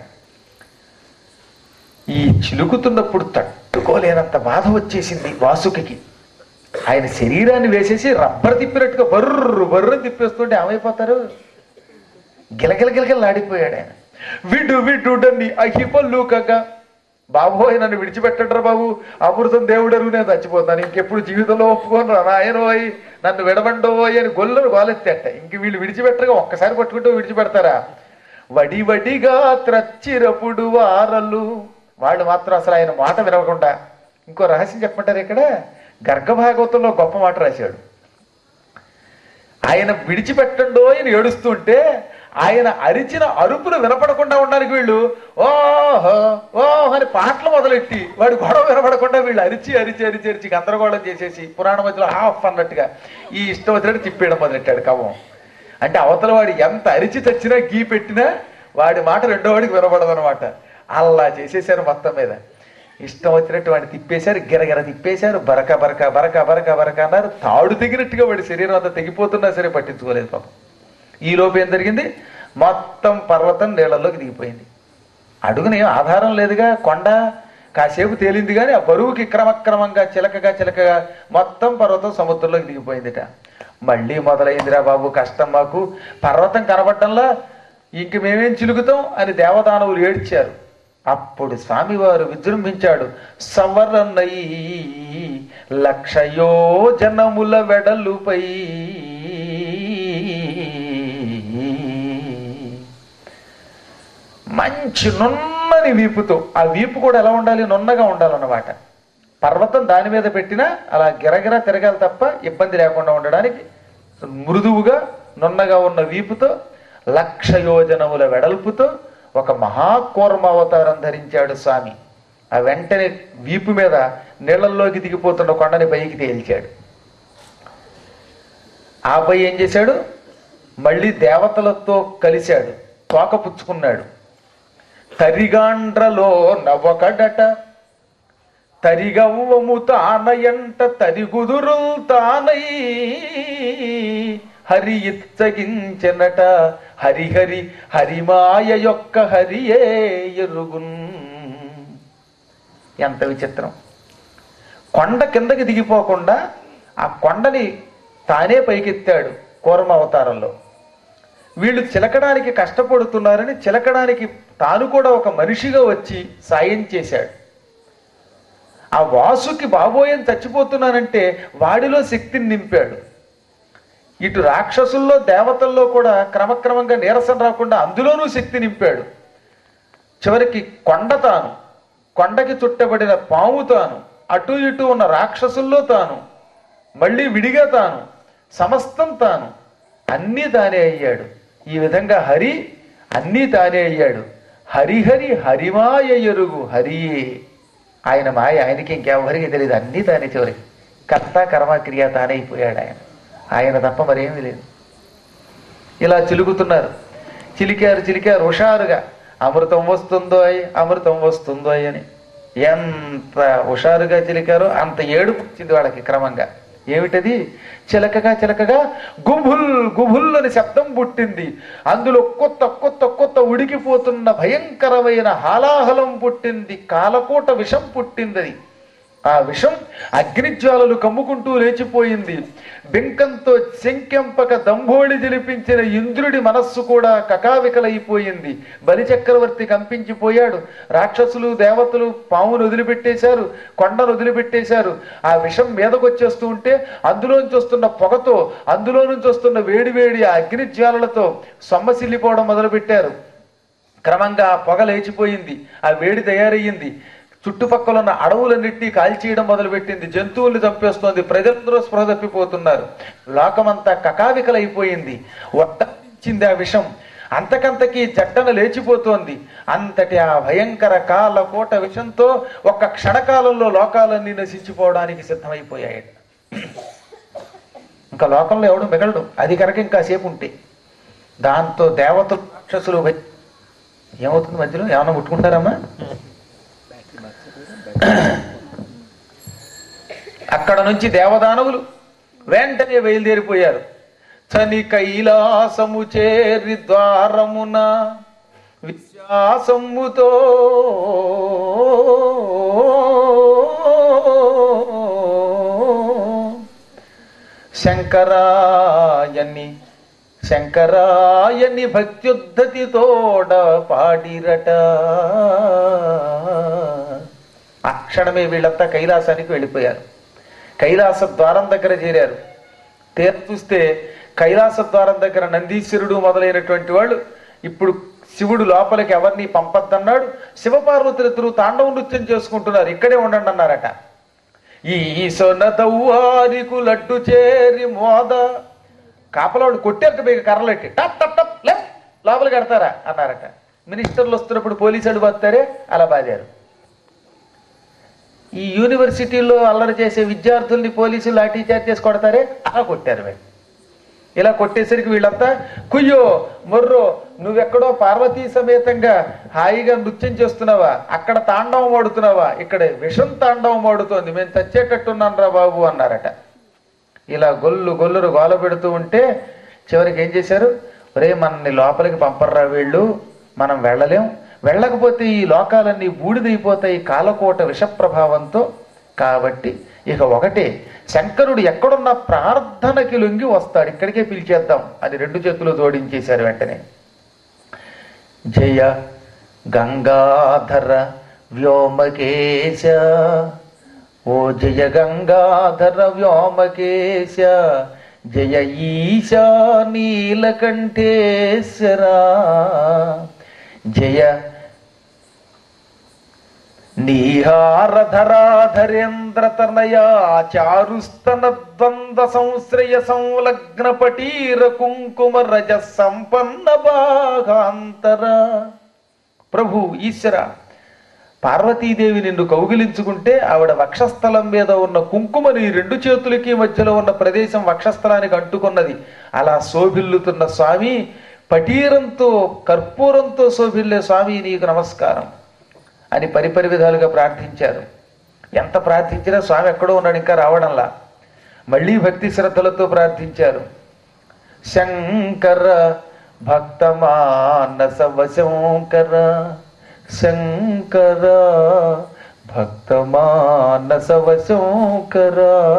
[SPEAKER 2] ఈ చిలుకుతున్నప్పుడు తట్టుకోలేనంత బాధ వచ్చేసింది వాసుకి ఆయన శరీరాన్ని వేసేసి రబ్బర్ తిప్పినట్టుగా బర్రు బర్రు తిప్పేస్తుంటే ఏమైపోతారు గిలగిల గిలగిలాడిపోయాడు ఆయన విడు విడుడని అహిపల్లుకగా బాబోయ్ నన్ను విడిచిపెట్టడరా బాబు అమృతం దేవుడరు నేను చచ్చిపోతాను ఇంకెప్పుడు జీవితంలో ఒప్పుకోను నాయనోయ్ నన్ను విడవండోయ్ అని గొల్లను గోలెత్తేట ఇంక వీళ్ళు విడిచిపెట్టరుగా ఒక్కసారి పట్టుకుంటూ విడిచిపెడతారా వడి వడిగా త్రచ్చిరపుడు వారలు వాళ్ళు మాత్రం అసలు ఆయన మాట వినకుండా ఇంకో రహస్యం చెప్పమంటారు ఇక్కడ గర్గభాగవతంలో గొప్ప మాట రాశాడు ఆయన విడిచిపెట్టండో అని ఏడుస్తుంటే ఆయన అరిచిన అరుపులు వినపడకుండా ఉండడానికి వీళ్ళు ఓహో ఓహో అని పాటలు మొదలెట్టి వాడి గొడవ వినపడకుండా వీళ్ళు అరిచి అరిచి అరిచి అరిచి గందరగోళం చేసేసి పురాణ మధ్యలో హాఫ్ అన్నట్టుగా ఈ ఇష్టం వచ్చినట్టు తిప్పేయడం మొదలెట్టాడు కవం అంటే అవతల వాడు ఎంత అరిచి చచ్చినా గీ పెట్టినా వాడి మాట రెండో వాడికి వినపడదనమాట అలా చేసేసారు మొత్తం మీద ఇష్టం వచ్చినట్టు వాడిని తిప్పేశారు గిరగిర తిప్పేశారు బరక బరక బరక బరక బరక అన్నారు తాడు తెగినట్టుగా వాడి శరీరం అంతా తెగిపోతున్నా సరే పట్టించుకోలేదు పాపం ఈ లోపు ఏం జరిగింది మొత్తం పర్వతం నీళ్ళల్లోకి దిగిపోయింది అడుగున ఏం ఆధారం లేదుగా కొండ కాసేపు తేలింది కానీ ఆ బరువుకి క్రమక్రమంగా చిలకగా చిలకగా మొత్తం పర్వతం సముద్రంలోకి దిగిపోయిందిట మళ్ళీ మొదలైందిరా బాబు కష్టం మాకు పర్వతం కనబడటంలా ఇంక మేమేం చిలుకుతాం అని దేవదానవులు ఏడ్చారు అప్పుడు స్వామివారు విజృంభించాడు సవరన్నై లక్షయో జనముల వెడలుపై మంచి నున్నని వీపుతో ఆ వీపు కూడా ఎలా ఉండాలి నున్నగా ఉండాలన్నమాట పర్వతం దాని మీద పెట్టినా అలా గిరగిర తిరగాలి తప్ప ఇబ్బంది లేకుండా ఉండడానికి మృదువుగా నున్నగా ఉన్న వీపుతో లక్ష యోజనముల వెడల్పుతో ఒక మహాకూర్మ అవతారం ధరించాడు స్వామి ఆ వెంటనే వీపు మీద నీళ్ళల్లోకి దిగిపోతున్న కొండని పైకి తేల్చాడు ఆపై ఏం చేశాడు మళ్ళీ దేవతలతో కలిశాడు తోక పుచ్చుకున్నాడు తరిగాండ్రలో నవ్వకడట తరిగవ్వము తానయంట తరిగుదురుల్ తానై హరి ఇచ్చగించెనట హరిహరి హరిమాయ యొక్క హరియే ఎరుగున్ ఎంత విచిత్రం కొండ కిందకి దిగిపోకుండా ఆ కొండని తానే పైకెత్తాడు కూర్మ అవతారంలో వీళ్ళు చిలకడానికి కష్టపడుతున్నారని చిలకడానికి తాను కూడా ఒక మనిషిగా వచ్చి సాయం చేశాడు ఆ వాసుకి బాబోయని చచ్చిపోతున్నానంటే వాడిలో శక్తిని నింపాడు ఇటు రాక్షసుల్లో దేవతల్లో కూడా క్రమక్రమంగా నీరసం రాకుండా అందులోనూ శక్తి నింపాడు చివరికి కొండ తాను కొండకి చుట్టబడిన పాము తాను అటు ఇటు ఉన్న రాక్షసుల్లో తాను మళ్ళీ విడిగా తాను సమస్తం తాను అన్నీ తానే అయ్యాడు ఈ విధంగా హరి అన్నీ తానే అయ్యాడు హరిహరి హరిమాయ ఎరుగు హరియే ఆయన మాయ ఆయనకి ఇంకెవరికి తెలియదు అన్నీ తానే చివరికి కర్త కర్మక్రియ తానే అయిపోయాడు ఆయన ఆయన తప్ప మరేమీ లేదు ఇలా చిలుకుతున్నారు చిలికారు చిలికారు హుషారుగా అమృతం వస్తుందో అయ్ అమృతం వస్తుందో అయ్ అని ఎంత హుషారుగా చిలికారో అంత ఏడుపు వచ్చింది వాళ్ళకి క్రమంగా ఏమిటది చిలకగా చిలకగా గుబుల్ గుబుల్ అని శబ్దం పుట్టింది అందులో కొత్త కొత్త కొత్త ఉడికిపోతున్న భయంకరమైన హాలాహలం పుట్టింది కాలకోట విషం పుట్టింది అది ఆ విషం అగ్నిజ్వాలలు కమ్ముకుంటూ లేచిపోయింది బింకంతో శంకెంపక దంభోళి జలిపించిన ఇంద్రుడి మనస్సు కూడా కకావికలైపోయింది బలిచక్రవర్తి కంపించిపోయాడు రాక్షసులు దేవతలు పామును వదిలిపెట్టేశారు కొండను వదిలిపెట్టేశారు ఆ విషం మీదకొచ్చేస్తూ ఉంటే అందులోంచి వస్తున్న పొగతో అందులో నుంచి వస్తున్న వేడివేడి ఆ అగ్నిజ్వాలలతో సొమ్మసిల్లిపోవడం మొదలుపెట్టారు క్రమంగా ఆ పొగ లేచిపోయింది ఆ వేడి తయారయ్యింది చుట్టుపక్కల ఉన్న అడవులన్నింటినీ కాల్చేయడం మొదలుపెట్టింది జంతువుల్ని చంపేస్తోంది ప్రజలందరూ స్పృహ తప్పిపోతున్నారు లోకమంతా కకావికలైపోయింది ఒట్టించింది ఆ విషం అంతకంతకి జట్టన లేచిపోతోంది అంతటి ఆ భయంకర కాల కోట విషంతో ఒక్క క్షణకాలంలో లోకాలన్నీ నశించిపోవడానికి సిద్ధమైపోయాయి ఇంకా లోకంలో ఎవడు మిగలడు అది కనుక ఇంకాసేపు ఉంటే దాంతో దేవతలు రాక్షసులు వచ్చి- ఏమవుతుంది మధ్యలో ఏమన్నా ముట్టుకుంటారమ్మా అక్కడ నుంచి దేవదానవులు వెంటనే బయలుదేరిపోయారు చని కైలాసము చేరి ద్వారమున విశ్వాసముతో శంకరాయని శంకరాయని భక్త్యుద్ధతి తోడ పాడిరట ఆ క్షణమే వీళ్ళంతా కైలాసానికి వెళ్ళిపోయారు కైలాస ద్వారం దగ్గర చేరారు తీర చూస్తే కైలాస ద్వారం దగ్గర నందీశ్వరుడు మొదలైనటువంటి వాళ్ళు ఇప్పుడు శివుడు లోపలికి ఎవరిని పంపద్దన్నాడు శివపార్వతులిద్దరూ తాండవ నృత్యం చేసుకుంటున్నారు ఇక్కడే ఉండండి అన్నారట ఈ సొనదవ్వారికు లడ్డు చేరి మోద కాపలాడు కొట్టారు మీకు కర్రలెట్టి టప్ టప్ టప్ లే లోపల కడతారా అన్నారట మినిస్టర్లు వస్తున్నప్పుడు పోలీసులు బతారే అలా బాధారు ఈ యూనివర్సిటీలో అల్లరి చేసే విద్యార్థుల్ని పోలీసులు లాఠీ చార్జ్ చేసి కొడతారే అలా కొట్టారు వీళ్ళు ఇలా కొట్టేసరికి వీళ్ళంతా కుయ్యో మొర్రో నువ్వెక్కడో పార్వతీ సమేతంగా హాయిగా నృత్యం చేస్తున్నావా అక్కడ తాండవం ఆడుతున్నావా ఇక్కడ విషం తాండవం ఆడుతోంది మేము చచ్చేటట్టున్నాను రా బాబు అన్నారట ఇలా గొల్లు గొల్లురు గోల పెడుతూ ఉంటే చివరికి ఏం చేశారు ఒరే మనల్ని లోపలికి పంపర్రా వీళ్ళు మనం వెళ్ళలేం వెళ్ళకపోతే ఈ లోకాలన్నీ బూడిదైపోతాయి కాలకోట విషప్రభావంతో కాబట్టి ఇక ఒకటే శంకరుడు ఎక్కడున్న ప్రార్థనకి లొంగి వస్తాడు ఇక్కడికే పిలిచేద్దాం అని రెండు చేతులు జోడించేశారు వెంటనే జయ గంగాధర వ్యోమకేశ ఓ జయ గంగాధర వ్యోమకేశ జయ ఈశా నీలకంఠేశ్వరా జయ నీహారధరాధరేంద్ర తనయా చారుస్తన ద్వంద్వ సంశ్రయ సంలగ్న పటీర కుంకుమ రజ సంపన్న భాగాంతర ప్రభు ఈశ్వర పార్వతీదేవి నిన్ను కౌగిలించుకుంటే ఆవిడ వక్షస్థలం మీద ఉన్న కుంకుమని రెండు చేతులకి మధ్యలో ఉన్న ప్రదేశం వక్షస్థలానికి అంటుకున్నది అలా శోభిల్లుతున్న స్వామి పటీరంతో కర్పూరంతో శోభిల్లే స్వామి నీకు నమస్కారం అని పరిపరి విధాలుగా ప్రార్థించారు ఎంత ప్రార్థించినా స్వామి ఎక్కడో ఉన్నాడు ఇంకా రావడంలా మళ్ళీ భక్తి శ్రద్ధలతో ప్రార్థించారు శంకర భక్తమానసవ శంకర శంకర భక్తమానసవ శంకర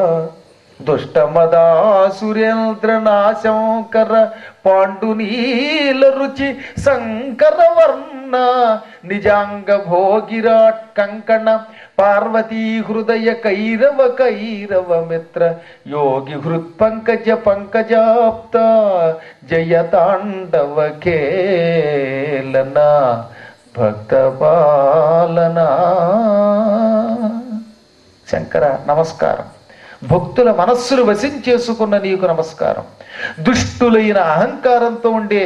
[SPEAKER 2] దుష్టమదాసురేంద్ర నాశంకర పాండునీల రుచి శంకర వర్ణ నిజాంగ భోగిరాట్ కంకణ పార్వతీ హృదయ కైరవ కైరవ మిత్ర యోగి హృత్ పంకజ పంకజాప్త జయ తాండవ కేలన భక్త పాలనా శంకర నమస్కారం భక్తుల మనస్సులు వశించేసుకున్న నీకు నమస్కారం దుష్టులైన అహంకారంతో ఉండే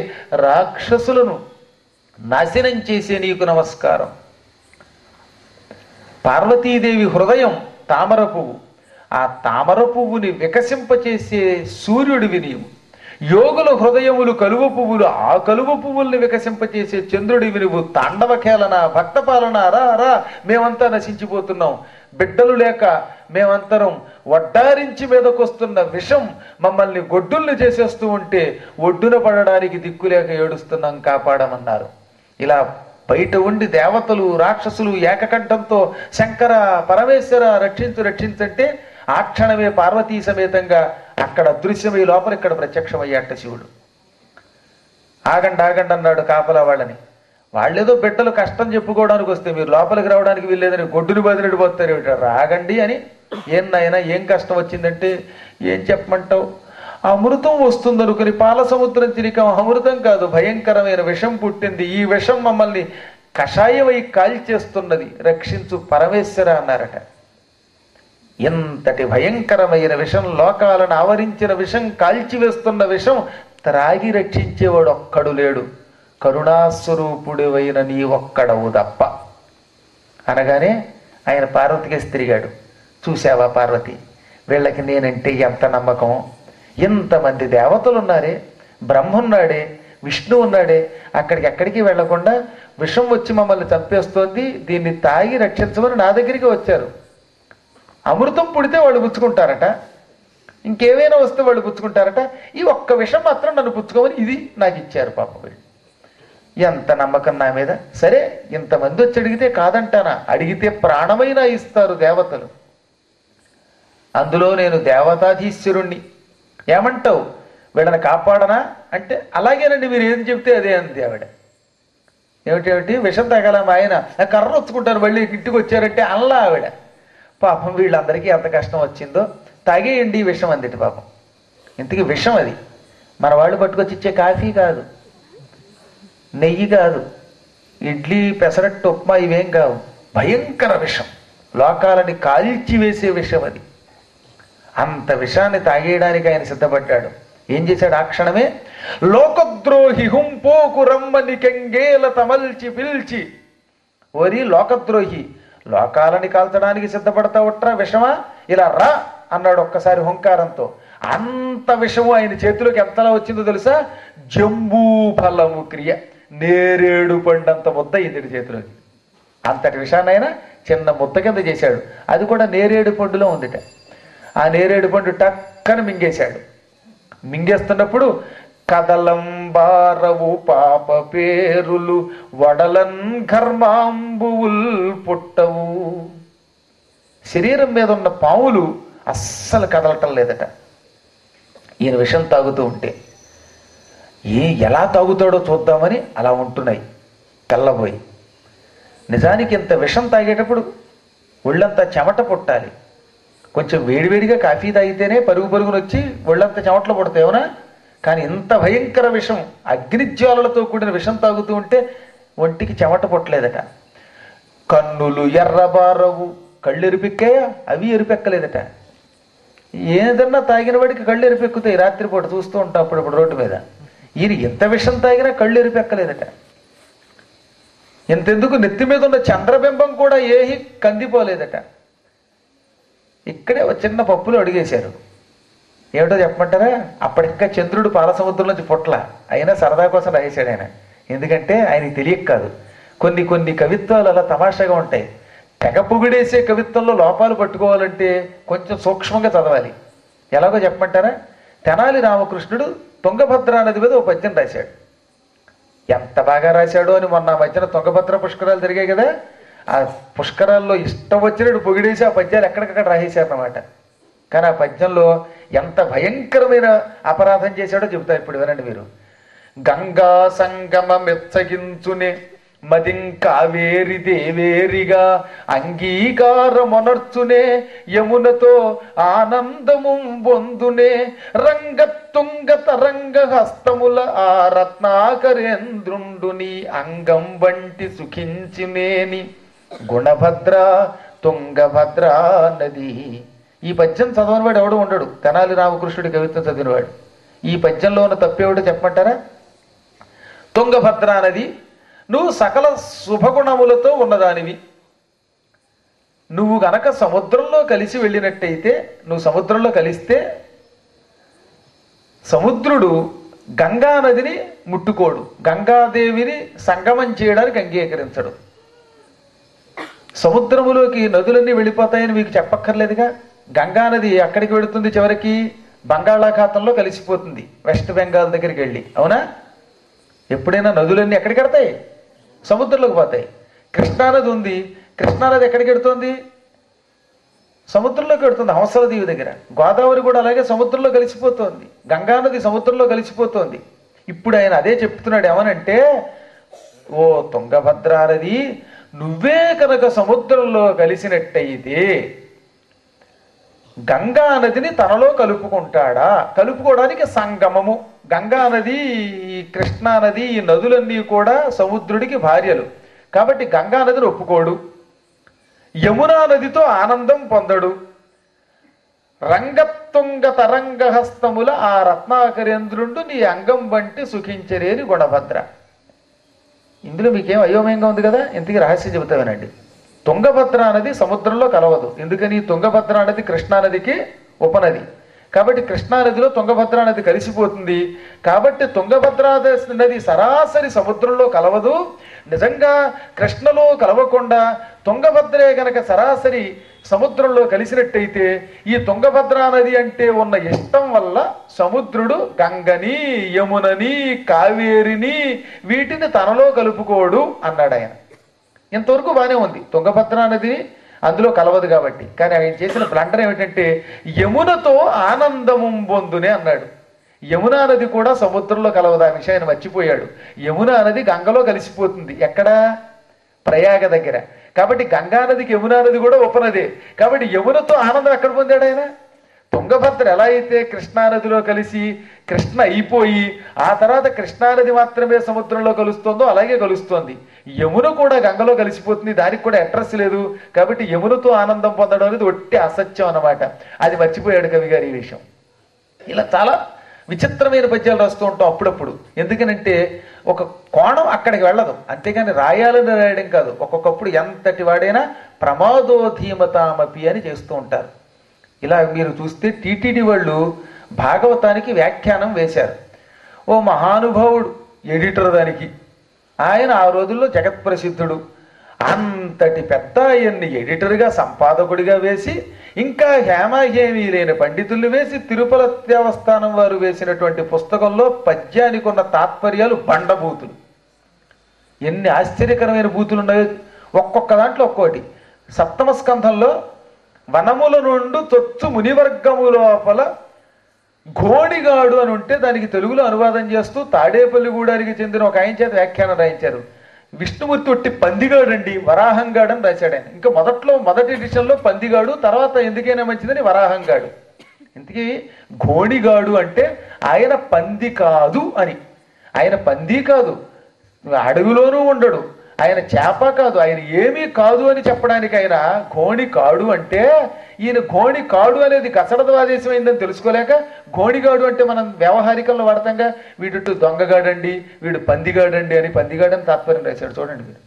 [SPEAKER 2] రాక్షసులను నాశనం చేసే నీకు నమస్కారం పార్వతీదేవి హృదయం తామర పువ్వు ఆ తామర పువ్వుని వికసింపచేసే సూర్యుడివి నీవు యోగుల హృదయములు కలువ పువ్వులు ఆ కలువ పువ్వుల్ని వికసింపచేసే చంద్రుడివి నువ్వు తాండవ కేలన భక్త పాలన రా రా మేమంతా నశించిపోతున్నాం బిడ్డలు లేక మేమంతరం వడ్డారించి మీదకొస్తున్న విషం మమ్మల్ని గొడ్డుల్ని చేసేస్తూ ఉంటే ఒడ్డున పడడానికి దిక్కులేక ఏడుస్తున్నాం కాపాడమన్నారు ఇలా బయట ఉండి దేవతలు రాక్షసులు ఏకకంఠంతో శంకర పరమేశ్వర రక్షించు రక్షించంటే ఆ క్షణమే పార్వతీ సమేతంగా అక్కడ అదృశ్యమై లోపల ఇక్కడ ప్రత్యక్షమయ్యాట శివుడు ఆగండి ఆగండి అన్నాడు కాపలా వాళ్ళని వాళ్ళేదో బిడ్డలు కష్టం చెప్పుకోవడానికి వస్తే మీరు లోపలికి రావడానికి వీల్లేదని గొడ్డుని బదిలిడి పోతారు ఏమిటి? రాగండి అని ఏం నాయనా ఏం కష్టం వచ్చిందంటే ఏం చెప్పమంటావు అమృతం వస్తుందనుకుని పాల సముద్రం తిరిగాం అమృతం కాదు భయంకరమైన విషం పుట్టింది ఈ విషం మమ్మల్ని కషాయమై కాల్చేస్తున్నది రక్షించు పరమేశ్వర అన్నారట ఇంతటి భయంకరమైన విషం లోకాలను ఆవరించిన విషం కాల్చివేస్తున్న విషం త్రాగి రక్షించేవాడు ఒక్కడు లేడు కరుణాస్వరూపుడివైన నీ ఒక్కడవు తప్ప అనగానే ఆయన పార్వతికేసి తిరిగాడు చూసావా పార్వతి వీళ్ళకి నేనంటే ఎంత నమ్మకం ఎంతమంది దేవతలు ఉన్నారే బ్రహ్మ ఉన్నాడే విష్ణు ఉన్నాడే అక్కడికి ఎక్కడికి వెళ్లకుండా విషం వచ్చి మమ్మల్ని చంపేస్తోంది దీన్ని తాగి రక్షించమని నా దగ్గరికి వచ్చారు అమృతం పుడితే వాళ్ళు పుచ్చుకుంటారట ఇంకేమైనా వస్తే వాళ్ళు పుచ్చుకుంటారట ఈ ఒక్క విషయం మాత్రం నన్ను పుచ్చుకోమని ఇది నాకు ఇచ్చారు పాప వీళ్ళు ఎంత నమ్మకం నా మీద సరే ఇంతమంది వచ్చి అడిగితే కాదంటానా అడిగితే ప్రాణమైనా ఇస్తారు దేవతలు అందులో నేను దేవతాధీశ్వరుణ్ణి ఏమంటావు వీళ్ళని కాపాడనా అంటే అలాగేనండి మీరు ఏం చెప్తే అదే అంది ఆవిడ ఏమిటేమిటి విషం తగల మా ఆయన "నా కర్ర వచ్చుకుంటారు మళ్ళీ ఇంటికి వచ్చారంటే అల్లా ఆవిడ పాపం వీళ్ళందరికీ ఎంత కష్టం వచ్చిందో తాగేయండి ఈ విషం అందిటి పాపం ఇంతకీ విషం అది మన వాళ్ళు పట్టుకొచ్చి ఇచ్చే కాఫీ కాదు నెయ్యి కాదు ఇడ్లీ పెసరట్టు ఉప్మా ఇవేం కావు భయంకర విషం లోకాలని కాల్చి వేసే విషం అది అంత విషాన్ని తాగేయడానికి ఆయన సిద్ధపడ్డాడు ఏం చేశాడు ఆ క్షణమే లోకద్రోహి హుంపోకు రమ్మని కెంగేల తమల్చి పిల్చి ఓరి లోకద్రోహి లోకాలని కాల్చడానికి సిద్ధపడతావుట్రా విషమా ఇలా రా అన్నాడు ఒక్కసారి హుంకారంతో అంత విషము ఆయన చేతిలోకి ఎంతలా వచ్చిందో తెలుసా జంబూ ఫలము క్రియ నేరేడు పండంత ముద్ద ఇందుడి చేతిలోకి అంతటి విషయాన్ని ఆయన చిన్న ముద్ద కింద చేశాడు అది కూడా నేరేడు పండులో ఉందిట ఆ నేరేడు పండు టక్కన మింగేశాడు మింగేస్తున్నప్పుడు కదలం బారవు పాప పేరులు వడలన్ ఘర్మాంబువుల్ పుట్టవు శరీరం మీద ఉన్న పాములు అస్సలు కదలటం లేదట ఈయన విషం తాగుతూ ఉంటే ఏ ఎలా తాగుతాడో చూద్దామని అలా ఉంటున్నాయి తెల్లబోయి నిజానికి ఇంత విషం తాగేటప్పుడు ఒళ్ళంతా చెమట పుట్టాలి కొంచెం వేడివేడిగా కాఫీ తాగితేనే పరుగు పరుగున వచ్చి ఒళ్ళంతా చెమటలు పుడతాయి అవునా కానీ ఇంత భయంకర విషం అగ్నిజ్వాలలతో కూడిన విషం తాగుతూ ఉంటే ఒంటికి చెమట పుట్టలేదట కన్నులు ఎర్రబారవు కళ్ళు ఎరిపెక్కాయా అవి ఎరిపెక్కలేదట ఏదన్నా తాగిన వాడికి కళ్ళు ఎరిపెక్కుతాయి రాత్రిపూట చూస్తూ ఉంటాం అప్పుడప్పుడు రోడ్డు మీద ఈయన ఎంత విషం తాగినా కళ్ళు ఎరిపెక్కలేదట ఇంతెందుకు నెత్తి మీద ఉన్న చంద్రబింబం కూడా ఏహి కందిపోలేదట ఇక్కడే ఒక చిన్న పప్పులు అడిగేశారు ఏమిటో చెప్పమంటారా అప్పటికా చంద్రుడు పాల సముద్రం నుంచి పుట్ల అయినా సరదా కోసం రాసేశాడు ఆయన ఎందుకంటే ఆయనకి తెలియక కాదు కొన్ని కొన్ని కవిత్వాలు అలా తమాషాగా ఉంటాయి తెగ పొగిడేసే కవిత్వంలో లోపాలు పట్టుకోవాలంటే కొంచెం సూక్ష్మంగా చదవాలి ఎలాగో చెప్పమంటారా తెనాలి రామకృష్ణుడు తుంగభద్ర నది మీద ఒక పద్యం రాశాడు ఎంత బాగా రాశాడో అని మొన్న ఆ మధ్యన తుంగభద్ర పుష్కరాలు జరిగాయి కదా ఆ పుష్కరాల్లో ఇష్టం వచ్చినట్టు పొగిడేసి ఆ పద్యాలు ఎక్కడికక్కడ రాసేశారన్నమాట కానీ ఆ పద్యంలో ఎంత భయంకరమైన అపరాధం చేశాడో చెబుతా ఇప్పుడు వినండి మీరు గంగా సంగమ మెచ్చగించునే మదింకావేరి దేవేరిగా అంగీకారమొనర్చునే యమునతో ఆనందము పొందునే రంగతుంగ తరంగ హస్తముల ఆ రత్నాకరేంద్రుండు నీ అంగం వంటి సుఖించినేని గుణభద్ర తుంగభద్ర నది ఈ పద్యం చదవనివాడు ఎవడు ఉండడు తెనాలి రామకృష్ణుడి కవిత్వం చదివినవాడు ఈ పద్యంలో ఉన్న తప్పేవిడో చెప్పమంటారా తుంగభద్ర నది నువ్వు సకల శుభగుణములతో ఉన్నదానివి నువ్వు గనక సముద్రంలో కలిసి వెళ్ళినట్టయితే నువ్వు సముద్రంలో కలిస్తే సముద్రుడు గంగా నదిని ముట్టుకోడు గంగాదేవిని సంగమం చేయడానికి అంగీకరించడు సముద్రములోకి నదులన్నీ వెళ్ళిపోతాయని మీకు చెప్పక్కర్లేదుగా గంగా నది ఎక్కడికి వెళుతుంది చివరికి బంగాళాఖాతంలో కలిసిపోతుంది వెస్ట్ బెంగాల్ దగ్గరికి వెళ్ళి అవునా ఎప్పుడైనా నదులన్నీ ఎక్కడికి వెడతాయి సముద్రంలోకి పోతాయి కృష్ణానది ఉంది కృష్ణానది ఎక్కడికి వెడుతుంది సముద్రంలోకి వెడుతుంది హంసల దీవి దగ్గర గోదావరి కూడా అలాగే సముద్రంలో కలిసిపోతోంది గంగానది సముద్రంలో కలిసిపోతోంది ఇప్పుడు ఆయన అదే చెప్తున్నాడు ఏమనంటే ఓ తుంగభద్రానది నువ్వే కనుక సముద్రంలో కలిసినట్టయితే గంగా నదిని తనలో కలుపుకుంటాడా కలుపుకోవడానికి సంగమము గంగా నది ఈ కృష్ణా నది ఈ నదులన్నీ కూడా సముద్రుడికి భార్యలు కాబట్టి గంగా నదిని ఒప్పుకోడు యమునా నదితో ఆనందం పొందడు రంగత్తుంగ తరంగహస్తముల ఆ రత్నాకరేంద్రుండు నీ అంగం వంటి సుఖించరేని గుణభద్ర ఇందులో మీకేం అయోమయంగా ఉంది కదా ఇంతకీ రహస్యం చెబుతా వినండి తుంగభద్ర నది సముద్రంలో కలవదు ఎందుకని తుంగభద్ర నది కృష్ణానదికి ఉపనది కాబట్టి కృష్ణానదిలో తుంగభద్ర నది కలిసిపోతుంది కాబట్టి తుంగభద్ర నది సరాసరి సముద్రంలో కలవదు నిజంగా కృష్ణలో కలవకుండా తుంగభద్రే గనక సరాసరి సముద్రంలో కలిసినట్టయితే ఈ తుంగభద్రా నది అంటే ఉన్న ఇష్టం వల్ల సముద్రుడు గంగని యమునని కావేరిని వీటిని తనలో కలుపుకోడు అన్నాడు ఆయన ఇంతవరకు బాగానే ఉంది తుంగభద్రా నది అందులో కలవదు కాబట్టి కానీ ఆయన చేసిన బ్లండర్ ఏమిటంటే యమునతో ఆనందము పొందునే అన్నాడు యమునా నది కూడా సముద్రంలో కలవదు ఆ విషయాన్ని మర్చిపోయాడు యమునా నది గంగలో కలిసిపోతుంది ఎక్కడ ప్రయాగ దగ్గర కాబట్టి గంగా నదికి యమునా నది కూడా ఉపనదే కాబట్టి యమునతో ఆనందం ఎక్కడ పొందాడు ఆయన తుంగభద్ర ఎలా అయితే కృష్ణానదిలో కలిసి కృష్ణ అయిపోయి ఆ తర్వాత కృష్ణానది మాత్రమే సముద్రంలో కలుస్తోందో అలాగే కలుస్తోంది యమున కూడా గంగలో కలిసిపోతుంది దానికి కూడా అడ్రస్ లేదు కాబట్టి యమునతో ఆనందం పొందడం అనేది ఒట్టి అసత్యం అన్నమాట అది మర్చిపోయాడు కవి గారు ఈ విషయం ఇలా చాలా విచిత్రమైన పద్యాలు రాస్తూ ఉంటాం అప్పుడప్పుడు ఎందుకనంటే ఒక కోణం అక్కడికి వెళ్ళదు అంతేగాని రాయాలని రాయడం కాదు ఒక్కొక్కప్పుడు ఎంతటి వాడైనా ప్రమాదోధీమతామపి అని చేస్తూ ఉంటారు ఇలా మీరు చూస్తే టీటీడీ వాళ్ళు భాగవతానికి వ్యాఖ్యానం వేశారు ఓ మహానుభావుడు ఎడిటర్ దానికి ఆయన ఆ రోజుల్లో జగత్ప్రసిద్ధుడు అంతటి పెద్ద ఆయన్ని ఎడిటర్గా సంపాదకుడిగా వేసి ఇంకా హేమాహేమీ లేని పండితుల్ని వేసి తిరుపల దేవస్థానం వారు వేసినటువంటి పుస్తకంలో పద్యానికి ఉన్న తాత్పర్యాలు బండబూతులు ఎన్ని ఆశ్చర్యకరమైన బూతులు ఉన్నాయో ఒక్కొక్క దాంట్లో ఒక్కోటి సప్తమ స్కంధంలో వనముల నుండి తొత్తు మునివర్గము లోపల ఘోడిగాడు అని ఉంటే దానికి తెలుగులో అనువాదం చేస్తూ తాడేపల్లిగూడానికి చెందిన ఒక ఆయన చేత వ్యాఖ్యానం రాయించారు విష్ణుమూర్తి ఒట్టి పందిగాడు అండి వరాహంగాడు అని రాశాడు ఆయన ఇంకా మొదట్లో మొదటి ఎడిషన్లో పందిగాడు తర్వాత ఎందుకైనా మంచిదని వరాహంగాడు ఇంతకీ ఘోడిగాడు అంటే ఆయన పంది కాదు అని ఆయన పంది కాదు అడవిలోనూ ఉండడు ఆయన చేప కాదు ఆయన ఏమీ కాదు అని చెప్పడానికి ఆయన ఘోణి కాడు అంటే ఈయన ఘోణి కాడు అనేది కసడదవాదేశమైందని తెలుసుకోలేక ఘోణిగాడు అంటే మనం వ్యవహారికంలో వాడతాంగా వీడు దొంగగాడండి వీడు పందిగాడండి అని పందిగాడని తాత్పర్యం రాశాడు చూడండి మీరు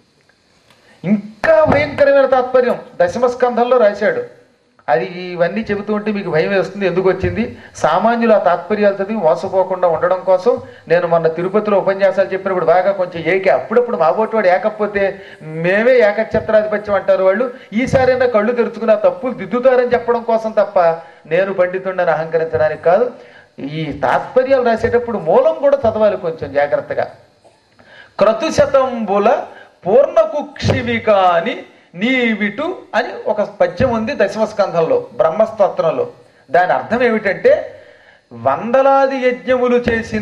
[SPEAKER 2] ఇంకా భయంకరమైన తాత్పర్యం దశమ స్కంధంలో రాశాడు అది ఇవన్నీ చెబుతూ ఉంటే మీకు భయం వేస్తుంది ఎందుకు వచ్చింది సామాన్యులు ఆ తాత్పర్యాలు చదివి మోసపోకుండా ఉండడం కోసం నేను మొన్న తిరుపతిలో ఉపన్యాసాలు చెప్పినప్పుడు బాగా కొంచెం ఏకే అప్పుడప్పుడు మా వాడు ఏకపోతే మేమే ఏకఛత్రాధిపత్యం అంటారు వాళ్ళు ఈసారైనా కళ్ళు తెరుచుకుని ఆ తప్పులు దిద్దుతారని చెప్పడం కోసం తప్ప నేను పండితుండని అహంకరించడానికి కాదు ఈ తాత్పర్యాలు రాసేటప్పుడు మూలం కూడా చదవాలి కొంచెం జాగ్రత్తగా క్రతుశతంబుల పూర్ణకుక్షివిక అని నీవిటు అని ఒక పద్యం ఉంది దశమ స్కంధంలో బ్రహ్మస్తోత్రంలో దాని అర్థం ఏమిటంటే వందలాది యజ్ఞములు చేసిన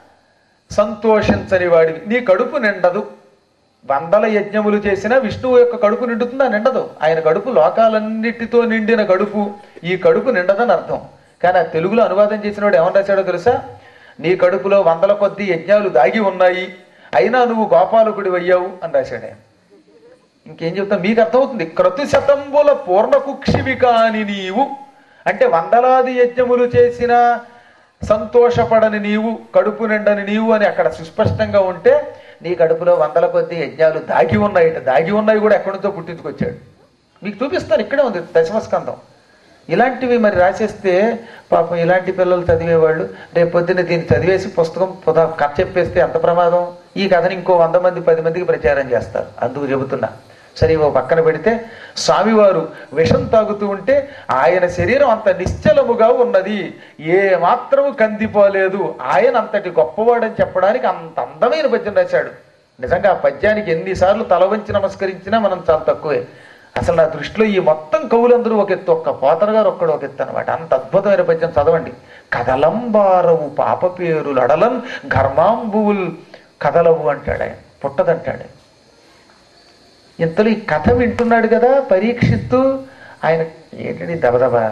[SPEAKER 2] సంతోషించని వాడివి నీ కడుపు నిండదు వందల యజ్ఞములు చేసినా విష్ణువు యొక్క కడుపు నిండుతుందా నిండదు ఆయన కడుపు లోకాలన్నిటితో నిండిన కడుపు ఈ కడుపు నిండదని అర్థం కానీ ఆ తెలుగులో అనువాదం చేసిన వాడు ఏమని రాశాడో తెలుసా నీ కడుపులో వందల కొద్ది యజ్ఞాలు దాగి ఉన్నాయి అయినా నువ్వు గోపాలకుడి అయ్యావు అని రాశాడు ఆయన ఇంకేం చెప్తా మీకు అర్థమవుతుంది క్రతు శతంబుల పూర్ణకుక్షివి కాని నీవు అంటే వందలాది యజ్ఞములు చేసిన సంతోషపడని నీవు కడుపు నిండని నీవు అని అక్కడ సుస్పష్టంగా ఉంటే నీ కడుపులో వందల కొద్ది యజ్ఞాలు దాగి ఉన్నాయి దాగి ఉన్నాయి కూడా ఎక్కడి నుంచో పుట్టించుకొచ్చాడు మీకు చూపిస్తాను ఇక్కడే ఉంది దశమస్కందం ఇలాంటివి మరి రాసేస్తే పాపం ఇలాంటి పిల్లలు చదివేవాళ్ళు రేపు పొద్దున్న దీన్ని చదివేసి పుస్తకం పుదా కథ చెప్పేస్తే ఎంత ప్రమాదం ఈ కథని ఇంకో వంద మంది పది మందికి ప్రచారం చేస్తారు అందుకు చెబుతున్నా సరే ఓ పక్కన పెడితే స్వామివారు విషం తాగుతూ ఉంటే ఆయన శరీరం అంత నిశ్చలముగా ఉన్నది ఏ మాత్రము కందిపోలేదు ఆయన అంతటి గొప్పవాడని చెప్పడానికి అంత అందమైన పద్యం రాశాడు నిజంగా ఆ పద్యానికి ఎన్నిసార్లు తల వంచి నమస్కరించినా మనం చాలా తక్కువే అసలు నా దృష్టిలో ఈ మొత్తం కవులందరూ ఒక ఎత్తు ఒక్క పోతన గారు ఒక్కడు ఒక ఎత్తు అనమాట అంత అద్భుతమైన పద్యం చదవండి కదలంబారవు పాప పేరులు అడలం ఘర్మాంబువుల్ కదలవు అంటాడు ఆయన పుట్టదంటాడు ఇంతలో ఈ కథ వింటున్నాడు కదా పరీక్షిత్తు ఆయన ఏంటండి దబదబా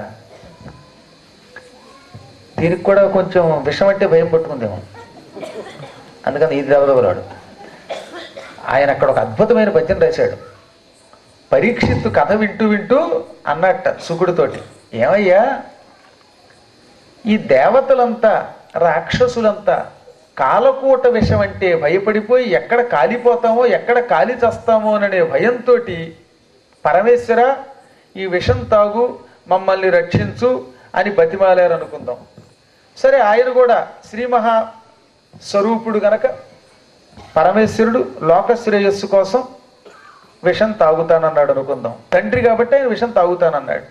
[SPEAKER 2] దీనికి కూడా కొంచెం విషం అంటే భయం పట్టుకుందేమో అందుకని ఇది దబదబలాడు ఆయన అక్కడ ఒక అద్భుతమైన పద్యం రాశాడు పరీక్షిత్తు కథ వింటూ వింటూ అన్నట్ట సుకుడితోటి ఏమయ్యా ఈ దేవతలంతా రాక్షసులంతా కాలకూట విషం అంటే భయపడిపోయి ఎక్కడ కాలిపోతామో ఎక్కడ కాలి చస్తామో అనే భయంతో పరమేశ్వర ఈ విషం తాగు మమ్మల్ని రక్షించు అని బతిమాలారు అనుకుందాం సరే ఆయన కూడా శ్రీ మహా స్వరూపుడు గనక పరమేశ్వరుడు లోక శ్రేయస్సు కోసం విషం తాగుతానన్నాడు అనుకుందాం తండ్రి కాబట్టి ఆయన విషం తాగుతానన్నాడు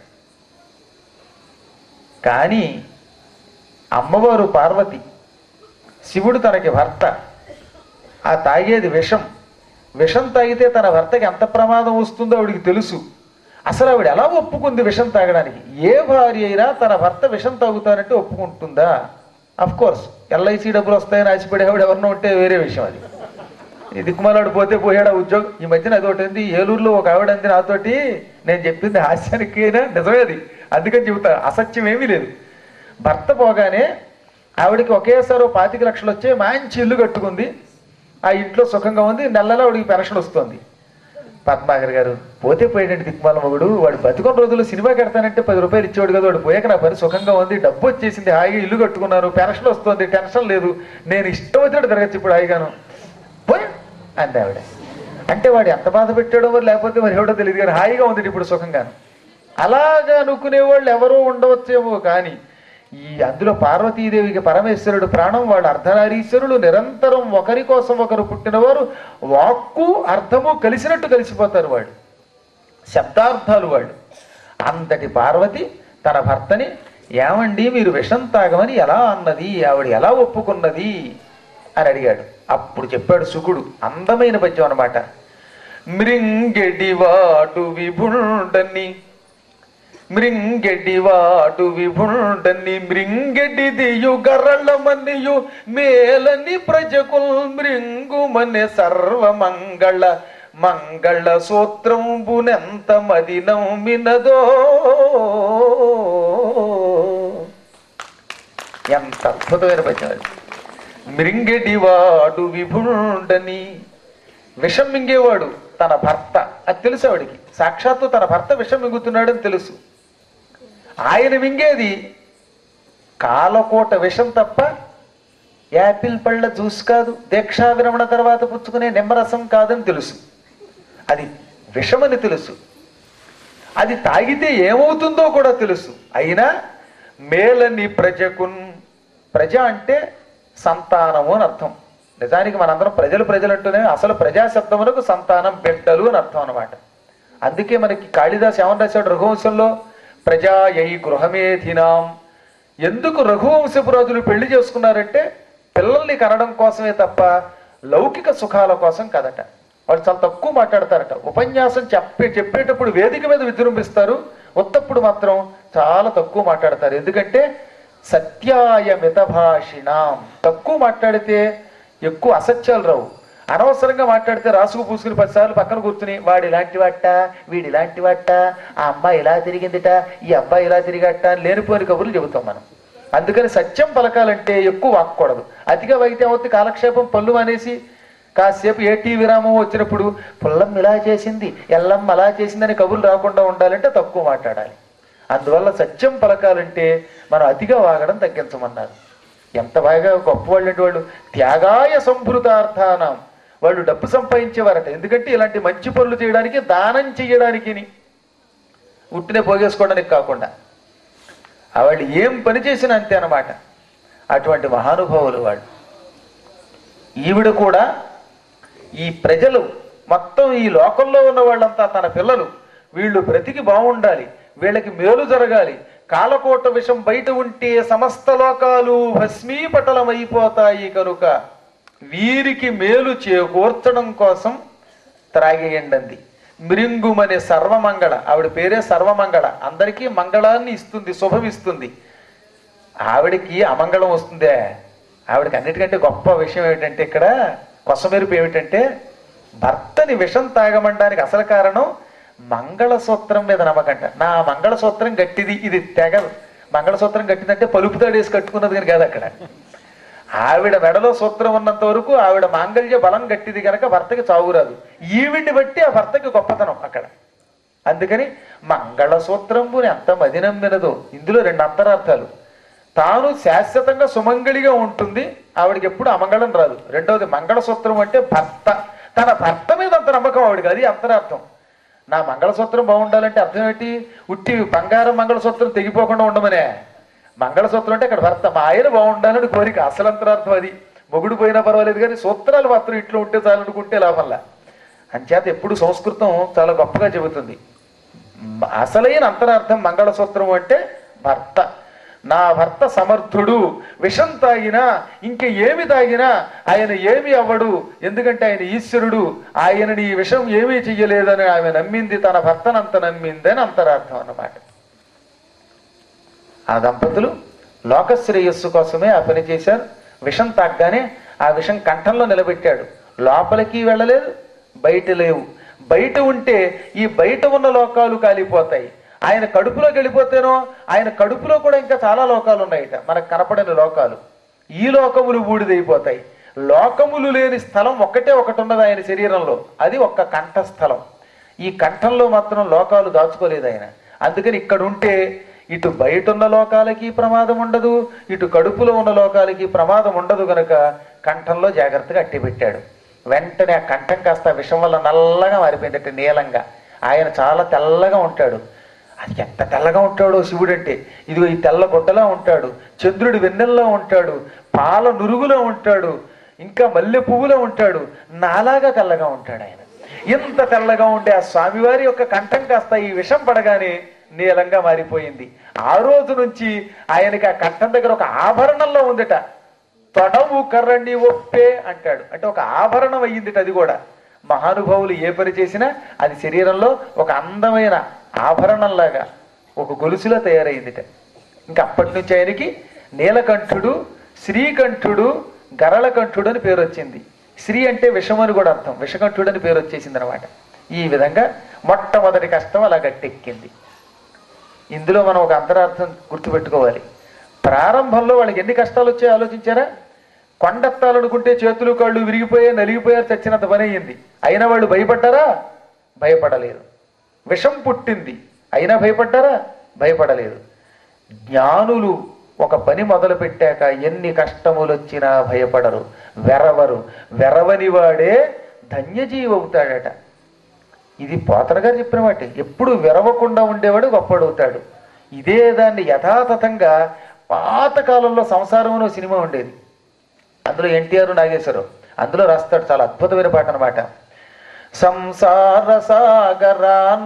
[SPEAKER 2] కానీ అమ్మవారు పార్వతి శివుడు తనకి భర్త ఆ తాగేది విషం విషం తాగితే తన భర్తకి ఎంత ప్రమాదం వస్తుందో ఆవిడికి తెలుసు అసలు ఆవిడ ఎలా ఒప్పుకుంది విషం తాగడానికి ఏ భార్య అయినా తన భర్త విషం తాగుతానంటే ఒప్పుకుంటుందా అఫ్ కోర్స్ ఎల్ఐసి డబ్బులు వస్తాయని ఆశపడే ఆవిడ ఎవరినో ఉంటే వేరే విషయం అది ఈ దిక్కుమాలాడు పోతే పోయాడా ఉద్యోగం ఈ మధ్యన అదొకటి ఉంది ఏలూరులో ఒక ఆవిడ అంది నాతోటి నేను చెప్పింది హాస్యానికైనా నిజమే అది అందుకని చెబుతా అసత్యం ఏమీ లేదు భర్త పోగానే ఆవిడకి ఒకేసారి ఓ పాతిక లక్షలు వచ్చే మంచి ఇల్లు కట్టుకుంది ఆ ఇంట్లో సుఖంగా ఉంది నెలలో ఆవిడికి పెన్షన్ వస్తుంది పద్మాగర్ గారు పోతే పోయాడండి దిక్మాల మొగుడు వాడు బతుకున్న రోజుల్లో సినిమా కడతానంటే పది రూపాయలు ఇచ్చేవాడు కదా వాడు పోయాక నా పని సుఖంగా ఉంది డబ్బు వచ్చేసింది హాయిగా ఇల్లు కట్టుకున్నాను పెన్షన్ వస్తుంది టెన్షన్ లేదు నేను ఇష్టం వచ్చినట్టు తిరగచ్చు ఇప్పుడు హాయిగాను పోయి అంది ఆవిడ అంటే వాడు ఎంత బాధ పెట్టాడో మరి లేకపోతే మరి ఎవడో తెలియదు కానీ హాయిగా ఉంది ఇప్పుడు సుఖంగాను అలాగా అనుకునే వాళ్ళు ఎవరో ఉండవచ్చేమో కానీ ఈ అందులో పార్వతీదేవికి పరమేశ్వరుడు ప్రాణం వాడు అర్ధనారీశ్వరుడు నిరంతరం ఒకరి కోసం ఒకరు పుట్టినవారు వాక్కు అర్థము కలిసినట్టు కలిసిపోతారు వాడు శబ్దార్థాలు వాడు అంతటి పార్వతి తన భర్తని ఏమండి మీరు విషం తాగమని ఎలా అన్నది ఆవిడ ఎలా ఒప్పుకున్నది అని అడిగాడు అప్పుడు చెప్పాడు సుకుడు అందమైన పద్యం అనమాట మృంగెడివాడు విభుండని మృంగెడివాడు విభుండని మృంగెడిదియు గరళమనియు మేలని ప్రజకుల్ మృంగుమని సర్వమంగళ మంగళ సూత్రంబునెంత మదినం మినదో ఎంత అద్భుతమైన పద్యం అది మృంగెడివాడు విభుండని విషం మింగేవాడు తన భర్త అది తెలుసు ఆవిడికి సాక్షాత్తు తన భర్త విషం మింగుతున్నాడని తెలుసు ఆయన మింగేది కాలకోట విషం తప్ప యాపిల్ పళ్ళ జ్యూస్ కాదు దీక్షా విరమణ తర్వాత పుచ్చుకునే నిమ్మరసం కాదని తెలుసు అది విషమని తెలుసు అది తాగితే ఏమవుతుందో కూడా తెలుసు అయినా మేలని ప్రజకున్ ప్రజ అంటే సంతానము అని అర్థం నిజానికి మనందరం ప్రజలు ప్రజలు అంటూనే అసలు ప్రజా శబ్దమునకు సంతానం బిడ్డలు అని అర్థం అనమాట అందుకే మనకి కాళిదాస్ ఏమని రాశాడు రఘువంశంలో ప్రజాయై గృహమేధినాం ఎందుకు రఘువంశపు రాజులు పెళ్లి చేసుకున్నారంటే పిల్లల్ని కనడం కోసమే తప్ప లౌకిక సుఖాల కోసం కదట వాళ్ళు చాలా తక్కువ మాట్లాడతారట ఉపన్యాసం చెప్పే చెప్పేటప్పుడు వేదిక మీద విజృంభిస్తారు ఉత్తప్పుడు మాత్రం చాలా తక్కువ మాట్లాడతారు ఎందుకంటే సత్యాయ మితభాషిణాం తక్కువ మాట్లాడితే ఎక్కువ అసత్యాలు రావు అనవసరంగా మాట్లాడితే రాసుకు పూసుకుని పదిసార్లు పక్కన కూర్చుని వాడు ఇలాంటి వాట వీడు ఇలాంటి వాట ఆ అమ్మాయి ఇలా తిరిగిందిట ఈ అబ్బాయి ఇలా తిరిగట అని లేనిపోని కబుర్లు చెబుతాం మనం అందుకని సత్యం పలకాలంటే ఎక్కువ వాక్కూడదు అతిగా వైతే అవుతుంది కాలక్షేపం పళ్ళు అనేసి కాసేపు ఏ టీ విరామం వచ్చినప్పుడు పుల్లం ఇలా చేసింది ఎల్లమ్మ అలా చేసిందని కబుర్లు రాకుండా ఉండాలంటే తక్కువ మాట్లాడాలి అందువల్ల సత్యం పలకాలంటే మనం అతిగా వాగడం తగ్గించమన్నారు ఎంత బాగా గొప్పవాళ్ళు వాళ్ళు త్యాగాయ సంభృతార్థానం వాళ్ళు డబ్బు సంపాదించేవారట ఎందుకంటే ఇలాంటి మంచి పనులు చేయడానికి దానం చేయడానికి ఉట్టినే పోగేసుకోవడానికి కాకుండా ఆవిడ ఏం పని చేసినా అంతే అన్నమాట అటువంటి మహానుభావులు వాళ్ళు ఈవిడ కూడా ఈ ప్రజలు మొత్తం ఈ లోకంలో ఉన్న వాళ్ళంతా తన పిల్లలు వీళ్ళు బ్రతికి బాగుండాలి వీళ్ళకి మేలు జరగాలి కాలకోట విషం బయట ఉంటే సమస్త లోకాలు భస్మీపటలమైపోతాయి కనుక వీరికి మేలు చేకూర్చడం కోసం త్రాగేయండి మృంగుమనే సర్వమంగళ ఆవిడ పేరే సర్వమంగళ అందరికీ మంగళాన్ని ఇస్తుంది శుభం ఇస్తుంది ఆవిడకి అమంగళం వస్తుందే ఆవిడకి అన్నిటికంటే గొప్ప విషయం ఏమిటంటే ఇక్కడ కొసమెరుపు ఏమిటంటే భర్తని విషం తాగమండానికి అసలు కారణం మంగళసూత్రం మీద నమ్మకంట నా మంగళసూత్రం గట్టిది ఇది తెగ మంగళసూత్రం గట్టిదంటే పలుపు తాడేసి కట్టుకున్నది కానీ కాదు అక్కడ ఆవిడ మెడలో సూత్రం ఉన్నంత వరకు ఆవిడ మాంగళ్య బలం గట్టిది కనుక భర్తకి చావురాదు ఈవిడ్ని బట్టి ఆ భర్తకి గొప్పతనం అక్కడ అందుకని మంగళసూత్రంబుని ఎంత మది నమ్మినదో ఇందులో రెండు అంతరార్థాలు తాను శాశ్వతంగా సుమంగళిగా ఉంటుంది ఆవిడకి ఎప్పుడు అమంగళం రాదు రెండవది మంగళసూత్రం అంటే భర్త తన భర్త మీద అంత నమ్మకం ఆవిడకి అది అంతరార్థం నా మంగళసూత్రం బాగుండాలంటే అర్థం ఏంటి ఉట్టి బంగారం మంగళసూత్రం తెగిపోకుండా ఉండమనే మంగళసూత్రం అంటే అక్కడ భర్త మా ఆయన బాగుండాలని కోరిక అసలు అంతరార్థం అది మొగుడు పోయినా పర్వాలేదు కానీ సూత్రాలు మాత్రం ఇంట్లో ఉంటే చాలనుకుంటే లాభంలా అంచేత ఎప్పుడు సంస్కృతం చాలా గొప్పగా చెబుతుంది మ- అసలైన అంతరార్థం మంగళసూత్రం అంటే భర్త నా భర్త సమర్థుడు విషం తాగినా ఇంక ఏమి తాగినా ఆయన ఏమి అవ్వడు ఎందుకంటే ఆయన ఈశ్వరుడు ఆయనని ఈ విషం ఏమీ చెయ్యలేదని ఆమె నమ్మింది తన భర్తనంత నమ్మిందని అంతరార్థం అన్నమాట ఆ దంపతులు లోకశ్రేయస్సు కోసమే ఆ పని చేశారు విషం తాగ్గానే ఆ విషం కంఠంలో నిలబెట్టాడు లోపలికి వెళ్ళలేదు బయట లేవు బయట ఉంటే ఈ బయట ఉన్న లోకాలు కాలిపోతాయి ఆయన కడుపులోకి వెళ్ళిపోతేనో ఆయన కడుపులో కూడా ఇంకా చాలా లోకాలు ఉన్నాయట మనకు కనపడని లోకాలు ఈ లోకములు బూడిదైపోతాయి లోకములు లేని స్థలం ఒక్కటే ఒకటి ఉన్నది ఆయన శరీరంలో అది ఒక్క కంఠస్థలం ఈ కంఠంలో మాత్రం లోకాలు దాచుకోలేదు ఆయన అందుకని ఇక్కడ ఉంటే ఇటు బయట ఉన్న లోకాలకి ప్రమాదం ఉండదు ఇటు కడుపులో ఉన్న లోకాలకి ప్రమాదం ఉండదు గనక కంఠంలో జాగ్రత్తగా అట్టి పెట్టాడు వెంటనే ఆ కంఠం కాస్త విషం వల్ల నల్లగా మారిపోయిందట నీలంగా ఆయన చాలా తెల్లగా ఉంటాడు అది ఎంత తెల్లగా ఉంటాడో శివుడు అంటే ఇదిగో ఈ తెల్ల గుడ్డలా ఉంటాడు చంద్రుడి వెన్నెల్లో ఉంటాడు పాల నురుగులో ఉంటాడు ఇంకా మల్లె పువ్వులో ఉంటాడు నాలాగా తెల్లగా ఉంటాడు ఆయన ఇంత తెల్లగా ఉండే ఆ స్వామివారి యొక్క కంఠం కాస్త ఈ విషం పడగానే నీలంగా మారిపోయింది ఆ రోజు నుంచి ఆయనకి ఆ కంఠం దగ్గర ఒక ఆభరణంలో ఉందిట తొడవు కర్రండి ఒప్పే అంటాడు అంటే ఒక ఆభరణం అయ్యిందిట అది కూడా మహానుభావులు ఏ పని చేసినా అది శరీరంలో ఒక అందమైన ఆభరణంలాగా ఒక గొలుసులో తయారైందిట ఇంకా అప్పటి నుంచి ఆయనకి నీలకంఠుడు శ్రీకంఠుడు గరళకంఠుడు అని పేరు వచ్చింది శ్రీ అంటే విషం అని కూడా అర్థం విషకంఠుడు అని పేరు వచ్చేసింది అనమాట ఈ విధంగా మొట్టమొదటి కష్టం అలా గట్టెక్కింది ఇందులో మనం ఒక అంతరార్థం గుర్తుపెట్టుకోవాలి ప్రారంభంలో వాళ్ళకి ఎన్ని కష్టాలు వచ్చాయో ఆలోచించారా కొండెత్తాలనుకుంటే చేతులు కాళ్ళు విరిగిపోయా నలిగిపోయారు చచ్చినంత పని అయ్యింది అయినా వాళ్ళు భయపడ్డారా భయపడలేదు విషం పుట్టింది అయినా భయపడ్డారా భయపడలేదు జ్ఞానులు ఒక పని మొదలు పెట్టాక ఎన్ని కష్టములు వచ్చినా భయపడరు వెరవరు వెరవని వాడే ధన్యజీవి అవుతాడట ఇది పోతన గారు చెప్పిన మాట ఎప్పుడు విరవకుండా ఉండేవాడు గొప్పడవుతాడు ఇదే దాన్ని యథాతథంగా పాతకాలంలో సంసారం అనే సినిమా ఉండేది అందులో ఎన్టీఆర్ నాగేశ్వరరావు అందులో రాస్తాడు చాలా అద్భుతమైన పాట అనమాట సంసార సాగరాన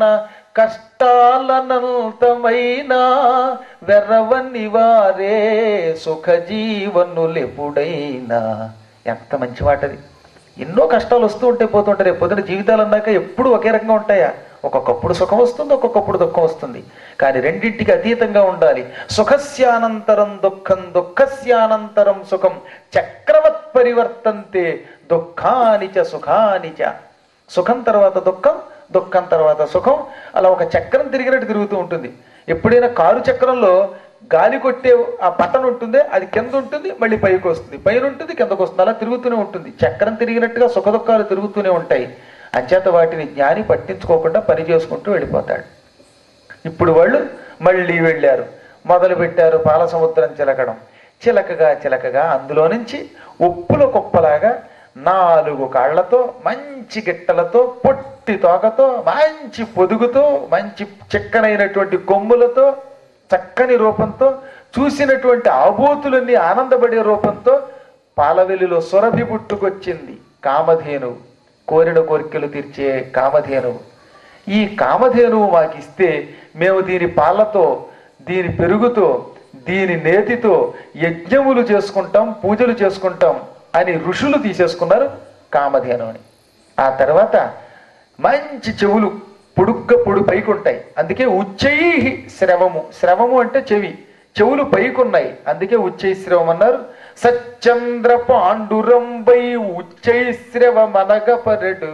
[SPEAKER 2] కష్టాలనంతమైనా వెర్రవని వారే సుఖ జీవనులెప్పుడైనా ఎంత మంచి మాట అది ఎన్నో కష్టాలు వస్తూ ఉంటాయి పోతుంటాయి రేపు పొద్దున జీవితాలు అన్నాక ఎప్పుడు ఒకే రకంగా ఉంటాయా ఒక్కొక్కప్పుడు సుఖం వస్తుంది ఒక్కొక్కప్పుడు దుఃఖం వస్తుంది కానీ రెండింటికి అతీతంగా ఉండాలి సుఖస్యానంతరం దుఃఖం దుఃఖస్యానంతరం సుఖం చక్రవత్ పరివర్తంతే దుఃఖానిచ సుఖానిచ సుఖం తర్వాత దుఃఖం దుఃఖం తర్వాత సుఖం అలా ఒక చక్రం తిరిగినట్టు తిరుగుతూ ఉంటుంది ఎప్పుడైనా కారు చక్రంలో గాలి కొట్టే ఆ బటన్ ఉంటుంది అది కింద ఉంటుంది మళ్ళీ పైకి వస్తుంది పైన ఉంటుంది కిందకు వస్తుంది అలా తిరుగుతూనే ఉంటుంది చక్రం తిరిగినట్టుగా సుఖ దుఃఖాలు తిరుగుతూనే ఉంటాయి అంచేత వాటిని జ్ఞాని పట్టించుకోకుండా పని చేసుకుంటూ వెళ్ళిపోతాడు ఇప్పుడు వాళ్ళు మళ్ళీ వెళ్ళారు మొదలు పెట్టారు పాల సముద్రం చిలకడం చిలకగా చిలకగా అందులో నుంచి ఉప్పుల కుప్పలాగా నాలుగు కాళ్లతో మంచి గిట్టలతో పొట్టి తోకతో మంచి పొదుగుతో మంచి చిక్కనైనటువంటి కొమ్ములతో చక్కని రూపంతో చూసినటువంటి ఆబోతులన్నీ ఆనందపడే రూపంతో పాలవెల్లిలో సురభి పుట్టుకొచ్చింది కామధేనువు కోరిన కోరికలు తీర్చే కామధేనువు ఈ కామధేనువు మాకిస్తే మేము దీని పాలతో దీని పెరుగుతో దీని నేతితో యజ్ఞములు చేసుకుంటాం పూజలు చేసుకుంటాం అని ఋషులు తీసేసుకున్నారు కామధేనువుని ఆ తర్వాత మంచి చెవులు పొడుగ్గా పొడు పైకి ఉంటాయి అందుకే ఉచ్చై శ్రవము శ్రవము అంటే చెవి చెవులు పైకున్నాయి అందుకే ఉచ్చై శ్రవం అన్నారు సచంద్ర పాండురంబై ఉచ్చై శ్రవమనగపరెడు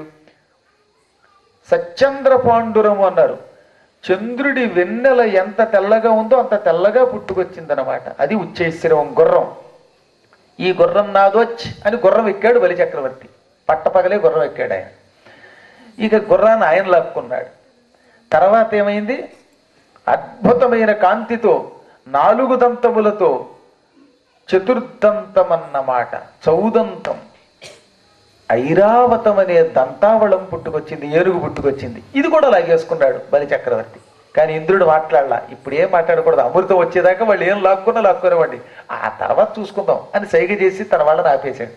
[SPEAKER 2] సచంద్ర పాండురము అన్నారు చంద్రుడి వెన్నెల ఎంత తెల్లగా ఉందో అంత తెల్లగా పుట్టుకొచ్చిందనమాట అది ఉచ్చైశ్రవం గుర్రం ఈ గుర్రం నాదొచ్ అని గుర్రం ఎక్కాడు బలి చక్రవర్తి పట్టపగలే గుర్రం ఎక్కాడు ఆయన ఇక గుర్రాన్ని ఆయన లాక్కున్నాడు తర్వాత ఏమైంది అద్భుతమైన కాంతితో నాలుగు దంతములతో చతుర్దంతం అన్నమాట చౌదంతం ఐరావతం అనే దంతావళం పుట్టుకొచ్చింది ఏనుగు పుట్టుకొచ్చింది ఇది కూడా లాగేసుకున్నాడు బలి చక్రవర్తి కానీ ఇంద్రుడు మాట్లాడలా ఇప్పుడు ఏం మాట్లాడకూడదు అమృతం వచ్చేదాకా వాళ్ళు ఏం లాక్కున్నా లాక్కునేవాడి ఆ తర్వాత చూసుకుందాం అని సైగ చేసి తన వాళ్ళని ఆపేశాడు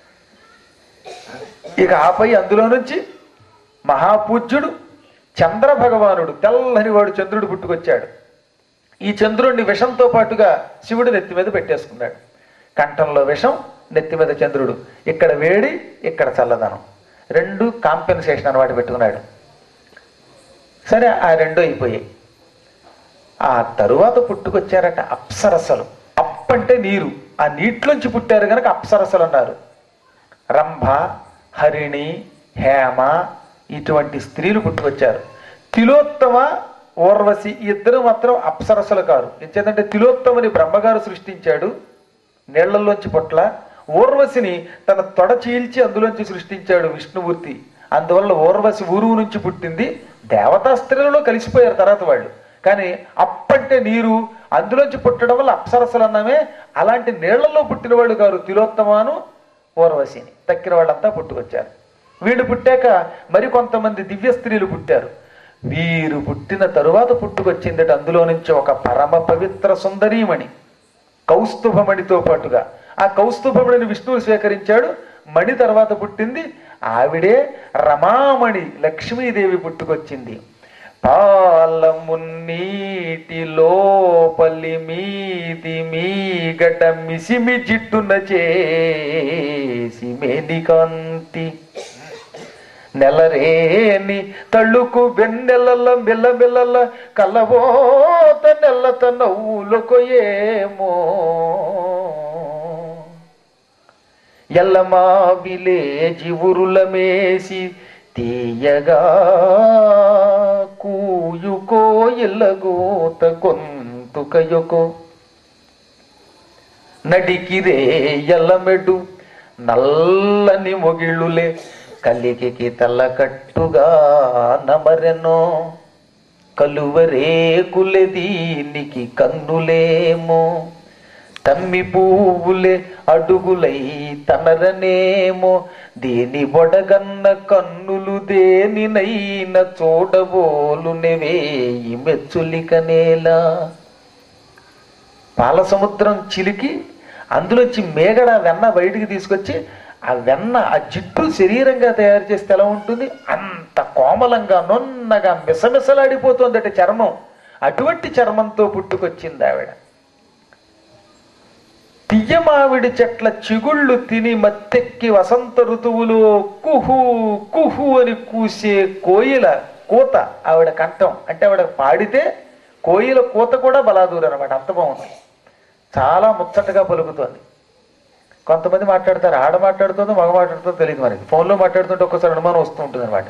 [SPEAKER 2] ఇక ఆపై అందులో నుంచి మహాపూజ్యుడు చంద్ర భగవానుడు తెల్లని వాడు చంద్రుడు పుట్టుకొచ్చాడు ఈ చంద్రుడిని విషంతో పాటుగా శివుడు నెత్తి మీద పెట్టేసుకున్నాడు కంఠంలో విషం నెత్తి మీద చంద్రుడు ఇక్కడ వేడి ఇక్కడ చల్లదనం రెండు కాంపెన్సేషన్ అనమాట పెట్టుకున్నాడు సరే ఆ రెండు అయిపోయాయి ఆ తరువాత పుట్టుకొచ్చారట అప్సరసలు అప్పంటే నీరు ఆ నీటిలోంచి పుట్టారు కనుక అప్సరసలు అన్నారు రంభ హరిణి హేమ ఇటువంటి స్త్రీలు పుట్టుకొచ్చారు తిలోత్తమ ఊర్వశి ఈ ఇద్దరు మాత్రం అప్సరసలు కారు ఎంచేతంటే తిలోత్తమని బ్రహ్మగారు సృష్టించాడు నీళ్లలోంచి పొట్ల ఊర్వశిని తన తొడ చీల్చి అందులోంచి సృష్టించాడు విష్ణుమూర్తి అందువల్ల ఊర్వశి ఊరువు నుంచి పుట్టింది దేవతా స్త్రీలలో కలిసిపోయారు తర్వాత వాళ్ళు కానీ అప్పంటే నీరు అందులోంచి పుట్టడం వల్ల అప్సరసలు అన్నామే అలాంటి నీళ్లలో పుట్టిన వాళ్ళు కారు తిలోత్తమాను ఊర్వశిని తక్కిన వాళ్ళంతా పుట్టుకొచ్చారు వీళ్ళు పుట్టాక మరి కొంతమంది దివ్య స్త్రీలు పుట్టారు వీరు పుట్టిన తరువాత పుట్టుకొచ్చిందట అందులో నుంచి ఒక పరమ పవిత్ర సుందరీమణి కౌస్తుభమణితో పాటుగా ఆ కౌస్తుభమణిని విష్ణువు స్వీకరించాడు మణి తర్వాత పుట్టింది ఆవిడే రమామణి లక్ష్మీదేవి పుట్టుకొచ్చింది పాలమున్నీటి లోపలి మీది మీగట మిసిమి జిట్టున చేసి మేనికాంతి నెలరేని తళ్ళుకు వెన్నెలల మెల్లమెల్లల కలవోత నెల్లత నవ్వులకు ఏమో ఎల్లమా విలేజి ఉరుల మేసి తీయగా కూయుకో ఎల్లగోత గొంతుకయొకో నడికిరే ఎల్లమెడు నల్లని మొగిళ్ళులే కలికి తల్లకట్టుగా నమరెనో కలువరేకులే దీనికి కన్నులేమో తమ్మి పువ్వులే అడుగులై తనరనేమో దేని బొడగన్న కన్నులు దేనినైన చూడబోలు నెవేయి మెచ్చులికనేలా పాల సముద్రం చిలికి అందులోంచి మేగడ వెన్న బయటికి తీసుకొచ్చి ఆ వెన్న ఆ జిడ్డు శరీరంగా తయారు చేస్తే ఎలా ఉంటుంది అంత కోమలంగా నున్నగా మిసమిసలాడిపోతుందట చర్మం అటువంటి చర్మంతో పుట్టుకొచ్చింది ఆవిడ తియ్యమావిడి చెట్ల చిగుళ్ళు తిని మత్తెక్కి వసంత ఋతువులో కుహు కుహు అని కూసే కోయిల కూత ఆవిడ కంఠం అంటే ఆవిడ పాడితే కోయిల కూత కూడా బలాదూరు అనమాట అంత బాగుంది చాలా ముచ్చటగా పలుకుతోంది కొంతమంది మాట్లాడతారు ఆడ మాట్లాడుతుందో మగ మాట్లాడుతుందో తెలియదు మనకి ఫోన్లో మాట్లాడుతుంటే ఒక్కసారి అనుమానం వస్తూ ఉంటుంది అనమాట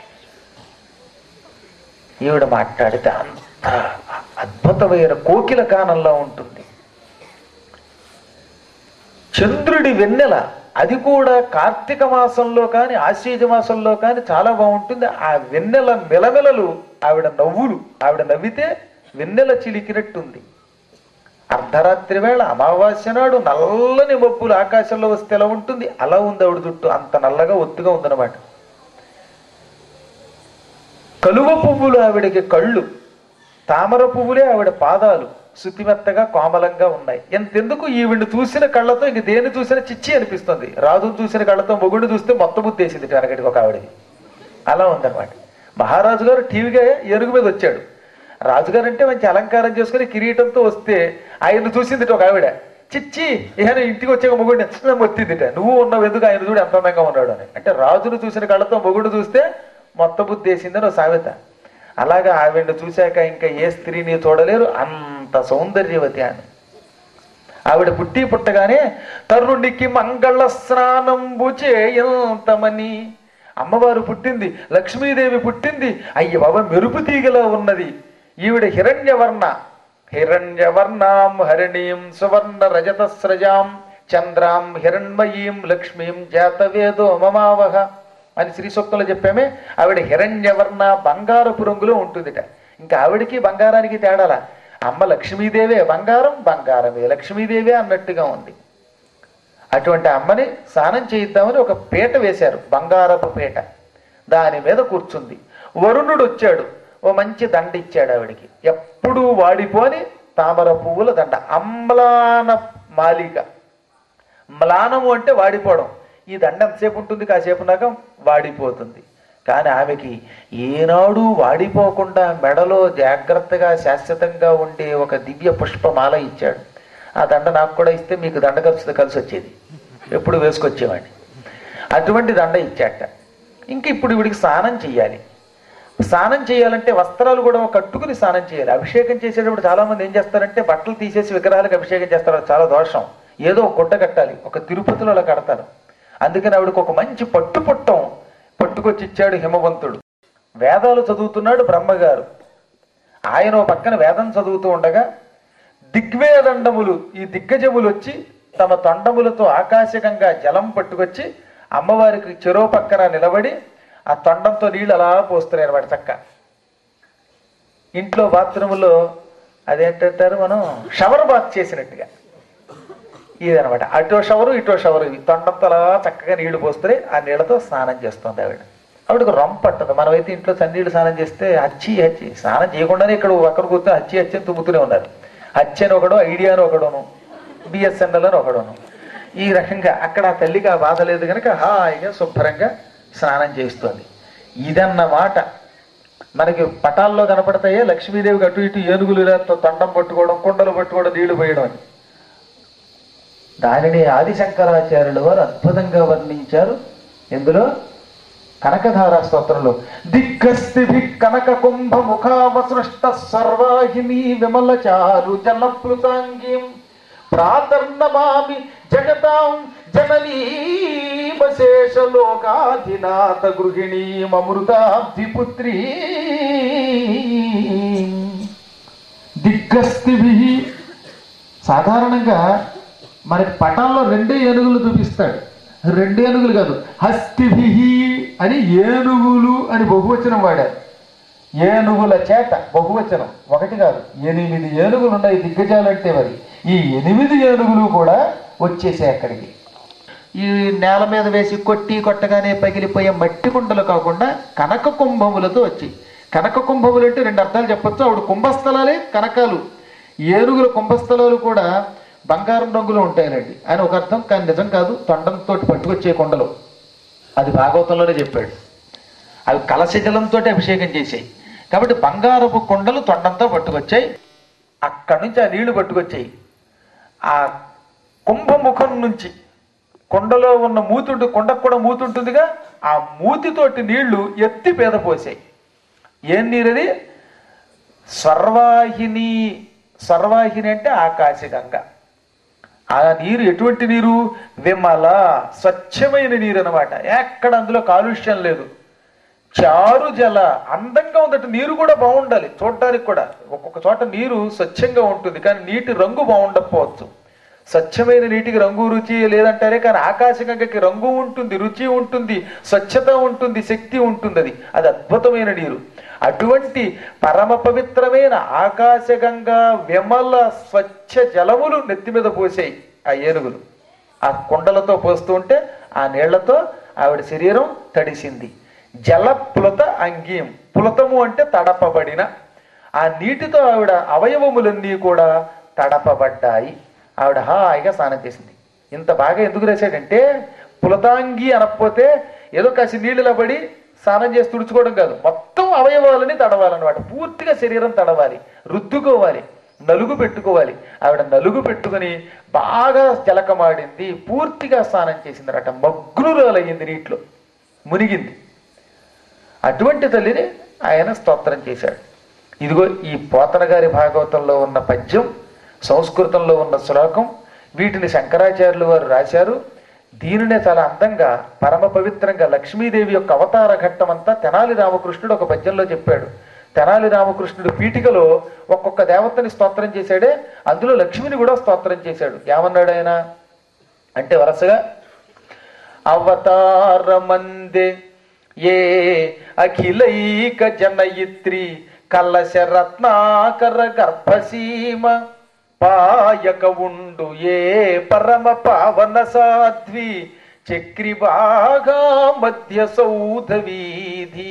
[SPEAKER 2] ఈవిడ మాట్లాడితే అంత అద్భుతమైన కోకిల కానంలో ఉంటుంది చంద్రుడి వెన్నెల అది కూడా కార్తీక మాసంలో కానీ ఆశ్వీజ మాసంలో కానీ చాలా బాగుంటుంది ఆ వెన్నెల మెలమెలలు ఆవిడ నవ్వులు ఆవిడ నవ్వితే వెన్నెల చిలికినట్టుంది అర్ధరాత్రి వేళ అమావాస్య నాడు నల్లని మబ్బులు ఆకాశంలో వస్తే ఎలా ఉంటుంది అలా ఉంది ఆవిడ జుట్టు అంత నల్లగా ఒత్తుగా ఉందన్నమాట కలువ పువ్వులు ఆవిడకి కళ్ళు తామర పువ్వులే ఆవిడ పాదాలు శుతిమెత్తగా కోమలంగా ఉన్నాయి ఎంతెందుకు ఈవిడ్ని చూసిన కళ్ళతో ఇంక దేన్ని చూసినా చిచ్చి అనిపిస్తుంది రాజును చూసిన కళ్ళతో మొగుడు చూస్తే మొత్తం బుద్ధేసింది వెనకటికి ఒక ఆవిడది అలా ఉందన్నమాట మహారాజు గారు టీవీగా ఏనుగు మీద వచ్చాడు రాజుగారు అంటే మంచి అలంకారం చేసుకుని కిరీటంతో వస్తే ఆయన చూసింది ఒక ఆవిడ చిచ్చి ఏమైనా ఇంటికి వచ్చాక మొగుడిని మొత్తిందిట నువ్వు ఉన్నావు ఎందుకు ఆయన చూడు ఎంత అందంగా ఉన్నాడు అని అంటే రాజును చూసిన కళ్ళతో మొగుడు చూస్తే మొత్త బుద్ధి వేసిందని ఒక సామెత అలాగా ఆవిడ చూశాక ఇంకా ఏ స్త్రీని చూడలేరు అంత సౌందర్యవతి అని ఆవిడ పుట్టి పుట్టగానే తరుణికి మంగళ స్నానంబు చేయంతమని అమ్మవారు పుట్టింది లక్ష్మీదేవి పుట్టింది అయ్య బాబా మెరుపు తీగలా ఉన్నది ఈవిడ హిరణ్యవర్ణ హిరణ్యవర్ణాం హరిణీం సువర్ణ రజత స్రజాం చంద్రాం హిరణ్మయీం లక్ష్మీం జాతవేదో మమావహ అని శ్రీ సూక్తంలో చెప్పామే ఆవిడ హిరణ్యవర్ణ బంగారపు రంగులో ఉంటుందిట ఇంకా ఆవిడకి బంగారానికి తేడాలా అమ్మ లక్ష్మీదేవే బంగారం బంగారమే లక్ష్మీదేవే అన్నట్టుగా ఉంది అటువంటి అమ్మని స్నానం చేయిద్దామని ఒక పీట వేశారు బంగారపు పీట దాని మీద కూర్చుంది వరుణుడు వచ్చాడు ఓ మంచి దండ ఇచ్చాడు ఆవిడికి ఎప్పుడూ వాడిపోని తామర పువ్వుల దండ అమ్లాన మాలిక మ్లానము అంటే వాడిపోవడం ఈ దండ ఎంతసేపు ఉంటుంది కాసేపు నాక వాడిపోతుంది కానీ ఆమెకి ఏనాడు వాడిపోకుండా మెడలో జాగ్రత్తగా శాశ్వతంగా ఉండే ఒక దివ్య పుష్పమాల ఇచ్చాడు ఆ దండ నాకు కూడా ఇస్తే మీకు దండ ఖర్చుతో కలిసి వచ్చేది ఎప్పుడు వేసుకొచ్చేవాడిని అటువంటి దండ ఇచ్చాట ఇంక ఇప్పుడు ఇవిడికి స్నానం చెయ్యాలి స్నానం చేయాలంటే వస్త్రాలు కూడా కట్టుకుని స్నానం చేయాలి అభిషేకం చేసేటప్పుడు చాలా మంది ఏం చేస్తారంటే బట్టలు తీసేసి విగ్రహాలకు అభిషేకం చేస్తారు అది చాలా దోషం ఏదో ఒక గుడ్డ కట్టాలి ఒక తిరుపతిలో అలా కడతారు అందుకని ఆవిడకి ఒక మంచి పట్టు పుట్టం పట్టుకొచ్చి ఇచ్చాడు హిమవంతుడు వేదాలు చదువుతున్నాడు బ్రహ్మగారు ఆయన ఓ పక్కన వేదం చదువుతూ ఉండగా దిగ్వేదండములు ఈ దిగ్గజములు వచ్చి తమ తొండములతో ఆకాశకంగా జలం పట్టుకొచ్చి అమ్మవారికి చెరో పక్కన నిలబడి ఆ తొండంతో నీళ్ళు అలా పోస్తున్నాయి అనమాట చక్క ఇంట్లో బాత్రూములో అదేంటంటారు మనం షవర్ బాత్ చేసినట్టుగా ఇదనమాట అటో షవరు ఇటో షవరు ఇవి తొండంతో అలా చక్కగా నీళ్లు పోస్తున్నాయి ఆ నీళ్లతో స్నానం చేస్తుంది ఆవిడ ఆవిడకు రొంప పట్టదు మనమైతే ఇంట్లో చన్నీళ్ళు స్నానం చేస్తే హచ్చి హచ్చి స్నానం చేయకుండానే ఇక్కడ ఒకరు కూర్చొని హచ్చి హచ్చి అని తుమ్ముతూనే ఉన్నారు హచ్చి అని ఒకడు ఐడియా అని ఒకడును బిఎస్ఎన్ఎల్ అని ఒకడును ఈ రకంగా అక్కడ ఆ తల్లికి ఆ బాధ లేదు కనుక హాయిగా శుభ్రంగా స్నానం చేస్తుంది ఇదన్నమాట మనకి పటాల్లో కనపడతాయే లక్ష్మీదేవికి అటు ఇటు ఏనుగులు ఇలా తొండం పట్టుకోవడం కుండలు పట్టుకోవడం నీళ్లు పోయడం అని దానిని ఆదిశంకరాచార్యుల వారు అద్భుతంగా వర్ణించారు ఎందులో కనకధార స్తోత్రంలో దిగ్గస్తి కనక కుంభ ముఖావసృష్ట సర్వాహిని విమల చారు జలప్లుతాంగీం ప్రాతర్నమామి జగతాం జననీమశేష లోకాధినాథ గృహిణీమృతాబ్ధిపుత్రీ దిగ్గస్తిభి సాధారణంగా మనకి పటాల్లో రెండే ఏనుగులు చూపిస్తాడు రెండు ఏనుగులు కాదు హస్తిభి అని ఏనుగులు అని బహువచనం వాడారు ఏనుగుల చేత బహువచనం ఒకటి కాదు ఎనిమిది ఏనుగులు ఉన్నాయి దిగ్గజాలంటే మరి ఈ ఎనిమిది ఏనుగులు కూడా వచ్చేసాయి అక్కడికి ఈ నేల మీద వేసి కొట్టి కొట్టగానే పగిలిపోయే మట్టి కుండలు కాకుండా కనక కుంభములతో వచ్చి కనక కుంభములు అంటే రెండు అర్థాలు చెప్పొచ్చు ఆవిడ కుంభస్థలాలే కనకాలు ఏనుగుల కుంభస్థలాలు కూడా బంగారం రంగులో ఉంటాయనండి అని ఒక అర్థం కానీ నిజం కాదు తొండంతో పట్టుకొచ్చే కొండలు అది భాగవతంలోనే చెప్పాడు అవి కలశజలంతో అభిషేకం చేసాయి కాబట్టి బంగారపు కొండలు తొండంతో పట్టుకొచ్చాయి అక్కడి నుంచి ఆ నీళ్లు పట్టుకొచ్చాయి ఆ కుంభముఖం నుంచి కొండలో ఉన్న మూతుంటు కొండకు కూడా మూతుంటుందిగా ఆ మూతితోటి నీళ్లు ఎత్తి పేద పోసాయి ఏం నీరది సర్వాహిని సర్వాహిని అంటే ఆకాశగంగ ఆ నీరు ఎటువంటి నీరు విమల స్వచ్ఛమైన నీరు అనమాట ఎక్కడ అందులో కాలుష్యం లేదు చారు జల అందంగా ఉందట నీరు కూడా బాగుండాలి చూడటానికి కూడా ఒక్కొక్క చోట నీరు స్వచ్ఛంగా ఉంటుంది కానీ నీటి రంగు బాగుండకపోవచ్చు స్వచ్ఛమైన నీటికి రంగు రుచి లేదంటారే కానీ ఆకాశగంగకి రంగు ఉంటుంది రుచి ఉంటుంది స్వచ్ఛత ఉంటుంది శక్తి ఉంటుంది అది అది అద్భుతమైన నీరు అటువంటి పరమ పవిత్రమైన ఆకాశగంగా విమల స్వచ్ఛ జలములు నెత్తి మీద పోసాయి ఆ ఏనుగులు ఆ కుండలతో పోస్తూ ఉంటే ఆ నీళ్లతో ఆవిడ శరీరం తడిసింది జల పులత అంగీం పులతము అంటే తడపబడిన ఆ నీటితో ఆవిడ అవయవములన్నీ కూడా తడపబడ్డాయి ఆవిడ హాయిగా స్నానం చేసింది ఇంత బాగా ఎందుకు రాశాడంటే పులతాంగి అనకపోతే ఏదో కాసి నీళ్ళలో పడి స్నానం చేసి తుడుచుకోవడం కాదు మొత్తం అవయవాలని తడవాలన్నమాట పూర్తిగా శరీరం తడవాలి రుద్దుకోవాలి నలుగు పెట్టుకోవాలి ఆవిడ నలుగు పెట్టుకుని బాగా జలకమాడింది పూర్తిగా స్నానం చేసిందట మగ్నురాలయ్యింది నీటిలో మునిగింది అటువంటి తల్లిని ఆయన స్తోత్రం చేశాడు ఇదిగో ఈ పోతన గారి భాగవతంలో ఉన్న పద్యం సంస్కృతంలో ఉన్న శ్లోకం వీటిని శంకరాచార్యులు వారు రాశారు దీనినే చాలా అందంగా పరమ పవిత్రంగా లక్ష్మీదేవి యొక్క అవతార ఘట్టమంతా తెనాలి రామకృష్ణుడు ఒక పద్యంలో చెప్పాడు తెనాలి రామకృష్ణుడు పీఠికలో ఒక్కొక్క దేవతని స్తోత్రం చేశాడే అందులో లక్ష్మిని కూడా స్తోత్రం చేశాడు ఏమన్నాడు ఆయన అంటే వరుసగా అవతారమందే ఏ అఖిలైక జనయిత్రి కలశ రత్నాకర గర్భసీమ పాయక ఉండు ఏ పరమ పావన సాధ్వి చక్రిబాగా మధ్య సౌధ వీధి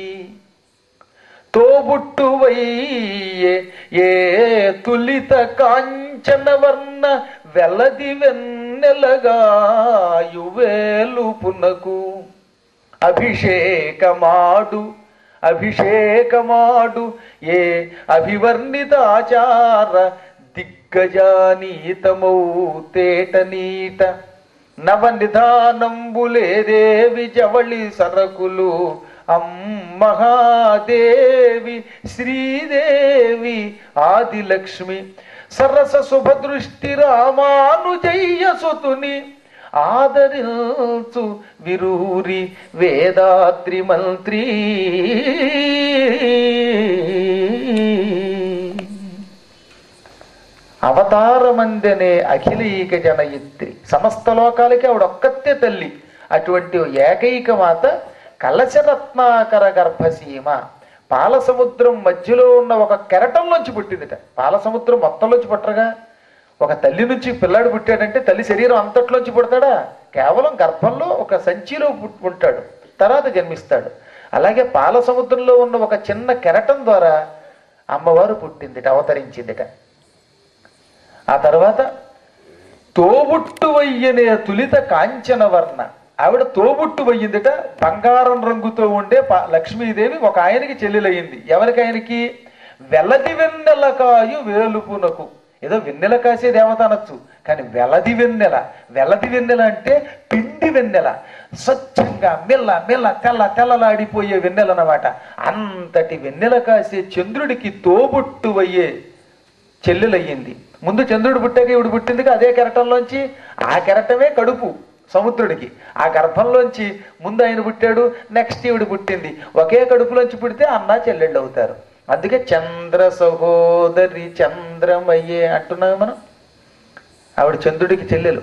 [SPEAKER 2] తోబుట్టువయ్యే ఏ తులిత కాంచన వర్ణ వెలది వెన్నెలగాయువేలు పునకు అభిషేకమాడు అభిషేకమాడు ఏ అభివర్ణితాచార దిగ్గజానీతమౌ తేట నీట నవ నిధానంబులేదేవి జవళి సరకులు అమ్మహాదేవి శ్రీదేవి ఆదిలక్ష్మి సరస శుభదృష్టి రామానుజయ్య సుతుని ఆదరించు విరూరి వేదాత్రి మంత్రి అవతారమందనే అఖిలీక జనయిత్రి సమస్త లోకాలకి ఆవిడ ఒక్కతే తల్లి అటువంటి ఏకైక మాత కలశరత్నాకర గర్భసీమ పాల సముద్రం మధ్యలో ఉన్న ఒక కెరటంలోంచి పుట్టిందిట పాల సముద్రం మొత్తంలోంచి పుట్టరుగా ఒక తల్లి నుంచి పిల్లాడు పుట్టాడంటే తల్లి శరీరం అంతట్లోంచి పుడతాడా కేవలం గర్భంలో ఒక సంచిలో పుట్- ఉంటాడు తర్వాత జన్మిస్తాడు అలాగే పాల సముద్రంలో ఉన్న ఒక చిన్న కెరటం ద్వారా అమ్మవారు పుట్టిందిట అవతరించిందిట ఆ తర్వాత తోబుట్టు వయ్యనే తులిత కాంచన వర్ణ ఆవిడ తోబుట్టు వయ్యిందిట బంగారం రంగుతో ఉండే ప- లక్ష్మీదేవి ఒక ఆయనకి చెల్లెలయ్యింది ఎవరికి ఆయనకి వెలది వెన్నెలకాయు వేలుపునకు ఏదో వెన్నెల కాసే దేవత అనొచ్చు కానీ వెలది వెన్నెల వెలది వెన్నెల అంటే పిండి వెన్నెల స్వచ్ఛంగా మెల్ల మెల్ల తెల్ల తెల్లలాడిపోయే వెన్నెల అన్నమాట అంతటి వెన్నెల కాసే చంద్రుడికి తోబుట్టు అయ్యే చెల్లెలయ్యింది ముందు చంద్రుడు పుట్టాక ఇవిడు పుట్టిందిగా అదే కెరటంలోంచి ఆ కెరటమే కడుపు సముద్రుడికి ఆ గర్భంలోంచి ముందు ఆయన పుట్టాడు నెక్స్ట్ ఈవిడ పుట్టింది ఒకే కడుపులోంచి పుడితే అన్న చెల్లెళ్ళు అవుతారు అందుకే చంద్ర సహోదరి చంద్రమయ్యే అంటున్నాం మనం ఆవిడ చంద్రుడికి చెల్లెలు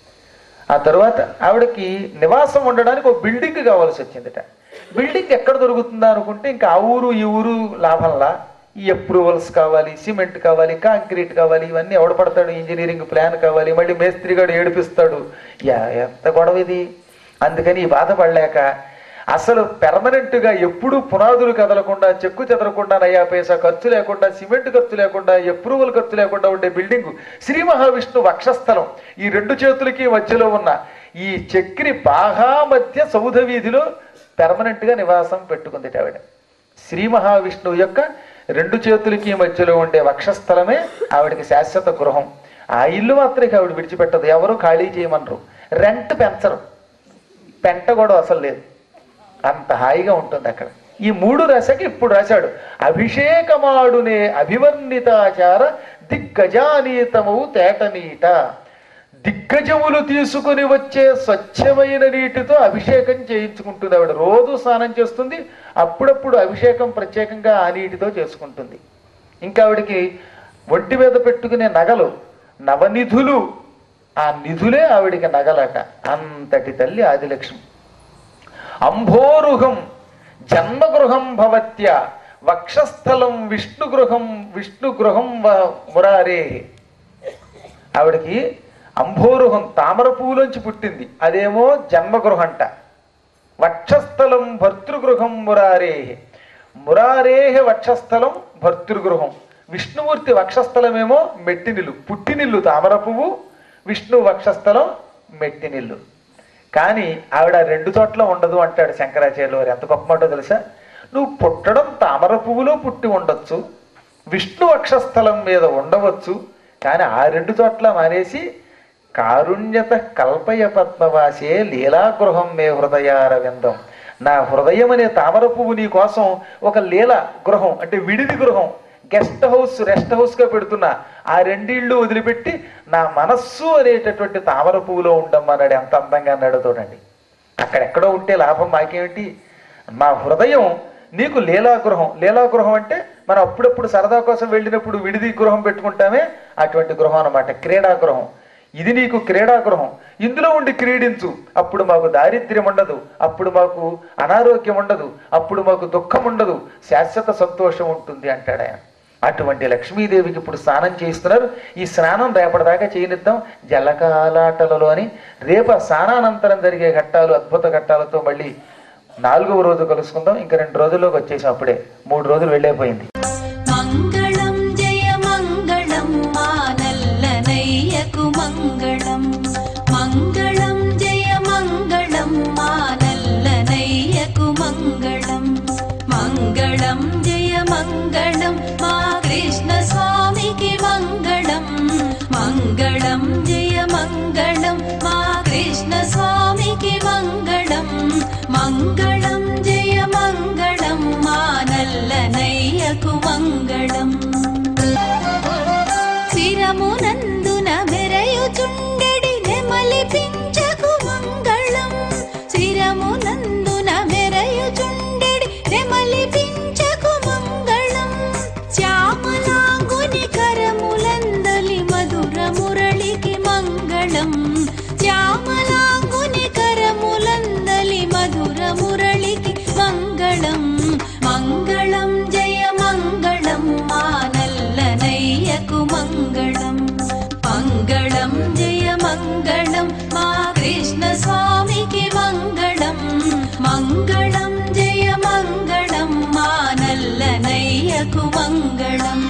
[SPEAKER 2] ఆ తర్వాత ఆవిడకి నివాసం ఉండడానికి ఒక బిల్డింగ్ కావాల్సి వచ్చిందట బిల్డింగ్ ఎక్కడ దొరుకుతుందా అనుకుంటే ఇంకా ఆ ఊరు ఈ ఊరు లాభంలా ఈ అప్రూవల్స్ కావాలి సిమెంట్ కావాలి కాంక్రీట్ కావాలి ఇవన్నీ ఎవడ పడతాడు ఇంజనీరింగ్ ప్లాన్ కావాలి మళ్ళీ మేస్త్రిగాడు ఏడిపిస్తాడు యా ఎంత గొడవ ఇది అందుకని ఈ బాధపడలేక అసలు పెర్మనెంట్ గా ఎప్పుడు పునాదులు కదలకుండా చెక్కు చెదరకుండా నయా పైసా ఖర్చు లేకుండా సిమెంట్ ఖర్చు లేకుండా అప్రూవల్ ఖర్చు లేకుండా ఉండే బిల్డింగ్ శ్రీ మహావిష్ణు వక్షస్థలం ఈ రెండు చేతులకి మధ్యలో ఉన్న ఈ చక్రి బాగా మధ్య సౌధ వీధిలో పెర్మనెంట్ గా నివాసం పెట్టుకుంది ఆవిడ శ్రీ మహావిష్ణువు యొక్క రెండు చేతులకి మధ్యలో ఉండే వక్షస్థలమే ఆవిడకి శాశ్వత గృహం ఆ ఇల్లు మాత్రం ఇక ఆవిడ విడిచిపెట్టదు ఎవరు ఖాళీ చేయమనరు రెంట్ పెంచరు పెంట కూడా అసలు లేదు అంత హాయిగా ఉంటుంది అక్కడ ఈ మూడు రాశాక ఇప్పుడు రాశాడు అభిషేకమాడునే అభివర్ణితాచార దిగ్గజానీతము తేటనీట దిగ్గజములు తీసుకుని వచ్చే స్వచ్ఛమైన నీటితో అభిషేకం చేయించుకుంటుంది ఆవిడ రోజు స్నానం చేస్తుంది అప్పుడప్పుడు అభిషేకం ప్రత్యేకంగా ఆ నీటితో చేసుకుంటుంది ఇంకా ఆవిడకి ఒంటి మీద పెట్టుకునే నగలు నవనిధులు ఆ నిధులే ఆవిడికి నగలట అంతటి తల్లి ఆదిలక్ష్మి అంభోరుహం జన్మగృహం భవత్య వక్షస్థలం విష్ణుగృహం విష్ణుగృహం వ- మురారే ఆవిడకి అంభోరుహం తామర పువ్వులోంచి పుట్టింది అదేమో జన్మగృహంట వక్షస్థలం భర్తృగృహం మురారే మురారేహ వక్షస్థలం భర్తృగృహం విష్ణుమూర్తి వక్షస్థలమేమో మెట్టినిల్లు పుట్టినిల్లు తామర పువ్వు విష్ణు వక్షస్థలం మెట్టినిల్లు కానీ ఆవిడ రెండు చోట్ల ఉండదు అంటాడు శంకరాచార్యులు వారు ఎంత గొప్ప మాటో తెలుసా నువ్వు పుట్టడం తామర పువ్వులో పుట్టి ఉండొచ్చు విష్ణు వక్షస్థలం మీద ఉండవచ్చు కానీ ఆ రెండు చోట్ల మానేసి కారుణ్యత కల్పయ పద్మవాసే లీలాగృహం మే హృదయారవిందం నా హృదయం అనే తామర పువ్వు నీ కోసం ఒక లీల గృహం అంటే విడిది గృహం గెస్ట్ హౌస్ రెస్ట్ హౌస్ గా పెడుతున్నా ఆ రెండిళ్ళు వదిలిపెట్టి నా మనస్సు అనేటటువంటి తామర పువ్వులో ఉండమ్మన్నాడు ఎంత అందంగా అన్నాడో చూడండి అక్కడెక్కడో ఉంటే లాభం మాకేమిటి మా హృదయం నీకు లీలాగృహం లీలాగృహం అంటే మనం అప్పుడప్పుడు సరదా కోసం వెళ్ళినప్పుడు విడిది గృహం పెట్టుకుంటామే అటువంటి గృహం అన్నమాట క్రీడాగృహం ఇది నీకు క్రీడాగృహం ఇందులో ఉండి క్రీడించు అప్పుడు మాకు దారిద్ర్యం ఉండదు అప్పుడు మాకు అనారోగ్యం ఉండదు అప్పుడు మాకు దుఃఖం ఉండదు శాశ్వత సంతోషం ఉంటుంది అంటాడు ఆయన అటువంటి లక్ష్మీదేవికి ఇప్పుడు స్నానం చేయిస్తున్నారు ఈ స్నానం రేపటిదాకా చేయనిద్దాం జలకాలాటలలో అని రేపు ఆ స్నానానంతరం జరిగే ఘట్టాలు అద్భుత ఘట్టాలతో మళ్ళీ నాలుగవ రోజు కలుసుకుందాం ఇంకా రెండు రోజుల్లోకి వచ్చేసాం అప్పుడే మూడు రోజులు వెళ్ళైపోయింది
[SPEAKER 3] మంగళం జయ మంగళం మా నల్లనయ్యకు మంగళం మంగళం జయ మంగళం మా నల్లనయ్యకు మంగళం మంగళం జయ మంగళం మా కృష్ణ స్వామికి మంగళం మంగళం జయ మంగళం మా కృష్ణ స్వామికి మంగళం మంగళం జయ మంగళం మా నల్లనయ్యకు మంగళం శిరమునందున మెరయుచుండెడి నెమలి పించకు మంగళం శిరమునందున మెరయుచుండెడి నెమలి పించకు మంగళం శ్యామలాంగుని కరములందలి మధుర మురళికి మంగళం శ్యామలాంగుని కరములందలి మధుర మురళికి మంగళం మంగళం జయ మంగళం మా నల్లనయ్యకు మంగళం మంగళం జయ మంగళం మా కృష్ణ స్వామికి మంగళం మంగళం జయ మంగళం మా నల్లనయ్యకు మంగళం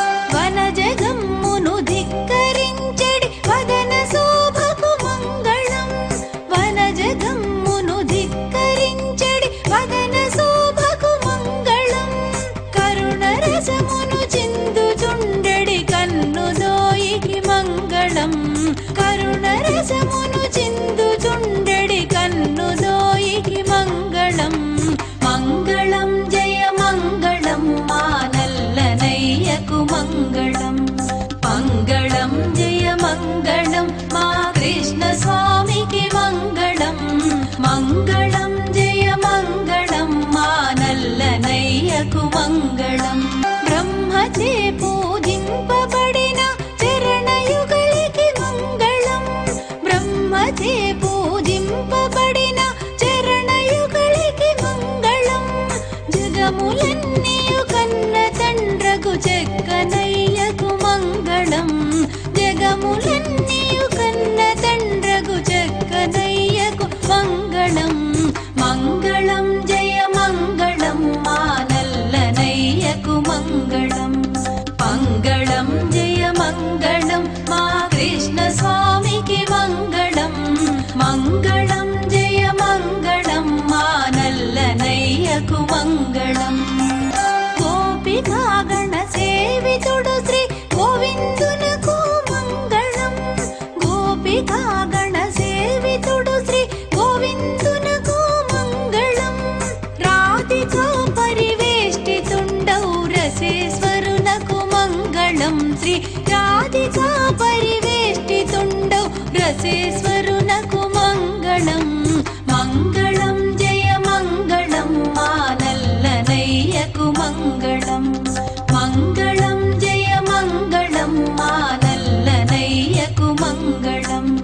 [SPEAKER 3] వనజగమ్మును ధిక్కరించెడి వదన శోభకు మంగళం వనజగమ్మును ధిక్కరించెడి వదన శోభకు మంగళం కరుణ రసమును చిందుచుండెడి కన్ను దోయికి మంగళం కరుణ రసమును చిందుచుండెడి కన్ను దోయికి మంగళం మంగళం జయ మంగళం మా నల్లనయ్యకు మంగళం మంగళం జయ మంగళం మా కృష్ణ స్వామికి మంగళం మంగళం జయ మంగళం మా నల్లనయ్యకు మంగళం బ్రహ్మచే పూజింపబడిన చరణయుగలికి మంగళం బ్రహ్మచే పూజింపబడిన చరణయుగలికి మంగళం జగములన్నీయు కన్న తండ్రకు చెక్కనయ్యకు మంగళం జగములన్నీయు కన్న తండ్రకు చెక్కనయ్యకు మంగళం మంగళం జయ మంగళం మా నల్లనయ్యకు మంగళం మంగళం జయ మంగళం మా కృష్ణ స్వామికి మంగళం మంగళం జయ మంగళం మా నల్లనయ్యకు మంగళం గోపికాగణ సేవితుడు శ్రీ గోవిందునకు మంగళం గోపికాగణ సేవితుడు శ్రీ గోవిందునకు మంగళం రాధికా పరివేష్టితుండౌ రసేశ్వరునకు మంగళం శ్రీ రాధికా పరివేష్టితుండౌ రసేశ్వరునకు మంగళం మంగళం జయ మంగళం మా నల్లనయ్యకు మంగళం మంగళం జయ మంగళం మా నల్లనయ్యకు మంగళం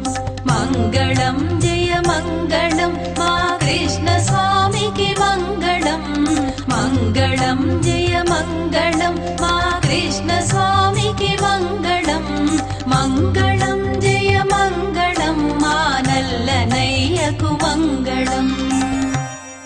[SPEAKER 3] గోవిందునకు మంగళం